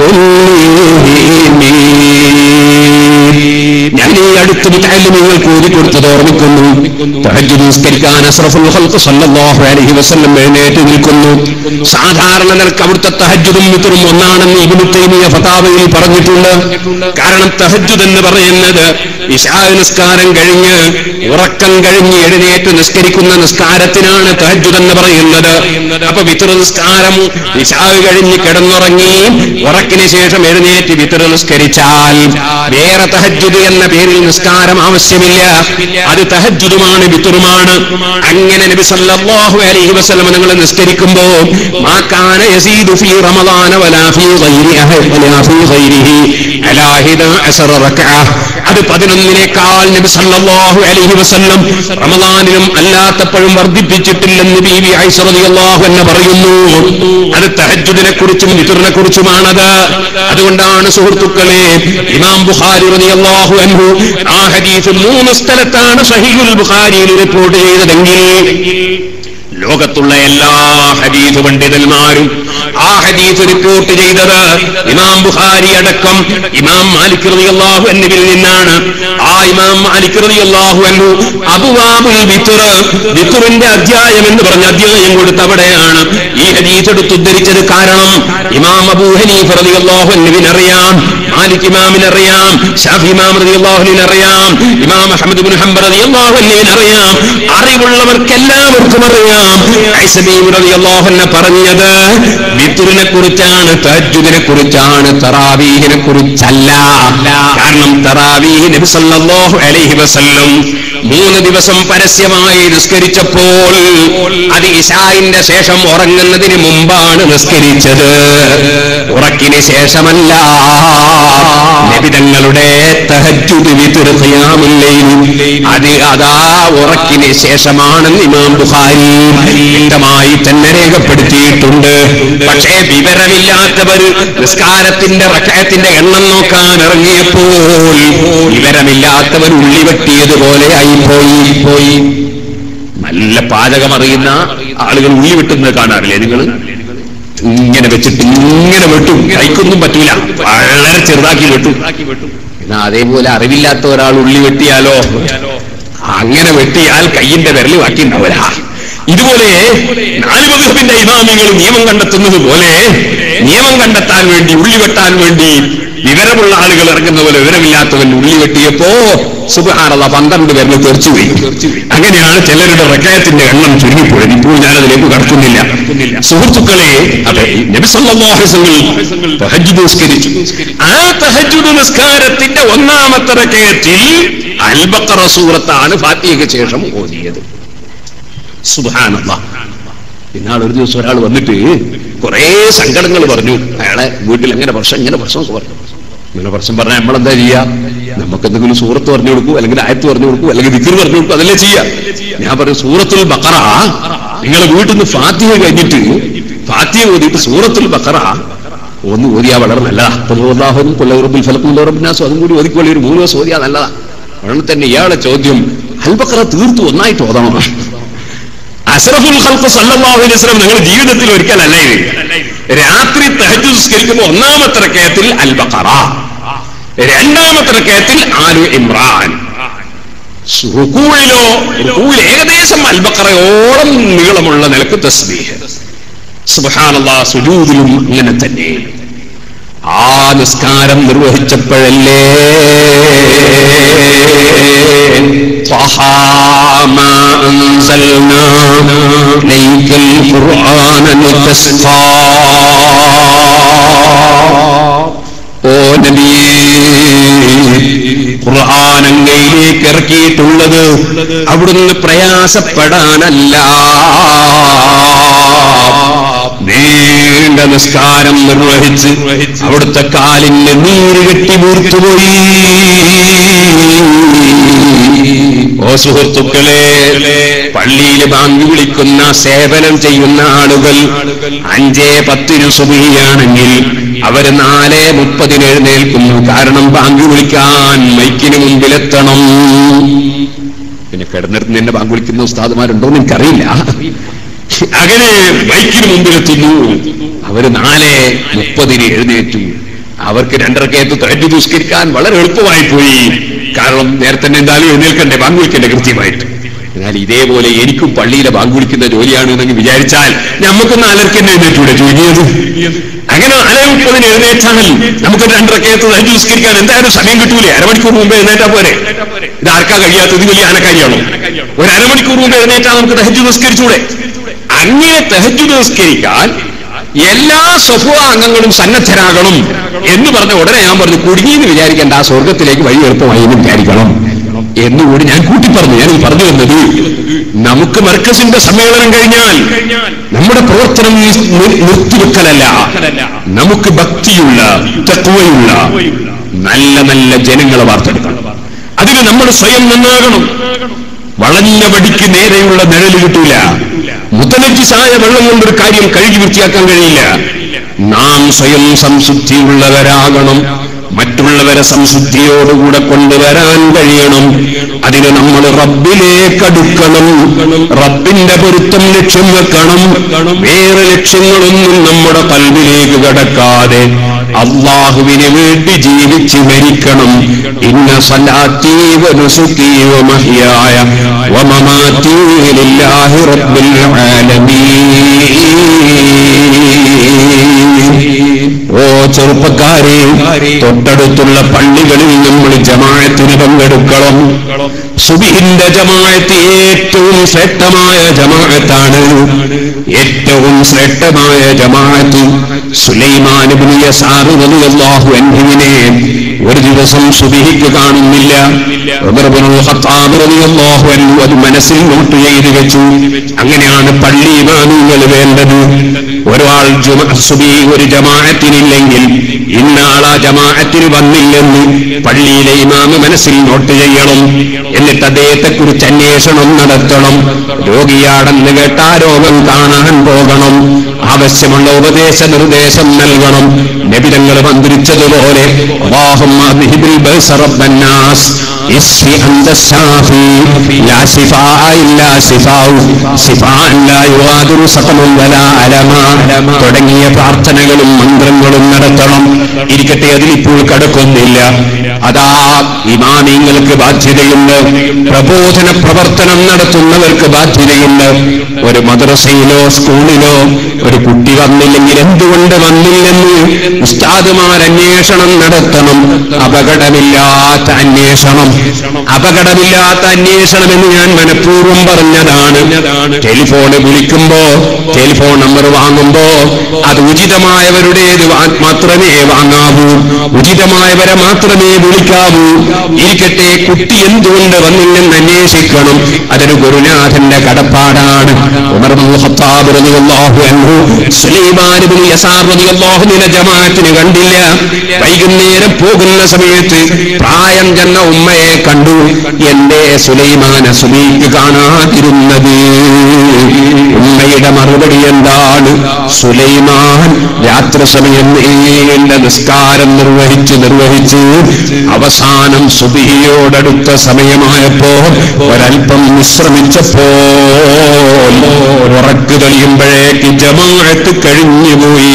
കുല്ലിഹിം ഞാൻ ഈ അടുത്ത മുത്താലിമിങ്ങൾക്ക് ഓതി കൊടുത്തത് ഓർമ്മിക്കുന്നു തഹജ്ജുദ് നിസ്കരിക്കാൻ അസ്റഫുൽ ഖൽഖ് സല്ലല്ലാഹു അലൈഹി വസല്ലം എഴുന്നേറ്റ് നിൽക്കുന്നു സാധാരണ നിലക്ക് അവിടുത്തെ തഹജ്ജുദും മിത്രും ഒന്നാണെന്ന് ഇബ്നു തൈമിയ ഫതാവയിൽ പറഞ്ഞിട്ടുണ്ട് കാരണം തഹജ്ജുദ് എന്ന് പറയുന്നത് ഇശാ നിസ്കാരം കഴിഞ്ഞ് ഉറക്കം കഴിഞ്ഞ് എഴുന്നേറ്റ് നിസ്കരിക്കുന്ന നിസ്കാരത്തിനാണ് തഹജ്ജുദ് എന്ന് പറയുന്നത് അപ്പൊ വിത്ര നിസ്കാരം ഇശാ കഴിഞ്ഞ് കിടന്നുറങ്ങി ഉറക്കിന് ശേഷം എഴുന്നേറ്റ് വിത്ര നിസ്കരിച്ചാൽ വേറെ തഹജ്ജുദ് എന്ന പേരിൽ നിസ്കാരം ആവശ്യമില്ല അത് തഹജ്ജുദുമാണ് വിത്തുറുമാണ് അങ്ങനെ നബി സല്ലല്ലാഹു അലൈഹി വസല്ലം നിങ്ങൾ നിസ്കരിക്കുമ്പോ മാ കാന യസീദു ഫീ റമളാന വലാ ഫീ ഗൈരിഹി വലാ ഫീ ഗൈരിഹി അലാ ഹിദ അസറ റക്അ അത് പതിനൊന്നിനേക്കാൾ നബി സല്ലല്ലാഹു അലൈഹി വസല്ലം റമളാനിലും അല്ലാത്തപ്പോഴും വർദ്ധിപ്പിച്ചിട്ടില്ലെന്ന് ബീവി ആയിഷ റളിയല്ലാഹു അൻഹ പറയുന്നു അത് തഹജ്ജുദിനെ കുറിച്ചും വിത്തുറിനെ കുറിച്ചുമാണത് അതുകൊണ്ടാണ് സുഹൃത്തുക്കളെ ഇമാം ബുഖാരി റളിയല്ലാഹു അൻഹു ആ ഹദീസ് മൂന്ന് സ്ഥലത്താണ് സഹീഹുൽ ബുഖാരിയിൽ റിപ്പോർട്ട് ചെയ്തതെങ്കിൽ ലോകത്തുള്ള എല്ലാ ഹദീസ് പണ്ഡിതന്മാരും ആ ഹദീസ് റിപ്പോർട്ട് ചെയ്തത് ഇമാം ബുഖാരി അടക്കം ഇമാം മാലിക് റളിയല്ലാഹു അൻഹുവിൽ നിന്നാണ് ആ ഇമാം മാലിക് റളിയല്ലാഹു അൻഹു അബുവാബുൽ വിത്ർ വിത്റിന്റെ അധ്യായം എന്ന് പറഞ്ഞ അധ്യായം കൊടുത്ത് അവിടെയാണ് ഈ ഹദീസ് എടുത്ത് ഉദ്ധരിച്ചത് കാരണം ഇമാം അബൂ ഹനീഫ റളിയല്ലാഹു അൻഹുവിന് അറിയാം മാലിക് ഇമാമിന് അറിയാം ഷാഫി ഇമാം റളിയല്ലാഹുവിന് അറിയാം ഇമാം അഹ്മദ് ഇബ്നു ഹംബൽ റളിയല്ലാഹു അൻഹുവിന് അറിയാം അറിവുള്ളവർക്കെല്ലാവർക്കും അറിയാം ഐസബീം റളിയല്ലാഹു അൻഹു പറഞ്ഞത് വിത്തുറിനെ കുറിച്ചാണ് തഹജ്ജുദിനെ കുറിച്ചാണ് തറാവീഹിനെ കുറിച്ചല്ല കാരണം തറാവീഹ് നബി സല്ലല്ലാഹു അലൈഹി വസല്ലം മൂന്ന് ദിവസം പരസ്യമായി നിസ്കരിച്ചപ്പോൾ അത് ഇശായിന്റെ ശേഷം ഉറങ്ങുന്നതിന് മുമ്പാണ് നിസ്കരിച്ചത് ഉറക്കിന് ശേഷമല്ല നബിതങ്ങളുടെ തഹജ്ജുദ് വിത്തുർ ഖിയാമുല്ലൈൽ അത് അതാ ഉറക്കിന് ശേഷമാണെന്ന് ഇമാം ബുഖാരി വ്യക്തമായി തന്നെ രേഖപ്പെടുത്തിയിട്ടുണ്ട് പക്ഷേ വിവരമില്ലാത്തവർ നിസ്കാരത്തിന്റെ റക്കയത്തിന്റെ എണ്ണം നോക്കാൻ ഇറങ്ങിയപ്പോൾ വിവരമില്ലാത്തവർ ഉള്ളി വെട്ടിയതുപോലെ ആയിപ്പോയി പോയി നല്ല പാചകമറിയുന്ന ആളുകൾ ഉള്ളി വെട്ടുന്നത് കാണാറില്ലേ നിങ്ങൾ ഇങ്ങനെ വെച്ചിട്ട് ഇങ്ങനെ വെട്ടും കൈക്കൊന്നും പറ്റൂല വളരെ ചെറുതാക്കി വെട്ടും എന്നാ അതേപോലെ അറിവില്ലാത്ത ഒരാൾ ഉള്ളി വെട്ടിയാലോ അങ്ങനെ വെട്ടിയാൽ കയ്യിന്റെ വിരൽ ബാക്കി ഉണ്ടാവില്ല ഇതുപോലെ നാല് മധുഹബിന്റെ ഇമാമികൾ നിയമം കണ്ടെത്തുന്നത് പോലെ നിയമം കണ്ടെത്താൻ വേണ്ടി ഉള്ളി വെട്ടാൻ വേണ്ടി വിവരമുള്ള ആളുകൾ ഇറങ്ങുന്ന പോലെ വിവരമില്ലാത്തവൻ ഉള്ളി വെട്ടിയപ്പോ സുബഹാനുള്ള പന്ത്രണ്ട് പേരിന് തെറിച്ചുപോയി അങ്ങനെയാണ് ചിലരുടെ റക്കായത്തിന്റെ എണ്ണം ചുരുങ്ങിപ്പോയത് ഇപ്പോൾ ഞാനതിലേക്ക് കടക്കുന്നില്ല സുഹൃത്തുക്കളെ അതെ നബി സല്ലല്ലാഹു അലൈഹി വസല്ലം തഹജ്ജുദ് നിസ്കരിച്ചു ആ തഹജ്ജുദ് നിസ്കാരത്തിന്റെ ഒന്നാമത്തെ റക്കയത്തിൽ അൽബക്കറ സൂറത്താണ് ഫാത്തിഹയ്ക്ക് ശേഷം ഓതിയത് സുബാനല്ല ഇന്നാൾ ഒരു ദിവസം ഒരാൾ വന്നിട്ട് കുറെ സങ്കടങ്ങൾ പറഞ്ഞു അയാളെ വീട്ടിൽ എങ്ങനെ പ്രശ്നം ഇങ്ങനെ പ്രശ്നമൊക്കെ പറഞ്ഞു ഇങ്ങനെ പ്രശ്നം പറഞ്ഞാൽ നമ്മളെന്താ ചെയ്യാ നമുക്ക് എന്തെങ്കിലും സൂറത്ത് പറഞ്ഞു കൊടുക്കൂ അല്ലെങ്കിൽ ആയത്ത് പറഞ്ഞു കൊടുക്കൂ അല്ലെങ്കിൽ ദിക്കർ പറഞ്ഞു കൊടുക്കൂ അതല്ലേ ചെയ്യാ ഞാൻ പറഞ്ഞു സൂറത്തുൽ ബക്കറ നിങ്ങളെ വീട്ടിൽ നിന്ന് ഫാത്തിഹ കഴിഞ്ഞിട്ട് ഫാത്തിഹ ഓതിയിട്ട് സൂറത്തുൽ ബക്കറ ഒന്ന് ഓതിയാ വളരെ നല്ലതാ കൊല്ലാഹുനും കൊല്ലറബുൽ ഫലക്കും ലോറബിനാസും അതും കൂടി ഒതുക്കി ഒരു മൂന്ന് ദിവസം ഓതിയാ നല്ലതാ ഉടനെ തന്നെ ഇയാളെ ചോദ്യം അൽബക്കറ തീർത്തു ഒന്നായിട്ട് ഓതണം അസ്രഫുൽ ഖൽഖ് സല്ലല്ലാഹു അലൈഹി വസല്ലം നിങ്ങൾ ജീവിതത്തിൽ ഒരിക്കലല്ല ഇത് രാത്രി തഹജ്ജുദ് നിസ്കരിക്കുമ്പോൾ ഒന്നാമത്തെ റക്കയത്തിൽ അൽ ബഖറ രണ്ടാമത്തെ റക്കയത്തിൽ ആലു ഇമ്രാൻ റുക്കൂഴിലോ റുക്കൂഴിൽ ഏകദേശം അൽ ബഖറയോളം നീളമുള്ള നിലക്ക് തസ്ബീഹ് സുബ്ഹാനല്ലാഹ് സുജൂദിലും അങ്ങനെ തന്നെ ആ നിസ്കാരം നിർവഹിച്ചപ്പോഴല്ലേ طه ما أنزلنا إليك القرآن لتشقى ഓ നബിയേ ഖുർആൻ അങ്ങയിലേക്ക് ഇറക്കിയിട്ടുള്ളത് അവിടുന്ന് പ്രയാസപ്പെടാനല്ല നീണ്ട നിസ്കാരം നിർവഹിച്ച് അവിടുത്തെ കാലിന് നീര് കെട്ടി വീർത്തുപോയി ഓ സുഹൃത്തുക്കളെ പള്ളിയിൽ ബാങ്ക് വിളിക്കുന്ന സേവനം ചെയ്യുന്ന ആളുകൾ അഞ്ചേ പത്തിന് സുബിയാണെങ്കിൽ അവര് നാല് മുപ്പതിന് എഴുന്നേൽക്കുന്നു കാരണം ബാങ്ക് വിളിക്കാൻ മൈക്കിന് മുമ്പിലെത്തണം പിന്നെ കിടന്നിരുന്ന് എന്നെ ബാങ്ക് വിളിക്കുന്ന ഉസ്താദുമാരുണ്ടോ എന്ന് എനിക്കറിയില്ല അങ്ങനെ മൈക്കിന് മുമ്പിലെത്തുന്നു അവര് നാല് മുപ്പതിന് എഴുന്നേറ്റു അവർക്ക് രണ്ടരക്കയത്ത് തഴഞ്ഞു ദുഷ്കരിക്കാൻ വളരെ എളുപ്പമായി പോയി കാരണം നേരത്തെ തന്നെ എന്തായാലും എഴുന്നേൽക്കണ്ടേ ബാങ്ക് വിളിക്കണ്ടേ കൃത്യമായിട്ട് എന്നാൽ ഇതേപോലെ എനിക്കും പള്ളിയിലെ ബാങ്ക് വിളിക്കുന്ന ജോലിയാണ് എന്ന് വിചാരിച്ചാൽ നമുക്ക് നാലരക്ക് തന്നെ എഴുന്നേറ്റൂടെ ചുരുങ്ങിയത് അങ്ങനെ നാലേ മുപ്പതിന് എഴുന്നേറ്റാൽ നമുക്ക് രണ്ടരക്കയത്ത് തഴഞ്ഞു ദുഷ്കരിക്കാൻ എന്തായാലും സമയം കിട്ടൂലേ അരമണിക്കൂർ മുമ്പ് എഴുന്നേറ്റാ പോരെ ഇത് ആർക്കാ കഴിയാത്തത് വലിയ ആനക്കാരിയാണോ ഒരു അരമണിക്കൂർ മുമ്പ് എഴുന്നേറ്റാൽ നമുക്ക് തഹജു നിസ്കരിച്ചൂടെ അങ്ങനെ തഹജു നിസ്കരിക്കാൻ എല്ലാ സ്വഭാവ അംഗങ്ങളും സന്നദ്ധരാകണം എന്ന് പറഞ്ഞ ഉടനെ ഞാൻ പറഞ്ഞു കുടുങ്ങിയെന്ന് വിചാരിക്കേണ്ട ആ സ്വർഗത്തിലേക്ക് വഴി എളുപ്പമായി എന്ന് വിചാരിക്കണം എന്നുകൂടി ഞാൻ കൂട്ടി പറഞ്ഞു ഞാൻ പറഞ്ഞു വന്നത് നമുക്ക് മർക്കസിന്റെ സമ്മേളനം കഴിഞ്ഞാൽ നമ്മുടെ പ്രവർത്തനം നി- നി- നിർത്തിവെക്കലല്ല നമുക്ക് ഭക്തിയുള്ള തത്വയുള്ള നല്ല നല്ല ജനങ്ങളെ വാർത്തെടുക്കണം അതിന് നമ്മൾ സ്വയം നന്നാകണം വളഞ്ഞ വടിക്ക് നേരെയുള്ള നിഴല് കിട്ടൂല മുത്തലജിസായ വെള്ളം കൊണ്ടൊരു കാര്യം കഴുകി വൃത്തിയാക്കാൻ കഴിയില്ല നാം സ്വയം സംശുദ്ധിയുള്ളവരാകണം മറ്റുള്ളവരെ സംശുദ്ധിയോടുകൂടെ കൊണ്ടുവരാൻ കഴിയണം അതിന് നമ്മൾ റബ്ബിലേക്ക് അടുക്കണം റബ്ബിന്റെ പൊരുത്തം ലക്ഷ്യം വെക്കണം വേറെ ലക്ഷ്യങ്ങളൊന്നും നമ്മുടെ കൽവിലേക്ക് കടക്കാതെ അള്ളാഹുവിന് വേണ്ടി ജീവിച്ച് മരിക്കണം ഇന്ന സലാത്തി വനുസുക്കി വമഹ്യായ വമമാതി ലില്ലാഹി റബ്ബിൽ ആലമീൻ ഓ ചെറുപ്പക്കാരെ തൊട്ടടുത്തുള്ള പള്ളികളിൽ നമ്മൾ ജമാഅത്തിന് പങ്കെടുക്കണം സുബിഹിന്റെ ജമാഅത്ത് ഏറ്റവും ശ്രേഷ്ഠമായ ജമാഅത്താണ് ഏറ്റവും ശ്രേഷ്ഠമായ ജമാഅത്ത് സുലൈമാൻ ഇബ്നു യസാർ റളിയല്ലാഹു അൻഹുവിനെ ഒരു ദിവസം സുബിഹിക്ക് കാണുന്നില്ല ഉമർ ഇബ്നുൽ ഖത്താബ് റളിയല്ലാഹു അൻഹു അത് മനസ്സിൽ നോട്ട് ചെയ്ത് വെച്ചു അങ്ങനെയാണ് പള്ളി ഇമാമുകൾ വേണ്ടത് ഒരാൾ ജുമ- സുബി ഒരു ജമാഅത്തിനില്ലെങ്കിൽ ഇന്നാൾ ആ ജമാഅത്തിന് വന്നില്ലെന്ന് പള്ളിയിലെ ഇമാമ് മനസ്സിൽ നോട്ട് ചെയ്യണം എന്നിട്ട് അദ്ദേഹത്തെ കുറിച്ച് അന്വേഷണം നടത്തണം രോഗിയാണെന്ന് കേട്ട ആ രോഗം കാണാൻ പോകണം ആവശ്യമുള്ള ഉപദേശ നിർദ്ദേശം നൽകണം നബിതങ്ങൾ മന്ത്രിച്ചതുപോലെ اللهم اذهب البأس رب الناس اشف انت الشافي لا شفاء الا شفاؤك شفاء لا يغادر سقما ولا അലമ തുടങ്ങിയ പ്രാർത്ഥനകളും മന്ത്രങ്ങളും നടത്തണം ഇരിക്കട്ടെ അതിലിപ്പോൾ കടക്കുന്നില്ല അതാ ഇമാമിങ്ങൾക്ക് ബാധ്യതയുണ്ട് പ്രബോധന പ്രവർത്തനം നടത്തുന്നവർക്ക് ബാധ്യതയുണ്ട് ഒരു മദ്രസയിലോ സ്കൂളിലോ ഒരു കുട്ടി വന്നില്ലെങ്കിൽ എന്തുകൊണ്ട് വന്നില്ലെന്ന് ഉസ്താദുമാർ അന്വേഷണം നടത്തണം അപകടമില്ലാത്ത അന്വേഷണം അപകടമില്ലാത്ത അന്വേഷണം എന്ന് ഞാൻ മനഃപൂർവ്വം പറഞ്ഞതാണ് ടെലിഫോണ് വിളിക്കുമ്പോ ടെലിഫോൺ നമ്പർ വാങ്ങുമ്പോ അത് ഉചിതമായവരുടേത് വാ- മാത്രമേ വാങ്ങാവൂ ഉചിതമായവരെ മാത്രമേ വിളിക്കാവൂ ഇരിക്കട്ടെ കുട്ടി എന്തുകൊണ്ട് വന്നില്ലെന്ന് അന്വേഷിക്കണം അതൊരു ഗുരുനാഥന്റെ കടപ്പാടാണ് ഉമർ ഇബ്നുൽ ഖത്താബ് റളിയല്ലാഹു അൻഹു സുലൈമാൻ യസാർ റളിയല്ലാഹുവിനെ ജമാഅത്തിന് കണ്ടില്ല വൈകുന്നേരം പോകുന്ന സമയത്ത് പ്രായം ചെന്ന ഉമ്മയെ കണ്ടു എന്റെ സുലൈമാന സുലൈക്ക് കാണാതിരുന്നത് ഉമ്മയുടെ മറുപടി എന്താണ് സുലൈമാൻ രാത്രി സമയം നീണ്ട നിസ്കാരം നിർവഹിച്ച് നിർവഹിച്ച് അവസാനം സുബിഹിയോടടുത്ത സമയമായപ്പോ ഒരൽപ്പം വിശ്രമിച്ചപ്പോ ഉറക്ക് തെളിയുമ്പോഴേക്ക് ജമാഅത്ത് കഴിഞ്ഞുപോയി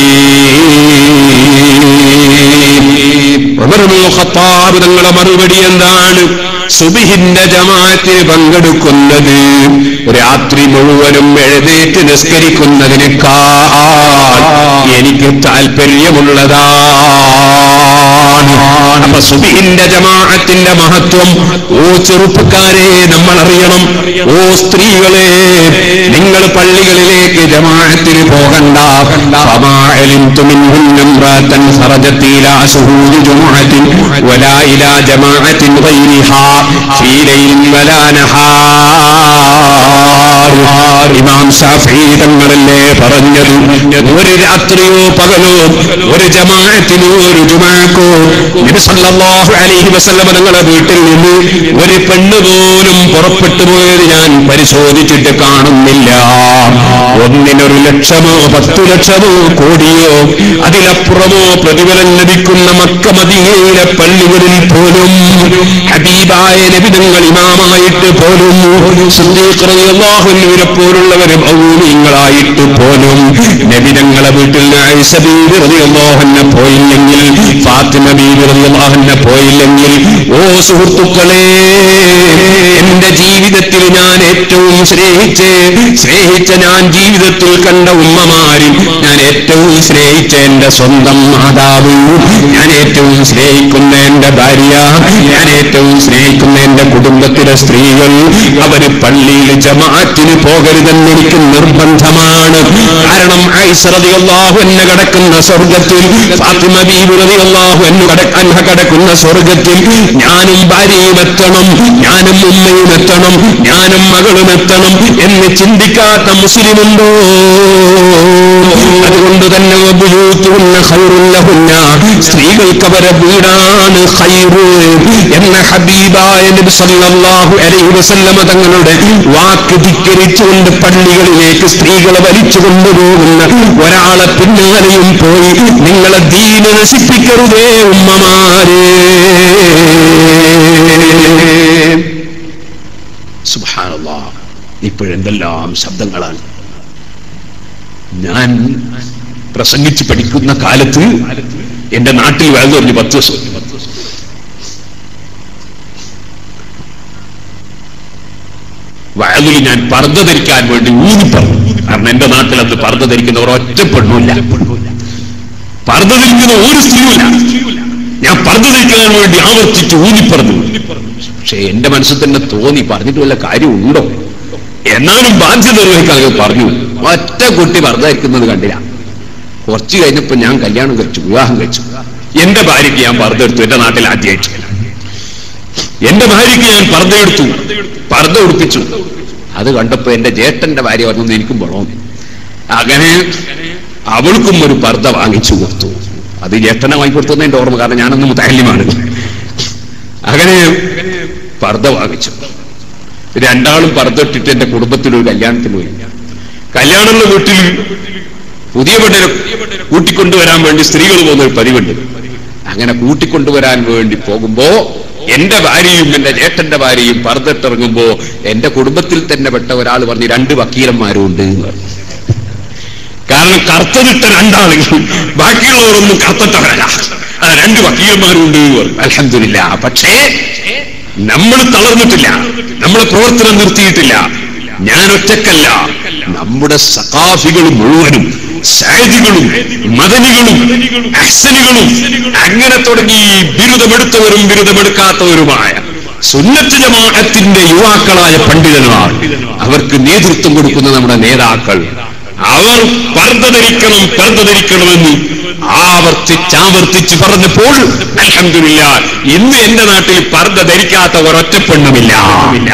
ഖത്താബ് തങ്ങളുടെ മറുപടി എന്താണ് സുബിഹിന്റെ ജമാഅത്തിന് പങ്കെടുക്കുന്നത് രാത്രി മുഴുവനും എഴുന്നേറ്റ് നിസ്കരിക്കുന്നതിനേക്കാൾ എനിക്ക് താല്പര്യമുള്ളതാണ് അപ്പൊ സുബിഹിന്റെ ജമാഅത്തിന്റെ മഹത്വം ഓ ചെറുപ്പക്കാരെ നമ്മൾ അറിയണം ഓ സ്ത്രീകളെ നിങ്ങൾ പള്ളികളിലേക്ക് ജമാഅത്തിന് പോകണ്ട فما علمت منهن امرأة خرجت إلى شهود جمعة ولا إلى جماعة غيرها في ليل ولا نهار ഇമാം ഷാഫി തങ്ങളല്ലേ പറഞ്ഞത് ഒരു രാത്രിയോ പകലോ ഒരു ജമാഅത്തിനോ ഒരു ജുമാക്കോ നബി സല്ലല്ലാഹു അലൈഹി വസല്ലമ തങ്ങളുടെ വീട്ടിൽ നിന്ന് ഒരു പെണ്ണ് പോലും പുറപ്പെട്ടു പോയത് ഞാൻ പരിശോധിച്ചിട്ട് കാണുന്നില്ല ഒന്നിനൊരു ലക്ഷമോ പത്തു ലക്ഷമോ കോടിയോ അതിലപ്പുറമോ പ്രതിഫലം ലഭിക്കുന്ന മക്ക മദീനയിലെ പള്ളികളിൽ പോലും ഹബീബായ നബിതങ്ങൾ ഇമാമായിട്ട് പോലും സിദ്ദീഖ് റളിയല്ലാഹു അൻഹുവിനെ പോലുള്ളവരും ഔലിയങ്ങളായിട്ട് പോലും നബിതങ്ങളെ വീട്ടിൽ ആയിഷ ബീബി റളിയല്ലാഹു അൻഹ പോയില്ലെങ്കിൽ ഫാത്തിമ ബീബി റളിയല്ലാഹു അൻഹ പോയില്ലെങ്കിൽ ഓ സുഹൃത്തുക്കളെ എന്റെ ജീവിതത്തിൽ ഞാൻ ഏറ്റവും സ്നേഹിച്ച് സ്നേഹിച്ച ഞാൻ ജീവിതത്തിൽ കണ്ട ഉമ്മമാരിൽ ഞാൻ ഏറ്റവും സ്നേഹിച്ച എന്റെ സ്വന്തം മാതാവ് ഞാൻ ഏറ്റവും സ്നേഹിക്കുന്ന എന്റെ ഭാര്യ ഞാൻ ഏറ്റവും സ്നേഹിക്കുന്ന എന്റെ കുടുംബത്തിലെ സ്ത്രീകൾ അവര് പള്ളിയിൽ ജമാഅത്തിന് പോകരുതെന്ന് എനിക്ക് നിർബന്ധമാണ് കാരണം ഐശ്വറിയാഹു എന്നെ കിടക്കുന്ന സ്വർഗത്തിൽ ഫാത്തിമ ബീബിറിയാഹു എന്നു അൻഹ കിടക്കുന്ന സ്വർഗത്തിൽ ഞാനും ഭാര്യയും എത്തണം ഞാനും ഉമ്മയും എത്തണം ഞാനും മകളും എത്തണം എന്ന് ചിന്തിക്കാത്ത മുസ്ലിമുണ്ടോ അതുകൊണ്ട് തന്നെ വബുയൂത്തുഹുന്ന ഖൈറുല്ലഹുന്ന സ്ത്രീകൾക്ക് അവരെ വീടാണ് ഖൈറ് എന്ന ഹബീബായ നബി സല്ലല്ലാഹു അലൈഹി വസല്ലമ തങ്ങളുടെ വാക്ക് ധിക്കരിച്ചുകൊണ്ട് പള്ളികളിലേക്ക് സ്ത്രീകളെ വലിച്ചു കൊണ്ടുപോകുന്ന ഒരാളെ പിന്നാലെയും പോയി നിങ്ങളെ ദീന നശിപ്പിക്കരുതേ ഉമ്മമാരെ സുബ്ഹാനല്ലാ ഇപ്പോഴെന്തെല്ലാം ശബ്ദങ്ങളാണ് ഞാൻ പ്രസംഗിച്ച് പഠിക്കുന്ന കാലത്ത് എന്റെ നാട്ടിൽ വേണം പറഞ്ഞു പത്ത് ദിവസം വയലിൽ ഞാൻ പർദ്ദ ധരിക്കാൻ വേണ്ടി ഊന്നി പറഞ്ഞു കാരണം എന്റെ നാട്ടിൽ അത് പർദ്ദ ധരിക്കുന്നവർ ഒറ്റ പെണ്ണുമില്ല പർദ്ദ ധരിക്കുന്ന ഒരു സ്ത്രീയുമില്ല ഞാൻ പർദ്ദ ധരിക്കാൻ വേണ്ടി ആവർത്തിച്ച് ഊന്നി പറഞ്ഞു പക്ഷെ എന്റെ മനസ്സിൽ തന്നെ തോന്നി പറഞ്ഞിട്ട് വല്ല കാര്യമുണ്ടോ എന്നാലും ബാധ്യത നിർവഹിക്കാൻ ഞാൻ പറഞ്ഞു ഒറ്റ കുട്ടി പർദ്ദ ധരിക്കുന്നത് കണ്ടില്ല കുറച്ച് കഴിഞ്ഞപ്പോ ഞാൻ കല്യാണം കഴിച്ചു വിവാഹം കഴിച്ചു എന്റെ ഭാര്യയ്ക്ക് ഞാൻ പർദ്ദ എടുത്തു എന്റെ നാട്ടിൽ ആദ്യമായിട്ട് എന്റെ ഭാര്യയ്ക്ക് ഞാൻ പർദ്ദ എടുത്തു പർദ്ദ ഉടുപ്പിച്ചു അത് കണ്ടപ്പോ എന്റെ ജേട്ടന്റെ ഭാര്യ പറഞ്ഞു എനിക്കും വേണം അങ്ങനെ അവൾക്കും ഒരു പർദ്ദ വാങ്ങിച്ചു കൊടുത്തു അത് ജേട്ടനെ വാങ്ങിക്കൊടുത്തത് എന്റെ ഓർമ്മ കാരണം ഞാനൊന്ന് മുത്തല്യമാണ് അങ്ങനെ പർദ്ദ വാങ്ങിച്ചു രണ്ടാളും പർദ്ദ എന്റെ കുടുംബത്തിൽ ഒരു കല്യാണത്തിന് പോയി കല്യാണമുള്ള വീട്ടിൽ പുതിയ പെണ്ണിനെ കൂട്ടിക്കൊണ്ടുവരാൻ വേണ്ടി സ്ത്രീകൾ പോകുന്ന ഒരു പതിവുണ്ട് അങ്ങനെ കൂട്ടിക്കൊണ്ടുവരാൻ വേണ്ടി പോകുമ്പോ എന്റെ ഭാര്യയും എന്റെ ചേട്ടന്റെ ഭാര്യയും പർദ്ദട്ടിറങ്ങുമ്പോ എന്റെ കുടുംബത്തിൽ തന്നെ പെട്ട ഒരാൾ പറഞ്ഞു രണ്ട് വക്കീലന്മാരും ഉണ്ട് എന്ന് പറഞ്ഞു കാരണം കറുത്തതിട്ട രണ്ടാളുകൾ ബാക്കിയുള്ളവരൊന്നും കറുത്തിട്ടവരല്ല ആ രണ്ട് വക്കീലന്മാരും ഉണ്ട് എന്ന് പറഞ്ഞു അലഹമില്ല പക്ഷേ നമ്മൾ തളർന്നിട്ടില്ല നമ്മൾ പ്രവർത്തനം നിർത്തിയിട്ടില്ല ഞാൻ ഒറ്റക്കല്ല നമ്മുടെ സഖാഫികൾ മുഴുവനും സാജികളും മദനികളും അഹ്സനികളും അങ്ങനെ തുടങ്ങി ബിരുദമെടുത്തവരും ബിരുദമെടുക്കാത്തവരുമായ സുന്നത്ത് ജമാഅത്തിന്റെ യുവാക്കളായ പണ്ഡിതന്മാർ അവർക്ക് നേതൃത്വം കൊടുക്കുന്ന നമ്മുടെ നേതാക്കൾ അവർ പർദ്ദ ധരിക്കണം പർദ്ദ ധരിക്കണമെന്ന് ആവർത്തിച്ചാവർത്തിച്ച് പറഞ്ഞപ്പോൾ അലഹമില്ല ഇന്ന് എന്റെ നാട്ടിൽ പർദ്ദ ധരിക്കാത്ത ഒരൊറ്റ പെണ്ണുമില്ല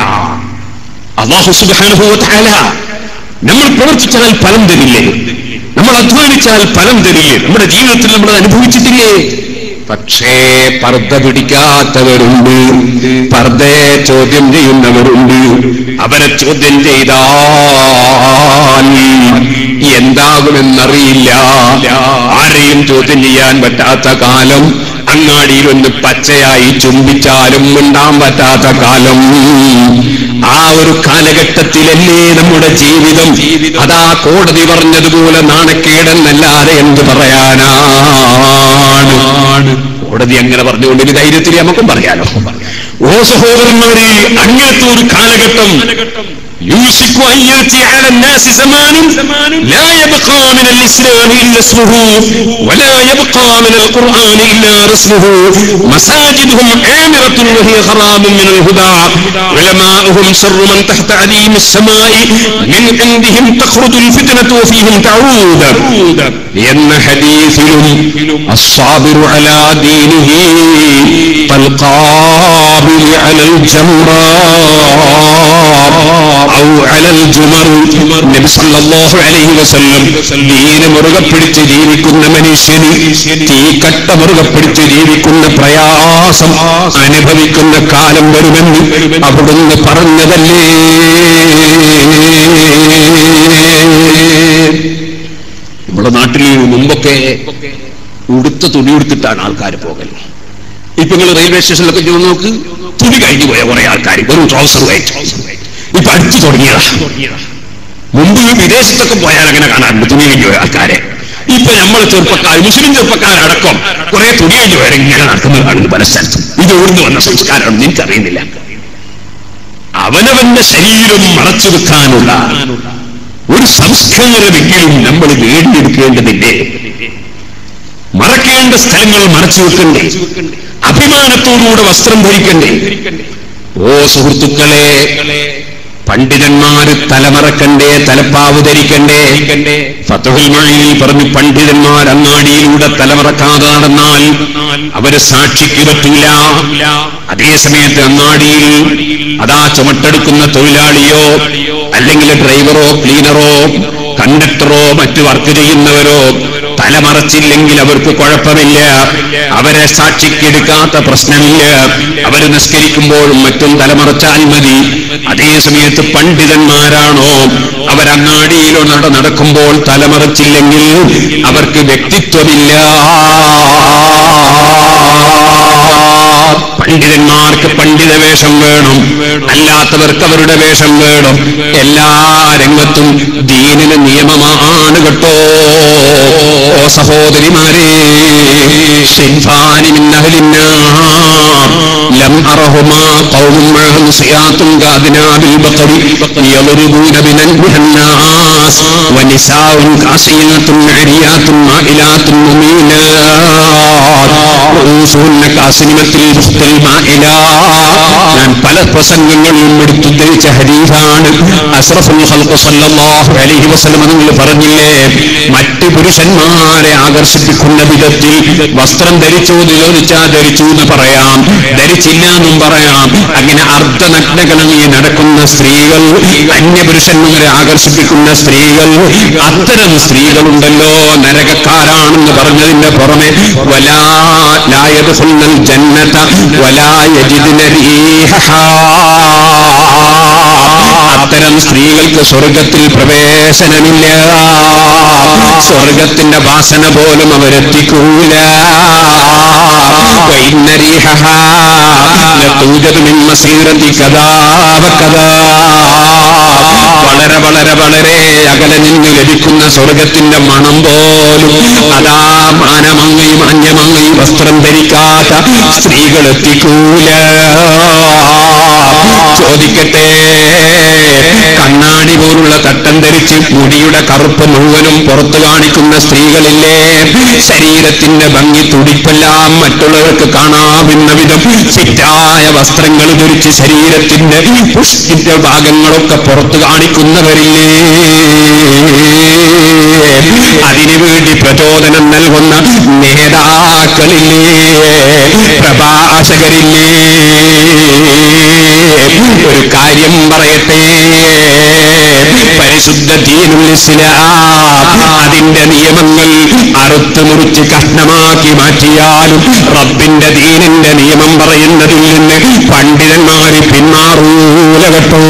അള്ളാഹു സുബാനുഭവത്താല നമ്മൾ പ്രവർത്തിച്ചാൽ ഫലം തരില്ലേ നമ്മൾ അധ്വാനിച്ചാൽ ഫലം തരില്ലേ നമ്മുടെ ജീവിതത്തിൽ നമ്മൾ അത് അനുഭവിച്ചിട്ടില്ലേ പക്ഷേ പർദ്ദ പിടിക്കാത്തവരുണ്ട് പർദ്ദയെ ചോദ്യം ചെയ്യുന്നവരുണ്ട് അവരെ ചോദ്യം ചെയ്താൽ എന്താകുമെന്നറിയില്ല ആരെയും ചോദ്യം ചെയ്യാൻ പറ്റാത്ത കാലം അങ്ങാടിയിൽ ഒന്ന് പച്ചയായി ചുംബിച്ചാലും മിണ്ടാൻ പറ്റാത്ത കാലം ആ ഒരു കാലഘട്ടത്തിലല്ലേ നമ്മുടെ ജീവിതം അതാ കോടതി പറഞ്ഞതുപോലെ നാണക്കേടെന്നല്ലാതെ എന്ത് പറയാനാണ് കോടതി അങ്ങനെ പറഞ്ഞുകൊണ്ട് ഒരു ധൈര്യത്തിൽ നമുക്കും പറയാലോ ഓ സഹോദരന്മാരെ അങ്ങനത്തെ ഒരു കാലഘട്ടം يوشك أن يأتي على الناس زمان لا يبقى من الإسلام إلا اسمه ولا يبقى من القرآن إلا رسمه مساجدهم عامرة وهي خراب من الهدى علماؤهم شر من تحت عديم السماء من عندهم تخرج الفتنة وفيهم تعود എന്ന ഹദീസിലും الصابر على دينه كالقابل على الجمرات ഔ അലൽ ജുമർ നബി സല്ലല്ലാഹു അലൈഹി വസല്ലം ദീന മുറുകെ പിടിച്ച് ജീവിക്കുന്ന മനുഷ്യന് തീക്കട്ട മുറുകെ പിടിച്ച് ജീവിക്കുന്ന പ്രയാസം അനുഭവിക്കുന്ന കാലം വരുമെന്ന് അവിടുന്ന് പറഞ്ഞതല്ലേ നമ്മുടെ നാട്ടിൽ മുമ്പൊക്കെ ഉടുത്ത തുണി ഉടുത്തിട്ടാണ് ആൾക്കാർ പോകൽ ഇപ്പൊ നിങ്ങൾ റെയിൽവേ സ്റ്റേഷനിലൊക്കെ ചെന്ന് നോക്ക് തുണി കഴിഞ്ഞു പോയ കുറെ ആൾക്കാർ വെറും ട്രൗസർ ഇപ്പൊ അടുത്ത് തുടങ്ങിയതാ മുമ്പ് വിദേശത്തൊക്കെ പോയാൽ അങ്ങനെ കാണാറുണ്ട് തുണി കഴിഞ്ഞു പോയ ആൾക്കാരെ ഇപ്പൊ നമ്മളെ ചെറുപ്പക്കാർ മുസ്ലിം ചെറുപ്പക്കാരടക്കം കുറെ തുണി കഴിഞ്ഞു പോയാൽ ഇങ്ങനെ നടക്കുന്നത് കാണുന്നു പല സ്ഥലത്തും ഇത് എവിടുന്ന് വന്ന സംസ്കാരമാണ് എനിക്കറിയുന്നില്ല അവനവന്റെ ശരീരം മറച്ചു വെക്കാനുള്ള ഒരു സംസ്കാരമെങ്കിലും നമ്മൾ നേടിയെടുക്കേണ്ടതില്ലേ മറക്കേണ്ട സ്ഥലങ്ങൾ മറച്ചു വെക്കണ്ടേ അഭിമാനത്തോടുകൂടെ വസ്ത്രം ധരിക്കണ്ടേ ഓ സുഹൃത്തുക്കളെ പണ്ഡിതന്മാര് തലമറക്കണ്ടേ തലപ്പാവ് ധരിക്കണ്ടേ ഫത്തുഹുൽ മഴയിൽ പറഞ്ഞു പണ്ഡിതന്മാർ അങ്ങാടിയിലൂടെ തലമറക്കാതെ നടന്നാൽ അവര് സാക്ഷിക്ക് പറ്റില്ല അതേ സമയത്ത് അങ്ങാടിയിൽ അതാ ചുമട്ടെടുക്കുന്ന തൊഴിലാളിയോ അല്ലെങ്കിൽ ഡ്രൈവറോ ക്ലീനറോ കണ്ടക്ടറോ മറ്റു വർക്ക് ചെയ്യുന്നവരോ തലമറച്ചില്ലെങ്കിൽ അവർക്ക് കുഴപ്പമില്ല അവരെ സാക്ഷിക്കെടുക്കാത്ത പ്രശ്നമില്ല അവര് നിസ്കരിക്കുമ്പോഴും മറ്റും തലമറച്ചാൽ മതി അതേ സമയത്ത് പണ്ഡിതന്മാരാണോ അവരങ്ങാടിയിലോ നട നടക്കുമ്പോൾ തലമറച്ചില്ലെങ്കിൽ അവർക്ക് വ്യക്തിത്വമില്ല പണ്ഡിതന്മാർക്ക് പണ്ഡിത വേഷം വേണം അല്ലാത്തവർക്ക് അവരുടെ വേഷം വേണം എല്ലാ രംഗത്തും ദീനിന് നിയമമാണ് കേട്ടോ ഓ സഹോദരിമാരെ സിൻഫാനി മിൻ അഹ്ലിന്നാർ ലം അറഹുമാ ഖൗമും മഅഹും സിയാത്തും കാദിനാബിൽ ബഖരി യളറുബൂന ബിനന്നാസ് വനിസാഉൻ കാസിയാത്തുൻ അരിയാത്തുൻ മാഇലാത്തുൻ മുമീനാത്ത് റഊസുഹുന്ന കാസിനിമത്തിൽ ബുസ്തൽ മാഇല ഞാൻ പല പ്രസംഗങ്ങളിലും എടുത്തുദ്ധരിച്ച ഹദീസാണ് അസ്റഫുൽ ഖൽഖ് സല്ലല്ലാഹു അലൈഹി വസല്ലം നിങ്ങൾ പറഞ്ഞില്ലേ മറ്റ് പുരുഷന്മാരെ ആകർഷിപ്പിക്കുന്ന വിധത്തിൽ വസ്ത്രം ധരിച്ചു എന്ന് ചോദിച്ചാൽ ധരിച്ചു എന്ന് പറയാം ധരിച്ചില്ല എന്നും പറയാം അങ്ങനെ അർദ്ധനഗ്നകളായി നടക്കുന്ന സ്ത്രീകൾ അന്യപുരുഷന്മാരെ ആകർഷിപ്പിക്കുന്ന സ്ത്രീകൾ അത്തരം സ്ത്രീകളുണ്ടല്ലോ നരകക്കാരാണെന്ന് പറഞ്ഞതിന്റെ പുറമെ വലാ ലായതുൽ ജന്നത വലാ യജിദ്ന റീഹഹാ അത്തരം സ്ത്രീകൾക്ക് സ്വർഗത്തിൽ പ്രവേശനമില്ല സ്വർഗത്തിന്റെ വാസന പോലും അവരെത്തിക്കൂല وإن ريحها لتوجد من مسيرة كذا وكذا വളരെ വളരെ വളരെ അകലെ നിന്ന് ലഭിക്കുന്ന സ്വർഗത്തിന്റെ മണം പോലും അതാ മാനമങ്ങയും അന്യമങ്ങയും വസ്ത്രം ധരിക്കാത്ത സ്ത്രീകൾ എത്തിക്കൂല ചോദിക്കട്ടെ കണ്ണാടി പോലുള്ള തട്ടം ധരിച്ച് മുടിയുടെ കറുപ്പ് മുഴുവനും പുറത്തു കാണിക്കുന്ന സ്ത്രീകളില്ലേ ശരീരത്തിന്റെ ഭംഗി തുടിപ്പെല്ലാം മറ്റുള്ളവർക്ക് കാണാവുന്ന വിധം ഫിറ്റായ വസ്ത്രങ്ങൾ ധരിച്ച് ശരീരത്തിന്റെ പുഷ്ടിന്റെ ഭാഗങ്ങളൊക്കെ പുറത്തു കാണിക്കുന്നവരില്ലേ അതിനുവേണ്ടി പ്രചോദനം നൽകുന്ന നേതാക്കളില്ലേ പ്രഭാഷകരില്ലേ ഒരു കാര്യം പറയട്ടെ പരിശുദ്ധ ദീനുൽ ഇസ്ലാം അതിന്റെ നിയമങ്ങൾ അറുത്ത് മുറിച്ച് കഷ്ണമാക്കി മാറ്റിയാലും റബ്ബിന്റെ ദീനിന്റെ നിയമം പറയുന്നതിൽ നിന്ന് പണ്ഡിതന്മാര് പിന്മാറൂല കേട്ടോ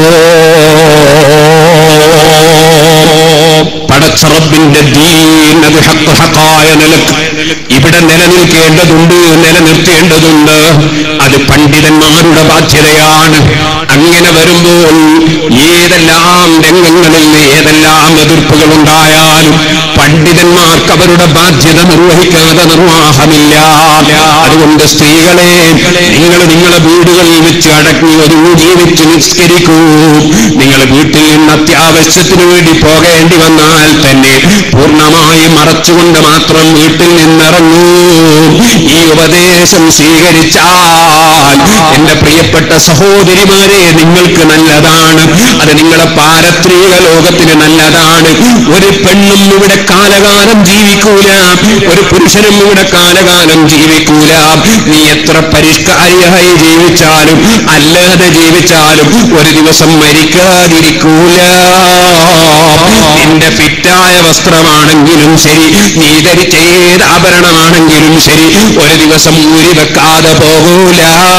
പടച്ച റബ്ബിന്റെ ദീൻ അത് ഹക്ക് ഹക്കായ നിലക്ക് ഇവിടെ നിലനിൽക്കേണ്ടതുണ്ട് നിലനിർത്തേണ്ടതുണ്ട് അത് പണ്ഡിതന്മാരുടെ ബാധ്യതയാണ് അങ്ങനെ വരുമ്പോൾ ഏതെല്ലാം രംഗങ്ങളിൽ ഏതെല്ലാം എതിർപ്പുകൾ ഉണ്ടായാലും പണ്ഡിതന്മാർക്ക് അവരുടെ ബാധ്യത നിർവഹിക്കാതെ നിർവാഹമില്ല അതുകൊണ്ട് സ്ത്രീകളെ നിങ്ങൾ നിങ്ങളെ വീടുകളിൽ വെച്ച് അടങ്ങി ഒതുങ്ങി ജീവിച്ച് നിസ്കരിക്കൂ നിങ്ങൾ വീട്ടിൽ നിന്ന് അത്യാവശ്യത്തിന് വേണ്ടി പോകേണ്ടി വന്നാൽ തന്നെ പൂർണ്ണമായി മറച്ചുകൊണ്ട് മാത്രം വീട്ടിൽ നിന്നിറങ്ങൂ ഈ ഉപദേശം സ്വീകരിച്ചാൽ എന്റെ പ്രിയപ്പെട്ട സഹോദരിമാരെ നിങ്ങൾക്ക് നല്ലതാണ് അത് നിങ്ങളെ പാരത്രിക ലോകത്തിന് നല്ലതാണ് ഒരു പെണ്ണും ഇവിടെ കാലകാലം ജീവിക്കൂല ഒരു പുരുഷനും ഇവിടെ കാലകാലം ജീവിക്കൂല നീ എത്ര പരിഷ്കാരിയായി ജീവിച്ചാലും അല്ലാതെ ജീവിച്ചാലും ഒരു ദിവസം മരിക്കാതിരിക്കൂല നിന്റെ ഫിറ്റായ വസ്ത്രമാണെങ്കിലും ശരി നീ ധരിച്ച ഏത് ആഭരണമാണെങ്കിലും ശരി ഒരു ദിവസം ഊരി വെക്കാതെ പോകൂല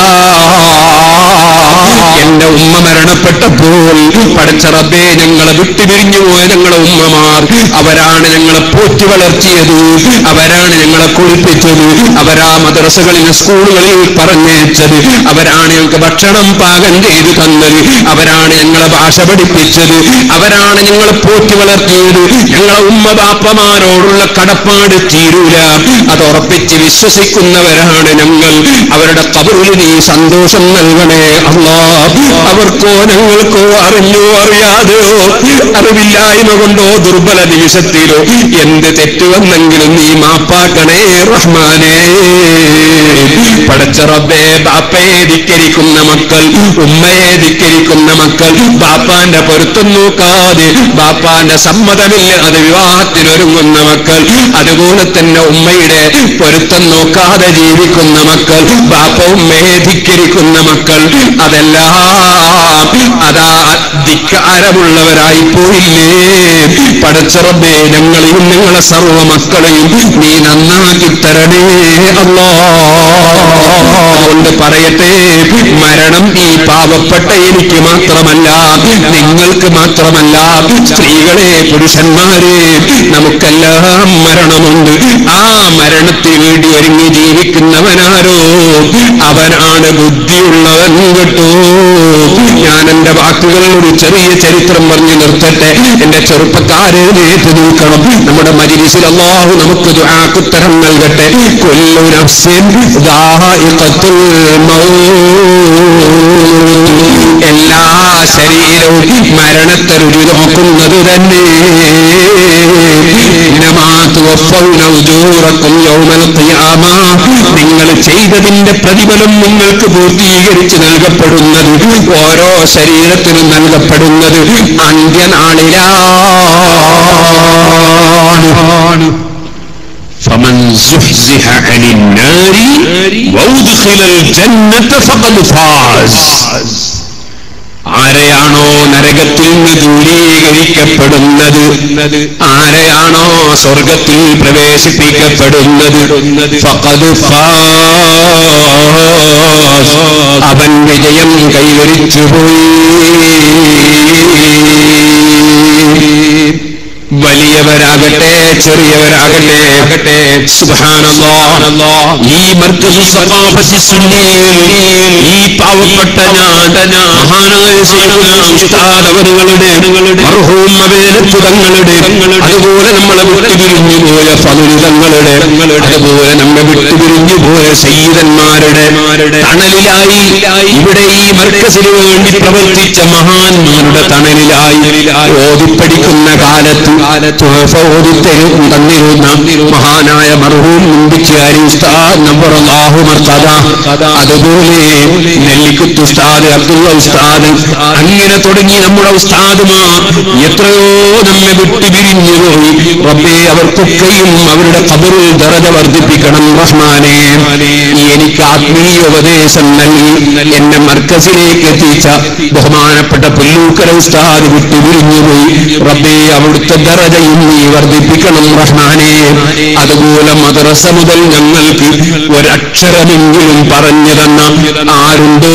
എന്റെ ഉമ്മ മരണപ്പെട്ടപ്പോൾ പഠിച്ച റബ്ബേ ഞങ്ങളെ വിട്ടുപിരിഞ്ഞു പോയ ഞങ്ങളെ ഉമ്മമാർ അവരാണ് ഞങ്ങളെ പോറ്റി വളർത്തിയത് അവരാണ് ഞങ്ങളെ കുളിപ്പിച്ചത് അവരാ മദ്രസകളിൽ സ്കൂളുകളിൽ പറഞ്ഞയച്ചത് അവരാണ് ഞങ്ങൾക്ക് ഭക്ഷണം പാകം ചെയ്തു തന്നത് അവരാണ് ഞങ്ങളെ ഭാഷ പഠിപ്പിച്ചത് അവരാണ് ഞങ്ങളെ പോറ്റി വളർത്തിയത് ഞങ്ങളെ ഉമ്മ ബാപ്പമാരോടുള്ള കടപ്പാട് തീരൂല അത് ഉറപ്പിച്ച് വിശ്വസിക്കുന്നവരാണ് ഞങ്ങൾ അവരുടെ കബറിൽ നീ സന്തോഷം നൽകണേ അള്ളാ അവർക്കോ ഞങ്ങൾക്കോ അറിഞ്ഞോ അറിയാതെയോ അറിവില്ലായ്മ കൊണ്ടോ ദുർബല നിമിഷത്തിലോ എന്ത് തെറ്റുവന്നെങ്കിലും നീ മാപ്പാക്കണേ റഹ്മാനേ പടച്ച റബ്ബേ ബാപ്പയെ ധിക്കരിക്കുന്ന മക്കൾ ഉമ്മയെ ധിക്കരിക്കുന്ന മക്കൾ ബാപ്പാന്റെ പൊരുത്തം നോക്കാതെ ബാപ്പാന്റെ സമ്മതമില്ലാതെ വിവാഹത്തിനൊരുങ്ങുന്ന മക്കൾ അതുപോലെ തന്നെ ഉമ്മയുടെ പൊരുത്തം നോക്കാതെ ജീവിക്കുന്ന മക്കൾ ബാപ്പ ഉമ്മയെ ധിക്കരിക്കുന്ന മക്കൾ അതെല്ലാം അതാ ധിക്കാരമുള്ളവരായി പോയില്ലേ പടച്ചറബേ ഞങ്ങളെയും ഞങ്ങളെ സർവ മക്കളെയും നീ നന്നാക്കി തരണേ അല്ലോ അതുകൊണ്ട് പറയട്ടെ മരണം ഈ പാവപ്പെട്ട എനിക്ക് മാത്രമല്ല നിങ്ങൾക്ക് മാത്രമല്ല സ്ത്രീകളെ പുരുഷന്മാരെ നമുക്കെല്ലാം മരണമുണ്ട് ആ മരണത്തിന് വേണ്ടി ഒരുങ്ങി ജീവിക്കുന്നവനാരോ അവനാണ് ബുദ്ധിയുള്ളവൻ കേട്ടോ ഞാൻ എന്റെ വാക്കുകൾ ഒരു ചെറിയ ചരിത്രം പറഞ്ഞു നിർത്തട്ടെ എന്റെ ചെറുപ്പക്കാരെ നേറ്റ് നിൽക്കണം നമ്മുടെ മജിലിസിൽ അള്ളാഹു നമുക്ക് ദുആക്കുത്തരം നൽകട്ടെ കൊല്ലു നഫ്സിൻ ദാഇഖത്തുൽ മൗത്ത് എല്ലാ ശരീരവും മരണത്തെ രുചി നോക്കുന്നത് തന്നെ ഇന്നമാ തുവഫൗന ഉജൂറക്കും യൗമൽ ഖിയാമ നിങ്ങൾ ചെയ്തതിന്റെ പ്രതിഫലം നിങ്ങൾക്ക് പൂർത്തീകരിച്ച് നൽകപ്പെടുന്നത് ഓരോ ശരീരത്തിനും നൽകപ്പെടുന്നത് അന്ത്യനാളിലാണ് فمن زحزح عن النار وادخل الجنة فقد فاز ആരെയാണോ നരകത്തിൽ നിന്ന് ദൂരീകരിക്കപ്പെടുന്നത് ആരെയാണോ സ്വർഗത്തിൽ പ്രവേശിപ്പിക്കപ്പെടുന്നത് ഫഖദ് ഫാസ്. അവൻ വിജയം കൈവരിച്ചു പോയി വലിയവരാകട്ടെ ചെറിയവരാകട്ടെ ആകട്ടെ സുബ്ഹാനല്ലാഹ് ഈ മർക്കസ് സഖാഫത്തി സുന്നിയിൽ ഈ പാവപ്പെട്ട ഞാൻ മഹാനായ ശൈഖുനാ ഉസ്താദ് അവരുകളുടെ മർഹൂം അബേലത്ത് തങ്ങളുടെ അതുപോലെ നമ്മളെ വിട്ടുപിരിഞ്ഞു പോയ ഫലുതങ്ങളുടെ അതുപോലെ നമ്മെ വിട്ടുപിരിഞ്ഞു പോയ സയ്യിദന്മാരുടെ തണലിലായി ഇവിടെ ഈ മർക്കസിന് വേണ്ടി പ്രവർത്തിച്ച മഹാന്മാരുടെ തണലിലായി ഓതിപ്പടിക്കുന്ന കാലത്ത് തുഹഫ ഓതിത്തരും തന്നിരുന്ന മഹാനായ മർഹൂം മുമ്പിച്ചാരി ഉസ്താദ് നമ്പറല്ലാഹു മർത്തദ അതുപോലെ നെല്ലിക്കുത്ത് ഉസ്താദ് അബ്ദുള്ള ഉസ്താദ് അങ്ങനെ തുടങ്ങി നമ്മുടെ ഉസ്താദുമാർ എത്രയോ എത്രയോ നമ്മെ വിട്ടുപിരിഞ്ഞു പോയി റബ്ബേ അവർക്കൊക്കെയും അവരുടെ കബറിൽ ദറജ വർദ്ധിപ്പിക്കണം റഹ്മാനെ എനിക്ക് ആത്മീയ ഉപദേശം നൽകി എന്നെ മർക്കസിലേക്ക് എത്തിച്ച ബഹുമാനപ്പെട്ട പുല്ലൂക്കര ഉസ്താദ് വിട്ടുപിരിഞ്ഞുപോയി റബ്ബേ അവിടുത്തെ ദറജയും നീ വർദ്ധിപ്പിക്കണം റഹ്മാനെ അതുപോലെ മദ്രസ മുതൽ ഞങ്ങൾക്ക് ഒരക്ഷരമെങ്കിലും പറഞ്ഞു തന്ന ആരുണ്ടോ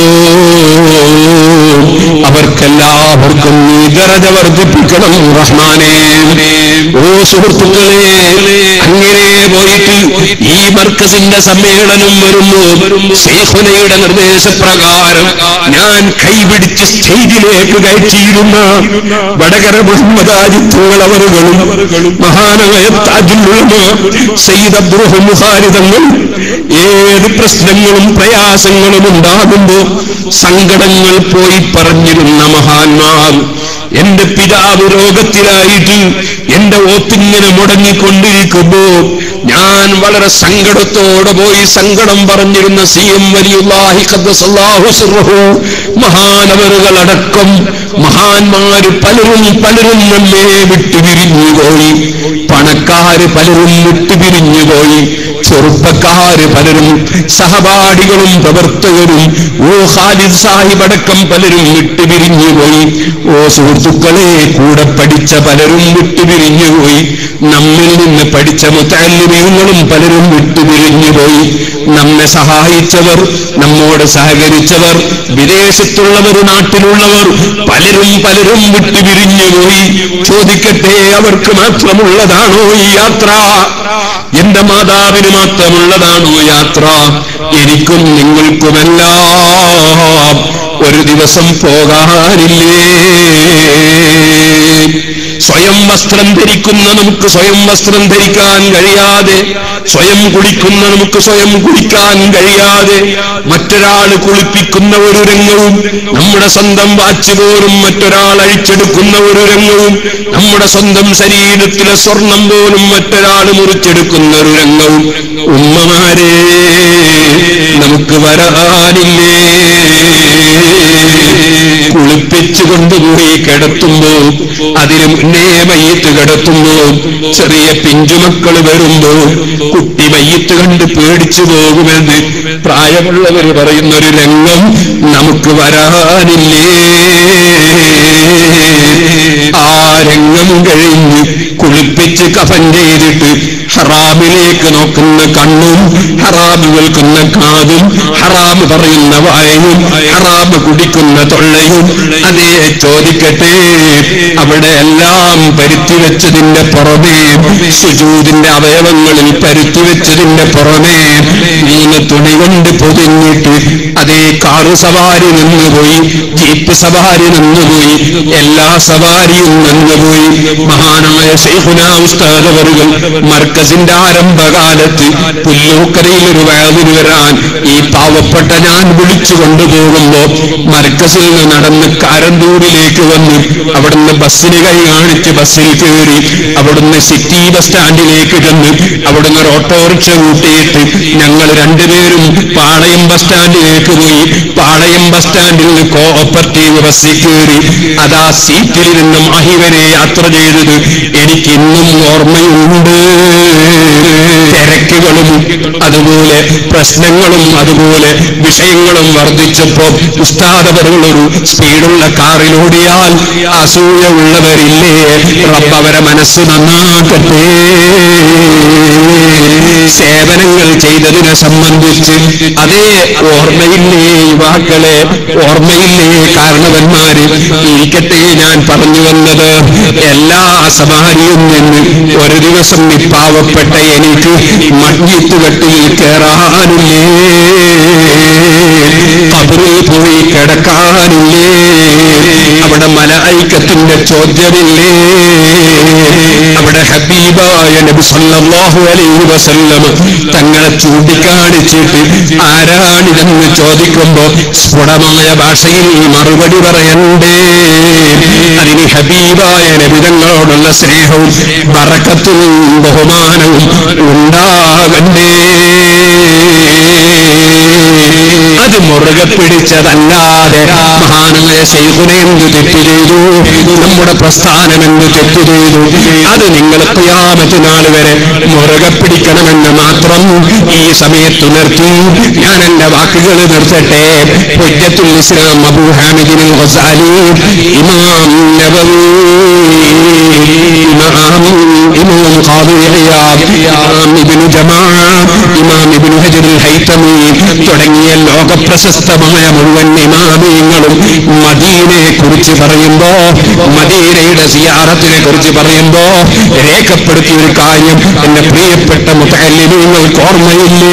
അവർക്കെല്ലാവർക്കും നീ ദറജ വർദ്ധിപ്പിക്കണം റഹ്മാനെ ഓ സുഹൃത്തുക്കളെ അങ്ങനെ പോയിട്ട് ഈ മർക്കസിന്റെ സമ്മേളനം വരുമ്പോ ശേഖുനയുടെ നിർദ്ദേശപ്രകാരം ഞാൻ കൈപിടിച്ച് സ്റ്റേജിലേക്ക് കയറ്റിയിരുന്ന വടകര മുഹമ്മദ് ആജിത്തുകൾ അവറുകളും മഹാനായ താജുല്ലുളമ സയ്യിദ് അബ്ദുറഹു മുഹാരിതങ്ങൾ ഏത് പ്രശ്നങ്ങളും പ്രയാസങ്ങളും ഉണ്ടാകുമ്പോ സങ്കടങ്ങൾ പോയി പറഞ്ഞിരുന്ന മഹാന്മാർ എന്റെ പിതാവ് രോഗത്തിലായിട്ട് എന്റെ ഓത്തിങ്ങനെ മുടങ്ങിക്കൊണ്ടിരിക്കുമ്പോ ഞാൻ വളരെ സങ്കടത്തോടെ പോയി സങ്കടം പറഞ്ഞിരുന്ന സി എം വലിയുല്ലാഹി ഖദ്ദസല്ലാഹു സിർറഹു മഹാനവറുകളടക്കം മഹാന്മാര് പലരും പലരും നമ്മെ വിട്ടുപിരിഞ്ഞു പോയി പണക്കാര് പലരും വിട്ടുപിരിഞ്ഞു പോയി ചെറുപ്പക്കാര് പലരും സഹപാഠികളും പ്രവർത്തകരും ഓ ഖാലിദ് സാഹിബ് അടക്കം പലരും വിട്ടുപിരിഞ്ഞു പോയി ഓ സുഹൃത്തുക്കളെ കൂടെ പഠിച്ച പലരും വിട്ടുപിരിഞ്ഞു പോയി നമ്മിൽ നിന്ന് പഠിച്ച മുത്താലിമീങ്ങളും പലരും വിട്ടുപിരിഞ്ഞു പോയി നമ്മെ സഹായിച്ചവർ നമ്മോട് സഹകരിച്ചവർ വിദേശത്തുള്ളവർ നാട്ടിലുള്ളവർ പലരും പലരും വിട്ടുപിരിഞ്ഞു പോയി ചോദിക്കട്ടെ അവർക്ക് മാത്രമുള്ളതാണോ ഈ യാത്ര എന്റെ മാതാവിന് മാത്രമുള്ളതാണോ യാത്ര എനിക്കും നിങ്ങൾക്കുമെല്ലാം ഒരു ദിവസം പോകാനില്ലേ സ്വയം വസ്ത്രം ധരിക്കുന്ന നമുക്ക് സ്വയം വസ്ത്രം ധരിക്കാൻ കഴിയാതെ സ്വയം കുളിക്കുന്ന നമുക്ക് സ്വയം കുളിക്കാൻ കഴിയാതെ മറ്റൊരാൾ കുളിപ്പിക്കുന്ന ഒരു രംഗവും നമ്മുടെ സ്വന്തം വാച്ച് പോലും മറ്റൊരാൾ അഴിച്ചെടുക്കുന്ന ഒരു രംഗവും നമ്മുടെ സ്വന്തം ശരീരത്തിലെ സ്വർണം പോലും മറ്റൊരാൾ മുറിച്ചെടുക്കുന്ന ഒരു രംഗവും ഉമ്മമാരെ നമുക്ക് വരാനില്ലേ കുളിപ്പിച്ചു കൊണ്ടുപോയി കിടത്തുമ്പോ അതിന് മുന്നേ മയ്യത്ത് കിടത്തുമ്പോ ചെറിയ പിഞ്ചുമക്കൾ വരുമ്പോ കുട്ടി മയ്യത്ത് കണ്ട് പേടിച്ചു പോകുമെന്ന് പ്രായമുള്ളവർ പറയുന്ന ഒരു രംഗം നമുക്ക് വരാനില്ലേ ആ രംഗം കഴിഞ്ഞ് കുളിപ്പിച്ച് കഫൻ ചെയ്തിട്ട് ഹറാമിലേക്ക് നോക്കുന്ന കണ്ണും ഹറാമ് കേൾക്കുന്ന കാതും ഹറാമ് പറയുന്ന വായയും ഹറാമ് കുടിക്കുന്ന തൊള്ളയും അതേ ചോദിക്കട്ടെ അവിടെ എല്ലാം പരുത്തിവെച്ചതിന്റെ പുറമേ സുജൂതിന്റെ അവയവങ്ങളിൽ പരുത്തിവെച്ചതിന്റെ പുറമേ മൂന്ന് തുണി കൊണ്ട് പൊതിഞ്ഞിട്ട് അതേ കാറ് സവാരി നിന്നുപോയി ജീപ്പ് സവാരി നിന്നുപോയി എല്ലാ സവാരിയും നിന്നുപോയി മഹാനായ ഷെയ്ഖുന ഉസ്താദവറുകൾ മർക്കസിന്റെ ആരംഭകാലത്ത് പുല്ലൂക്കരയിൽ ഒരു വയതിന് വരാൻ ഈ പാവപ്പെട്ട ഞാൻ വിളിച്ചു കൊണ്ടുപോകുമ്പോ മർക്കസിൽ നിന്ന് നടന്ന് കാരന്തൂരിലേക്ക് വന്നു അവിടുന്ന് ബസ്സിന് കൈ കാണിച്ച് ബസ്സിൽ കയറി അവിടുന്ന് സിറ്റി ബസ് സ്റ്റാൻഡിലേക്ക് ചെന്ന് അവിടുന്ന് ഒരു ഓട്ടോറിക്ഷ കൂട്ടിയിട്ട് ഞങ്ങൾ രണ്ടുപേരും പാളയം ബസ് സ്റ്റാൻഡിലേക്ക് പോയി പാളയം ബസ് സ്റ്റാൻഡിൽ നിന്ന് കോഓപ്പറേറ്റീവ് ബസ്സിൽ കയറി അതാ സീറ്റിൽ നിന്ന് മാഹി വരെ യാത്ര ചെയ്തത് എനിക്ക് ഇന്നും ഓർമ്മയുണ്ട് തിരക്കുകളും അതുപോലെ പ്രശ്നങ്ങളും അതുപോലെ വിഷയങ്ങളും വർദ്ധിച്ചപ്പോ ഉസ്താദവരുള്ളൊരു സ്പീഡുള്ള കാറിലോടിയാൽ അസൂയ ഉള്ളവരില്ലേ റബ്ബ് അവരെ മനസ്സ് നന്നാക്കട്ടെ സേവനങ്ങൾ ചെയ്തതിനെ സംബന്ധിച്ച് അതേ ഓർമ്മയില്ലേ യുവാക്കളെ ഓർമ്മയില്ലേ കാരണവന്മാര് ഇരിക്കട്ടെ ഞാൻ പറഞ്ഞു വന്നത് എല്ലാ സമാരിയും നിന്ന് ഒരു ദിവസം ഈ പാവപ്പെട്ട എനിക്ക് മഞ്ഞിത്തുകെട്ടിൽ കയറാനില്ലേ കബറിൽ പോയി കിടക്കാനില്ലേ അവിടെ മലായിക്കത്തിന്റെ ചോദ്യമില്ലേ അവിടെ ഹബീബായ നബി സല്ലല്ലാഹു അലൈഹി വസല്ലം തങ്ങളെ ചൂണ്ടിക്കാണിച്ചിട്ട് ആരാണിതെന്ന് ചോദിക്കുമ്പോ സ്ഫുടമായ ഭാഷയിൽ മറുപടി പറയണ്ടേ അതിന് ഹബീബായ നബിതങ്ങളോടുള്ള സ്നേഹവും ബറക്കത്തും ബഹുമാനവും ഉണ്ടാകണ്ടേ അത് മുറുകെ പിടിച്ചതല്ലാതെ മഹാനായ ശൈഖുനെ എന്ത് തെറ്റ് ചെയ്തു നമ്മുടെ പ്രസ്ഥാനം എന്ത് തെറ്റ് ചെയ്തു അത് നിങ്ങൾ ക്യാമത്ത് നാൾ വരെ മുറുകെ പിടിക്കണമെന്ന് മാത്രം ഈ സമയത്ത് നിർത്തി ഞാൻ എന്റെ വാക്കുകൾ നിർത്തട്ടെ ഹുജ്ജത്തുൽ ഇസ്ലാം അബൂ ഹാമിദിൻ ഗസാലി ഇമാം നബവി ഇമാം ഇമാം ഖാദി ഇയാദ് ഇമാം ഇബ്നു ജമാ ഇമാം ഇബ്നു ഹജറുൽ ഹൈതമി തുടങ്ങിയ ലോക പ്രശസ്തമായ മുഴുവൻ ഇമാമിയങ്ങളും മദീനയെ കുറിച്ച് പറയുമ്പോ മദീനയുടെ സിയാറത്തിനെ കുറിച്ച് പറയുമ്പോ രേഖപ്പെടുത്തിയ ഒരു കാര്യം എന്റെ പ്രിയപ്പെട്ട മുത്തല്ലിമീങ്ങൾക്ക് ഓർമ്മയില്ലേ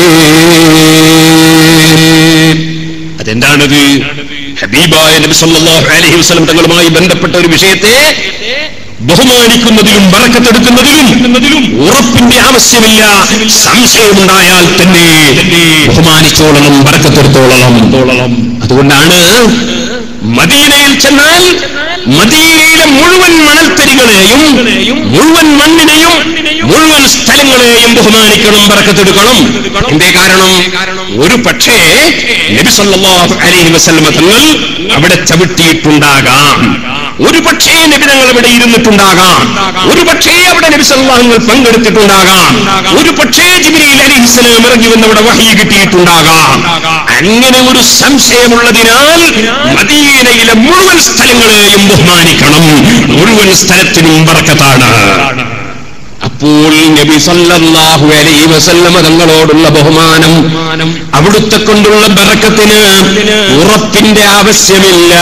അതെന്താണത് ഹബീബായ നബി സല്ലല്ലാഹു അലൈഹി വസല്ലം തങ്ങളുമായി ബന്ധപ്പെട്ട ഒരു വിഷയത്തെ ബഹുമാനിക്കുന്നതിലും ബറക്കത്തെടുക്കുന്നതിലും ഉറപ്പിന്റെ ആവശ്യമില്ല സംശയമുണ്ടായാൽ തന്നെ ബഹുമാനിച്ചോളണം ബറക്കത്തെടുത്തോളണം അതുകൊണ്ടാണ് മദീനയിൽ ചെന്നാൽ മദീനയിലെ മുഴുവൻ മണൽത്തരികളെയും മുഴുവൻ മണ്ണിനെയും മുഴുവൻ സ്ഥലങ്ങളെയും ബഹുമാനിക്കണം ബറക്കത്തെടുക്കണം എന്തേ കാരണം ഒരു പക്ഷേ നബി സല്ലല്ലാഹു അലൈഹി വസല്ലമ തങ്ങൾ അവിടെ ചവിട്ടിയിട്ടുണ്ടാകാം ഒരു പക്ഷേ നബി തങ്ങൾ അവിടെ ഇരുന്നിട്ടുണ്ടാകാം ഒരു പക്ഷേ അവിടെ നബി സല്ലല്ലാഹുങ്ങൾ പങ്കെടുത്തിട്ടുണ്ടാകാം ഒരു പക്ഷേ ജിബ്രീൽ അലൈഹിസ്സലാം ഇറങ്ങി വന്ന് അവിടെ വഹി കിട്ടിയിട്ടുണ്ടാകാം അങ്ങനെ ഒരു സംശയമുള്ളതിനാൽ മദീനയിലെ മുഴുവൻ സ്ഥലങ്ങളെയും ബഹുമാനിക്കണം മുഴുവൻ സ്ഥലത്തിനും ബറക്കത്താണ് അപ്പോൾ നബി സല്ലല്ലാഹു അലൈഹി വസല്ലമ തങ്ങളോടുള്ള ബഹുമാനം അവിടുത്തെ കൊണ്ടുള്ള ബറക്കത്തിന് ഉറപ്പിന്റെ ആവശ്യമില്ല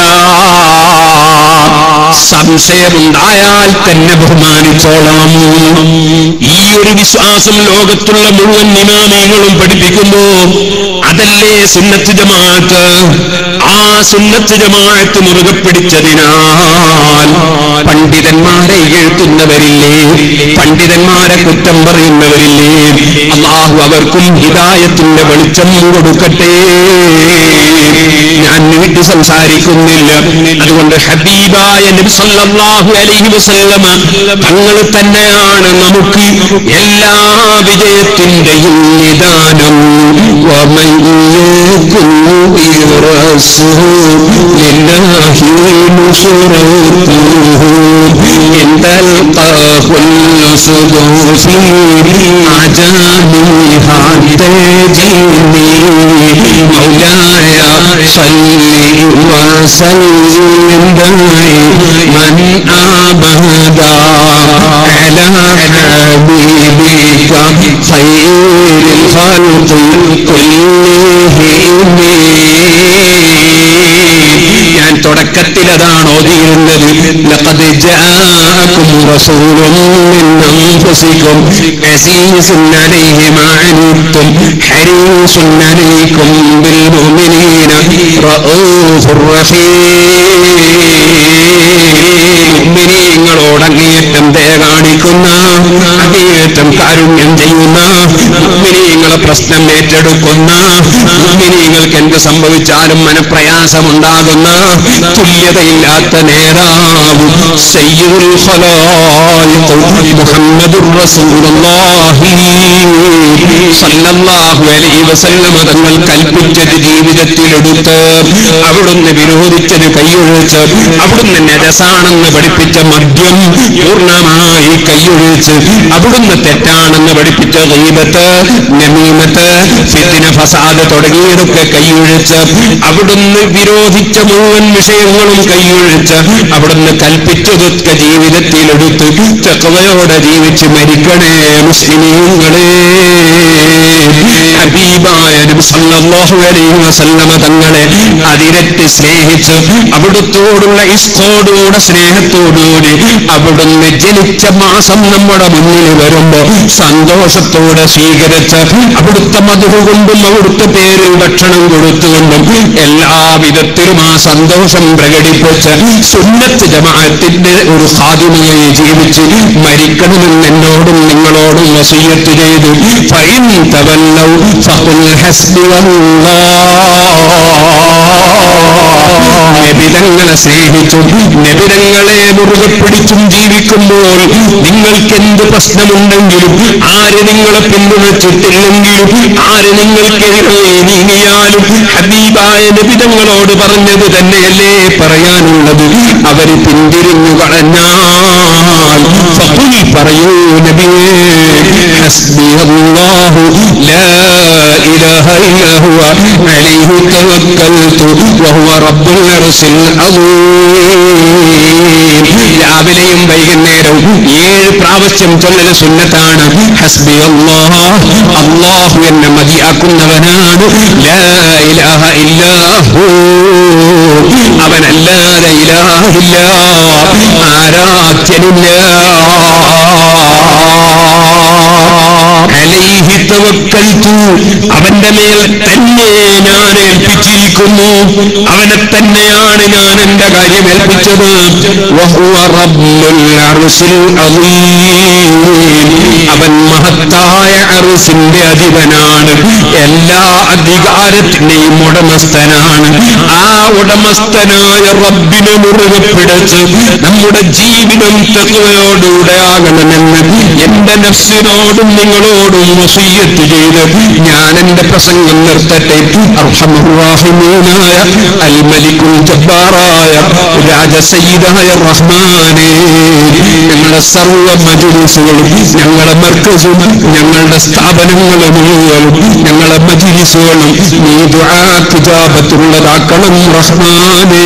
സംശയമുണ്ടായാൽ തന്നെ ബഹുമാനിച്ചോളണം ഈ ഒരു വിശ്വാസം ലോകത്തുള്ള മുഴുവൻ ഇമാമിയങ്ങളും പഠിപ്പിക്കുന്നു അതല്ലേ സുന്നത്ത് ജമാഅത്ത് ആ സുന്നത്ത് ജമാഅത്ത് മുറുകെ പിടിച്ചതിനാൽ പണ്ഡിതന്മാരെ എഴുത്തുന്നവരില്ലേ പണ്ഡിതന്മാരെ കുറ്റം പറയുന്നവരില്ലേ അള്ളാഹു അവർക്കും ഹിദായത്തിന്റെ വെളിച്ചം കൊടുക്കട്ടെ ഞാൻ നീട്ടി സംസാരിക്കുന്നില്ല അതുകൊണ്ട് ഹബീബായ നബി സല്ലല്ലാഹു അലൈഹി വസല്ലമ തങ്ങൾ തന്നെയാണ് നമുക്ക് എല്ലാ വിജയത്തിന്റെയും നിദാനം ومن يكن برسول الله نصرته إن تلقاه الصدوف عجامها تجيني مولاي صل وسلم دائما أبدا على حبيبك خير الخلق كلهم ഞാൻ തുടക്കത്തിൽ അതാണ് ഓതിയിരുന്നത് لقد جاءكم رسول من أنفسكم عزيز عليه ما عنتم حريص عليكم بالمؤمنين رؤوف رحيم മുഅ്മിനീങ്ങളോട് അങ്ങേയറ്റം ദയ കാണിക്കുന്ന അങ്ങേയറ്റം കാരുണ്യം ചെയ്യുന്ന മുഅ്മിനീങ്ങളെ പ്രശ്നം ഏറ്റെടുക്കുന്ന മുഅ്മിനീങ്ങൾക്ക് എന്ത് സംഭവിച്ചാലും മനപ്രയാസമുണ്ടാകുന്ന തുല്യതയില്ലാത്ത നേതാവ് സയ്യിദുൽ ഖലായിഖ് മുഹമ്മദുർ റസൂലുള്ളാഹി സല്ലല്ലാഹു അലൈഹി വസല്ലമ തങ്ങൾ കൽപ്പിച്ചത് ജീവിതത്തിലെടുത്ത് അവിടുന്ന് വിരോധിച്ചത് കൈയൊഴിച്ച് അവിടുന്ന് നരസാണെന്ന് പഠിപ്പിച്ച മദ്യം പൂർണ്ണമായി കൈയൊഴിച്ച് അവിടുന്ന് തെറ്റാണെന്ന് പഠിപ്പിച്ച ഗീബത്ത് നമീമത്ത് ഫിത്തിന ഫസാദ് തുടങ്ങിയതൊക്കെ കൈയൊഴിച്ച് അവിടുന്ന് വിരോധിച്ച മുഴുവൻ വിഷയങ്ങളും കൈയൊഴിച്ച് അവിടുന്ന് കൽപ്പിച്ചതൊക്കെ ജീവിതത്തിലെടുത്ത് ചക്കവയോടെ ജീവിച്ച് മരിക്കണേ മുസ്ലിമീങ്ങളെ ഹബീബായ നബി സല്ലല്ലാഹു അലൈഹി വസല്ലമ തങ്ങളെ അതിരറ്റ് സ്നേഹിച്ച് അവിടുത്തോടുള്ള ഇസ്കോടുകൂടെ സ്നേഹത്തോടുകൂടി അവിടുന്ന് ജനിച്ച മാസം നമ്മുടെ മുന്നിൽ വരുമ്പോ സന്തോഷത്തോടെ സ്വീകരിച്ച് അവിടുത്തെ മധുര കൊണ്ടും അവിടുത്തെ പേരിൽ ഭക്ഷണം കൊടുത്തുകൊണ്ടും എല്ലാ വിധത്തിലും ആ സന്തോഷം പ്രകടിപ്പിച്ച് സുന്നത്ത് ജമാഅത്തിന്റെ ഒരു ഹാദിമയായി ജീവിച്ച് മരിക്കണമെന്ന് എന്നോടും നിങ്ങളോടും വസീയത്ത് ചെയ്തു ഫൈൻ തവല്ലൗ ഫഖുൽ ഹസ്ബി നബിതങ്ങളെ സ്നേഹിച്ചും നബിതങ്ങളെ മുറുകെ പിടിച്ചും ജീവിക്കുമ്പോൾ നിങ്ങൾക്ക് എന്ത് പ്രശ്നമുണ്ടെങ്കിലും ആര് നിങ്ങളെ പിന്തുണച്ചിട്ടില്ലെങ്കിലും ആര് നിങ്ങൾക്കെതിരെ നീങ്ങിയാലും ഹബീബായ നബിതങ്ങളോട് പറഞ്ഞത് തന്നെയല്ലേ പറയാനുള്ളത് അവര് പിന്തിരിഞ്ഞു കളഞ്ഞാൽ ഫഖുൽ പറയൂ നബിയേ ഹസ്ബി അല്ലാഹു ലാ ഇലാഹ ഇല്ലാ ഹുവ അലൈഹി തവക്കൽതു വഹുവ റബ്ബുൽ അർശിൽ അദീം രാവിലെയും വൈകുന്നേരവും ഏഴ് പ്രാവശ്യം ചൊല്ലൽ സുന്നത്താണ് ഹസ്ബി അല്ലാഹ് അല്ലാഹു എന്നെ മതിയാക്കുന്നവനാണ് ലാ ഇലാഹ ഇല്ലാഹു അവനല്ലാതെ ഇലാഹില്ല ആരാധ്യനില്ല അലൈഹി തവക്കൽതു അവന്റെ മേൽ തന്നെ ഞാൻ ഏൽപ്പിച്ചിരിക്കുന്നു അവനെ തന്നെയാണ് ഞാൻ എന്റെ കാര്യം ഏൽപ്പിച്ചത് വഹുവ റബ്ബുൽ അർശിൽ അദീം അവൻ മഹത്തായ അറുസിന്റെ അധിപനാണ് എല്ലാ അധികാരത്തിന്റെയും ഉടമസ്ഥനാണ് ആ ഉടമസ്ഥനായ റബ്ബിനെ മുറുകെ പിടിച്ച് നമ്മുടെ ജീവിതം തത്വയോടുകൂടെ ആകണമെന്ന് എന്റെ നഫ്സിനോടും നിങ്ങളോടും വസീയത്ത് ചെയ്ത് ഞാൻ എന്റെ പ്രസംഗം നിർത്തട്ടെ അർഹമുറാഹിമീനായ അൽമലിക്കുൽ ജബ്ബാറായ രാജസയ്യിദായ റഹ്മാനേ ഞങ്ങളുടെ സർവ മജുലിസുകളും ഞങ്ങളുടെ മർക്കസും ഞങ്ങളുടെ സ്ഥാപനങ്ങളും മുഴുവനും ഞങ്ങളുടെ മജിലിസുകളും നീ ദുആ കിതാബത്തുള്ളതാക്കണം റഹ്മാനേ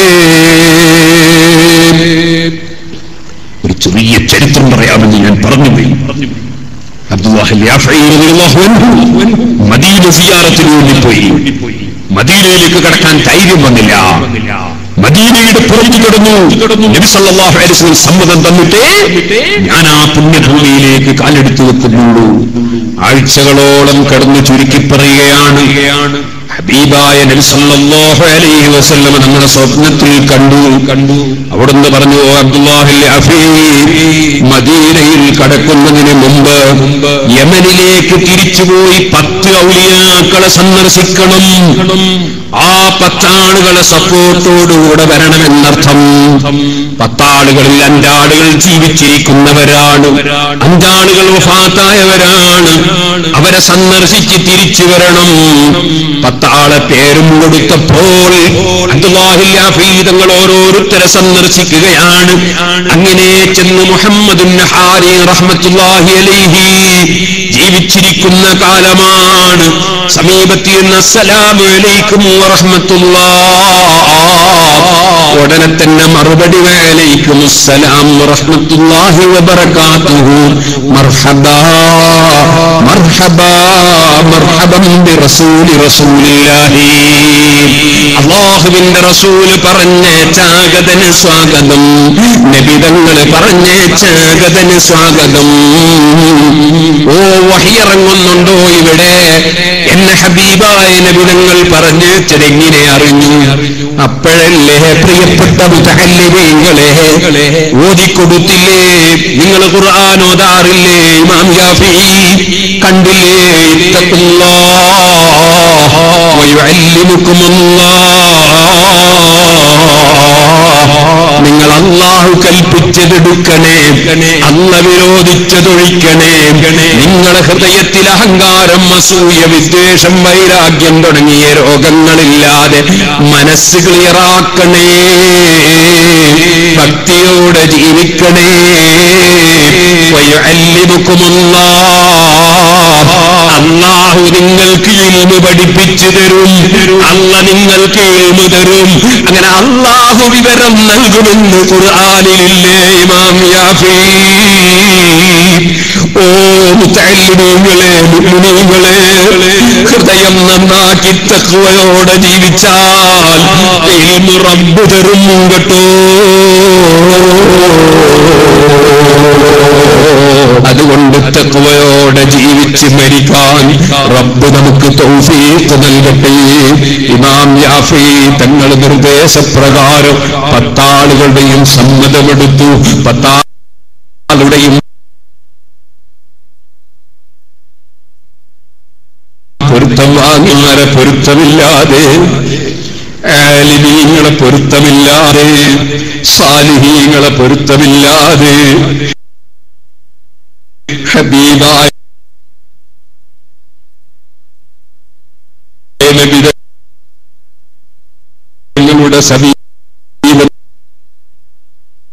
ഒരു ചെറിയ ചരിത്രം പറയാമെന്ന് ഞാൻ പറഞ്ഞു പോയി അബ്ദുല്ലാഹിൽ യാഫഈ റളിയല്ലാഹു അൻഹു മദീന സിയാറത്തിന് വേണ്ടി പോയി മദീനയിലേക്ക് കടക്കാൻ ധൈര്യം വന്നില്ല മദീനയുടെ പുറത്തു കിടന്നു നബി സല്ലല്ലാഹു അലൈഹി വസല്ലം സമ്മതം തന്നിട്ടേ ഞാൻ ആ പുണ്യഭൂമിയിലേക്ക് കാലെടുത്തു വെക്കുന്നുള്ളൂ ആഴ്ചകളോളം കടന്നു ചുരുക്കി പറയുകയാണ് ഹബീബായ നബി സല്ലല്ലാഹു അലൈഹി വസല്ലം നമ്മുടെ സ്വപ്നത്തിൽ കണ്ടു കണ്ടു അവിടുന്ന് പറഞ്ഞു "ഓ അബ്ദുല്ലാഹിൽ അഫീ മദീനയിൽ കടക്കുന്നതിന് മുമ്പ് യമനിലേക്ക് തിരിച്ചുപോയി പത്ത് ഔലിയാക്കളെ സന്ദർശിക്കണം ആ പത്താളുകളെ സപ്പോർട്ടോടുകൂടെ വരണമെന്നർത്ഥം പത്താളുകളിൽ അഞ്ചാളുകൾ ജീവിച്ചിരിക്കുന്നവരാണ് അഞ്ചാളുകൾ വഫാത്തായവരാണ് അവരെ സന്ദർശിച്ച് തിരിച്ചു വരണം പത്താളെ പേരും കൊടുത്തപ്പോൾ അബ്ദുല്ലാഹില്ലാഫീതങ്ങൾ ഓരോരുത്തരെ സന്ദർശിക്കുകയാണ് അങ്ങനെ ചെന്ന് മുഹമ്മദുൻ നഹാരി റഹ്മത്തുല്ലാഹി അലൈഹി ജീവിച്ചിരിക്കുന്ന കാലമാണ് സമീപത്തിരുന്ന അസ്സലാമു അലൈക്കും വറഹ്മത്തുള്ളാ ഉടനെ തന്നെ മറുപടി വലൈക്കും അസ്സലാം വറഹ്മത്തുള്ളാഹി വബറകാതുഹു മർഹബാ മർഹബാ മർഹബൻ ബിറസൂലി റസൂലില്ലാഹി അള്ളാഹുവിന്റെ റസൂല് പറഞ്ഞേച്ചാകതന് സ്വാഗതം നബിതങ്ങൾ പറഞ്ഞേച്ചാകതന് സ്വാഗതം ഓ വഹിയിറങ്ങുന്നുണ്ടോ ഇവിടെ എന്നെ ഹബീബായ നബിതങ്ങൾ പറഞ്ഞേച്ചതെങ്ങനെ അറിഞ്ഞു അപ്പോഴല്ലേ പ്രിയപ്പെട്ട മുതല്ലിമീങ്ങളെ ഓതിക്കൊടുത്തില്ലേ നിങ്ങൾ ഖുർആൻ ഓതാറില്ലേ ഇമാം യാഫി കണ്ടില്ലേ ഇത്തഖുല്ലാഹ് വയുഅല്ലിമുക്കുമുല്ലാഹ് നിങ്ങൾ അള്ളാഹു കൽപ്പിച്ചതെടുക്കണേ അല്ല വിരോധിച്ചതൊഴിക്കണേ നിങ്ങളെ ഹൃദയത്തിൽ അഹങ്കാരം അസൂയ വിദ്വേഷം വൈരാഗ്യം തുടങ്ങിയ രോഗങ്ങളില്ലാതെ മനസ്സ് ക്ലിയറാക്കണേ ഭക്തിയോടെ ജീവിക്കണേ അള്ളാഹു നിങ്ങൾക്ക് ഇൽമു പഠിപ്പിച്ചു തരും അല്ല നിങ്ങൾക്ക് ഇൽമു തരും അങ്ങനെ അള്ളാഹു വിവരം നൽകുമെന്ന് ഖുർആാനിലില്ലേ ഇമാം യാഫീ ഓ മുത്തല്ലിമീങ്ങളെ മുഅ്മിനീങ്ങളെ ഹൃദയം നന്നാക്കി തഖ്വയോടെ ജീവിച്ചാൽ ഇൽമു റബ്ബ് തരും കേട്ടോ അതുകൊണ്ട് തക്വയോടെ ജീവിച്ച് മരിക്കാൻ റബ്ബ് നമുക്ക് തൗഫീഖ് നൽകട്ടെ ഇമാം യാഫി തങ്ങൾ നിർദ്ദേശപ്രകാരം പത്താളുകളുടെയും സമ്മതമെടുത്തു പത്താളുടെയും പൊരുത്തം വാങ്ങിയാരെ പൊരുത്തമില്ലാതെ ആലിമീങ്ങളെ പൊരുത്തമില്ലാതെ സാലിഹീങ്ങളെ പൊരുത്തമില്ലാതെ ഹബീബായ നബിതങ്ങളുടെ സമീപ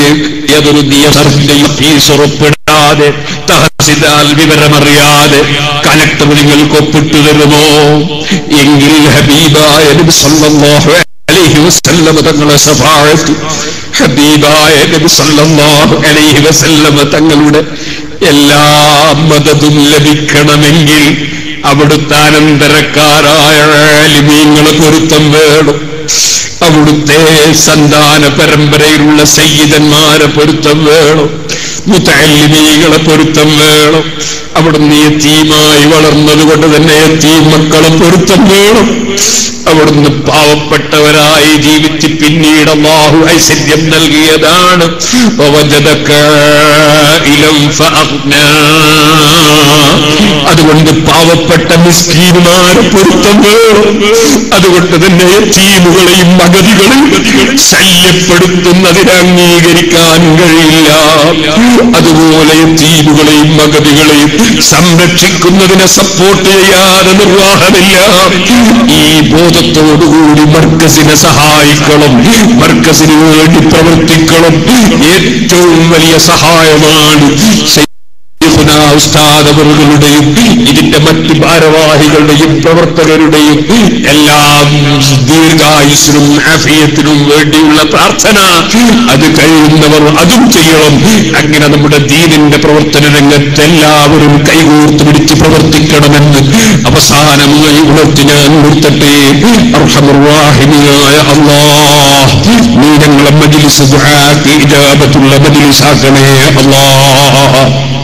ഏതൊരു നിയമത്തിന്റെയും ഫീസ് ഉറപ്പിടാതെ തഹസിദാൽ വിവരമറിയാതെ കലക്ടർ നിങ്ങൾക്ക് ഒപ്പിട്ടു തരുമോ എങ്കിൽ ഹബീബായ നബി സല്ലല്ലാഹു അലൈഹി വസല്ലമ തങ്ങളെ സഫാഴത്ത് ഹബീബായ നബി സല്ലല്ലാഹു അലൈഹി വസല്ലമ തങ്ങളുടെ എല്ലാ മദതും ലഭിക്കണമെങ്കിൽ അവിടുത്തെ അനന്തരക്കാരായ ആലിമീങ്ങളെ പൊരുത്തം വേണം അവിടുത്തെ സന്താന പരമ്പരയിലുള്ള സയ്യിദന്മാരെ പൊരുത്തം വേണം മുത്തല്ലിമീകളെ പൊരുത്തം വേണം അവിടുന്ന് യത്തീമായി വളർന്നത് കൊണ്ട് തന്നെ യത്തീം മക്കളെ പൊരുത്തം വേണം അവിടുന്ന് പാവപ്പെട്ടവരായി ജീവിച്ച് പിന്നീട് അള്ളാഹു ഐശ്വര്യം നൽകിയതാണ് വവജദക ഇലം ഫഅഗ്നാ. അതുകൊണ്ട് പാവപ്പെട്ട മിസ്കീന്മാരെ പൊരുത്തം വേണം അതുകൊണ്ട് തന്നെ യത്തീമുകളെയും മകതികളെയും ശല്യപ്പെടുത്തുന്നതിന് അംഗീകരിക്കാൻ കഴിയില്ല അതുപോലെ യത്തീമുകളെയും മകതികളെയും സംരക്ഷിക്കുന്നതിനെ സപ്പോർട്ട് ചെയ്യാതെ നിർവാഹമില്ല ഈ ബോധത്തോടുകൂടി മർക്കസിനെ സഹായിക്കണം മർക്കസിന് വേണ്ടി പ്രവർത്തിക്കണം ഏറ്റവും വലിയ സഹായമാണ് ശൈഖുനാ ഉസ്താദ് അവറുകളുടെയും ഇതിന്റെ മറ്റ് ഭാരവാഹികളുടെയും പ്രവർത്തകരുടെയും എല്ലാം ദീർഘായുസിനും ആഫിയത്തിനും വേണ്ടിയുള്ള പ്രാർത്ഥന അത് കഴിയുന്നവർ അതും ചെയ്യണം അങ്ങനെ നമ്മുടെ ദീനിന്റെ പ്രവർത്തന രംഗത്ത് എല്ലാവരും കൈകോർത്ത് പിടിച്ച് പ്രവർത്തിക്കണമെന്ന് അവസാനമായി ഉണർത്തി ഞാൻ നിർത്തട്ടെ അർഹമുറാഹിമിയായ അള്ളാഹ് നീ ഞങ്ങളെ മജിലിസ് ദുആക്ക് ഇജാബത്തുള്ള മജിലിസാക്കണേ അള്ളാഹ്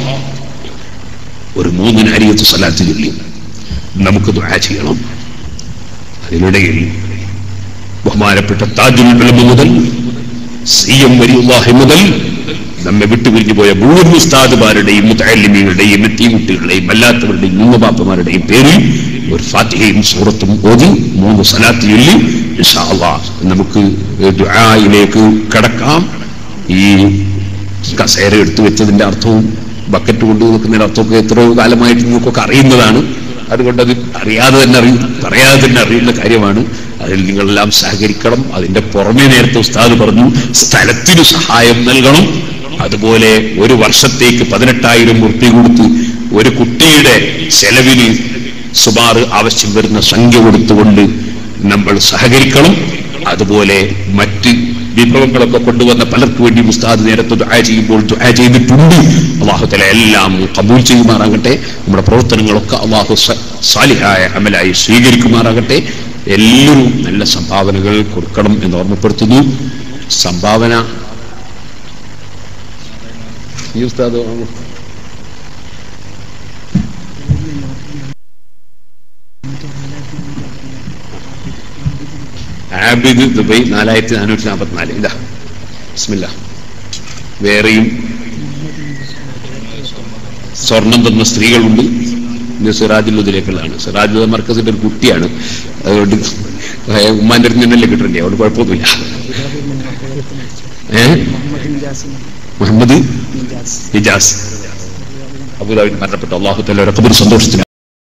ഒരു മൂന്നിന് അരിയത്ത് സ്വലാത്ത് ചൊല്ലി നമുക്ക് ദുആ ചെയ്യണം അതിനിടയിൽ ബഹുമാനപ്പെട്ട താജുൽ ഉലമ മുതൽ സി എം വലിയുല്ലാഹി മുതൽ നമ്മെ വിട്ടുപിരിഞ്ഞു പോയ മുഴുവൻ ഉസ്താദുമാരുടെയും മുത്തല്ലിമീങ്ങളുടെയും എത്തിക്കുട്ടികളുടെയും അല്ലാത്തവരുടെയും മൂന്നുപാപ്പമാരുടെയും പേരിൽ ഒരു ഫാത്തിഹയും സൂറത്തും ഓതി മൂന്ന് സലാത്ത് ചൊല്ലി ഇൻഷാ അല്ലാഹ് നമുക്ക് ദുആയിലേക്ക് കടക്കാം ഈ കസേര എടുത്തു വെച്ചതിന്റെ അർത്ഥവും ബക്കറ്റ് കൊണ്ടു നിൽക്കുന്നതിന്റെ അർത്ഥമൊക്കെ എത്രയോ കാലമായിട്ട് നിങ്ങൾക്കൊക്കെ അറിയുന്നതാണ് അതുകൊണ്ട് അത് അറിയാതെ തന്നെ അറിയും പറയാതെ തന്നെ അറിയുന്ന കാര്യമാണ് അതിൽ നിങ്ങളെല്ലാം സഹകരിക്കണം അതിന്റെ പുറമെ നേരത്തെ ഉസ്താദ് പറഞ്ഞു സ്ഥലത്തിന് സഹായം നൽകണം അതുപോലെ ഒരു വർഷത്തേക്ക് പതിനെട്ടായിരം ഉറുപ്പി കൊടുത്ത് ഒരു കുട്ടിയുടെ ചെലവിന് സുമാർ ആവശ്യം വരുന്ന സംഖ്യ കൊടുത്തുകൊണ്ട് നമ്മൾ സഹകരിക്കണം അതുപോലെ മറ്റ് വിഭവങ്ങളൊക്കെ കൊണ്ടുവന്ന പലർക്കു വേണ്ടി ഉസ്താദ് നേരത്തെ ദുആ ചെയ്യുമ്പോൾ ദുആ ചെയ്തിട്ടുണ്ട് അള്ളാഹു തല എല്ലാം കബൂൽ ചെയ്യുമാറാകട്ടെ നമ്മുടെ പ്രവർത്തനങ്ങളൊക്കെ അള്ളാഹു സ- സാലിഹായ അമലായി സ്വീകരിക്കുമാറാകട്ടെ എല്ലാവരും നല്ല സംഭാവനകൾ കൊടുക്കണം എന്ന് ഓർമ്മപ്പെടുത്തുന്നു സംഭാവന ഈ ഉസ്താദ് വാങ്ങൂ. ആബിദ് ദുബൈ നാലായിരത്തി നാനൂറ്റി നാൽപ്പത്തിനാല് ഇതാ ബിസ്മില്ല വേറെയും സ്വർണം തന്ന സ്ത്രീകളുണ്ട് ഇത് സിറാജുലുദിലേക്കുള്ളതാണ് സിറാജുൽ മർക്കസിന്റെ ഒരു കുട്ടിയാണ് അതുകൊണ്ട് ഉമ്മാന്റെ അടുത്ത് നിന്നല്ലേ കിട്ടണ്ടേ അതുകൊണ്ട് കുഴപ്പമൊന്നുമില്ല ഏ മുഹമ്മദ് ഹിജാസ് അബുദാബിൽ മരണപ്പെട്ടു അള്ളാഹു തല സന്തോഷത്തിന്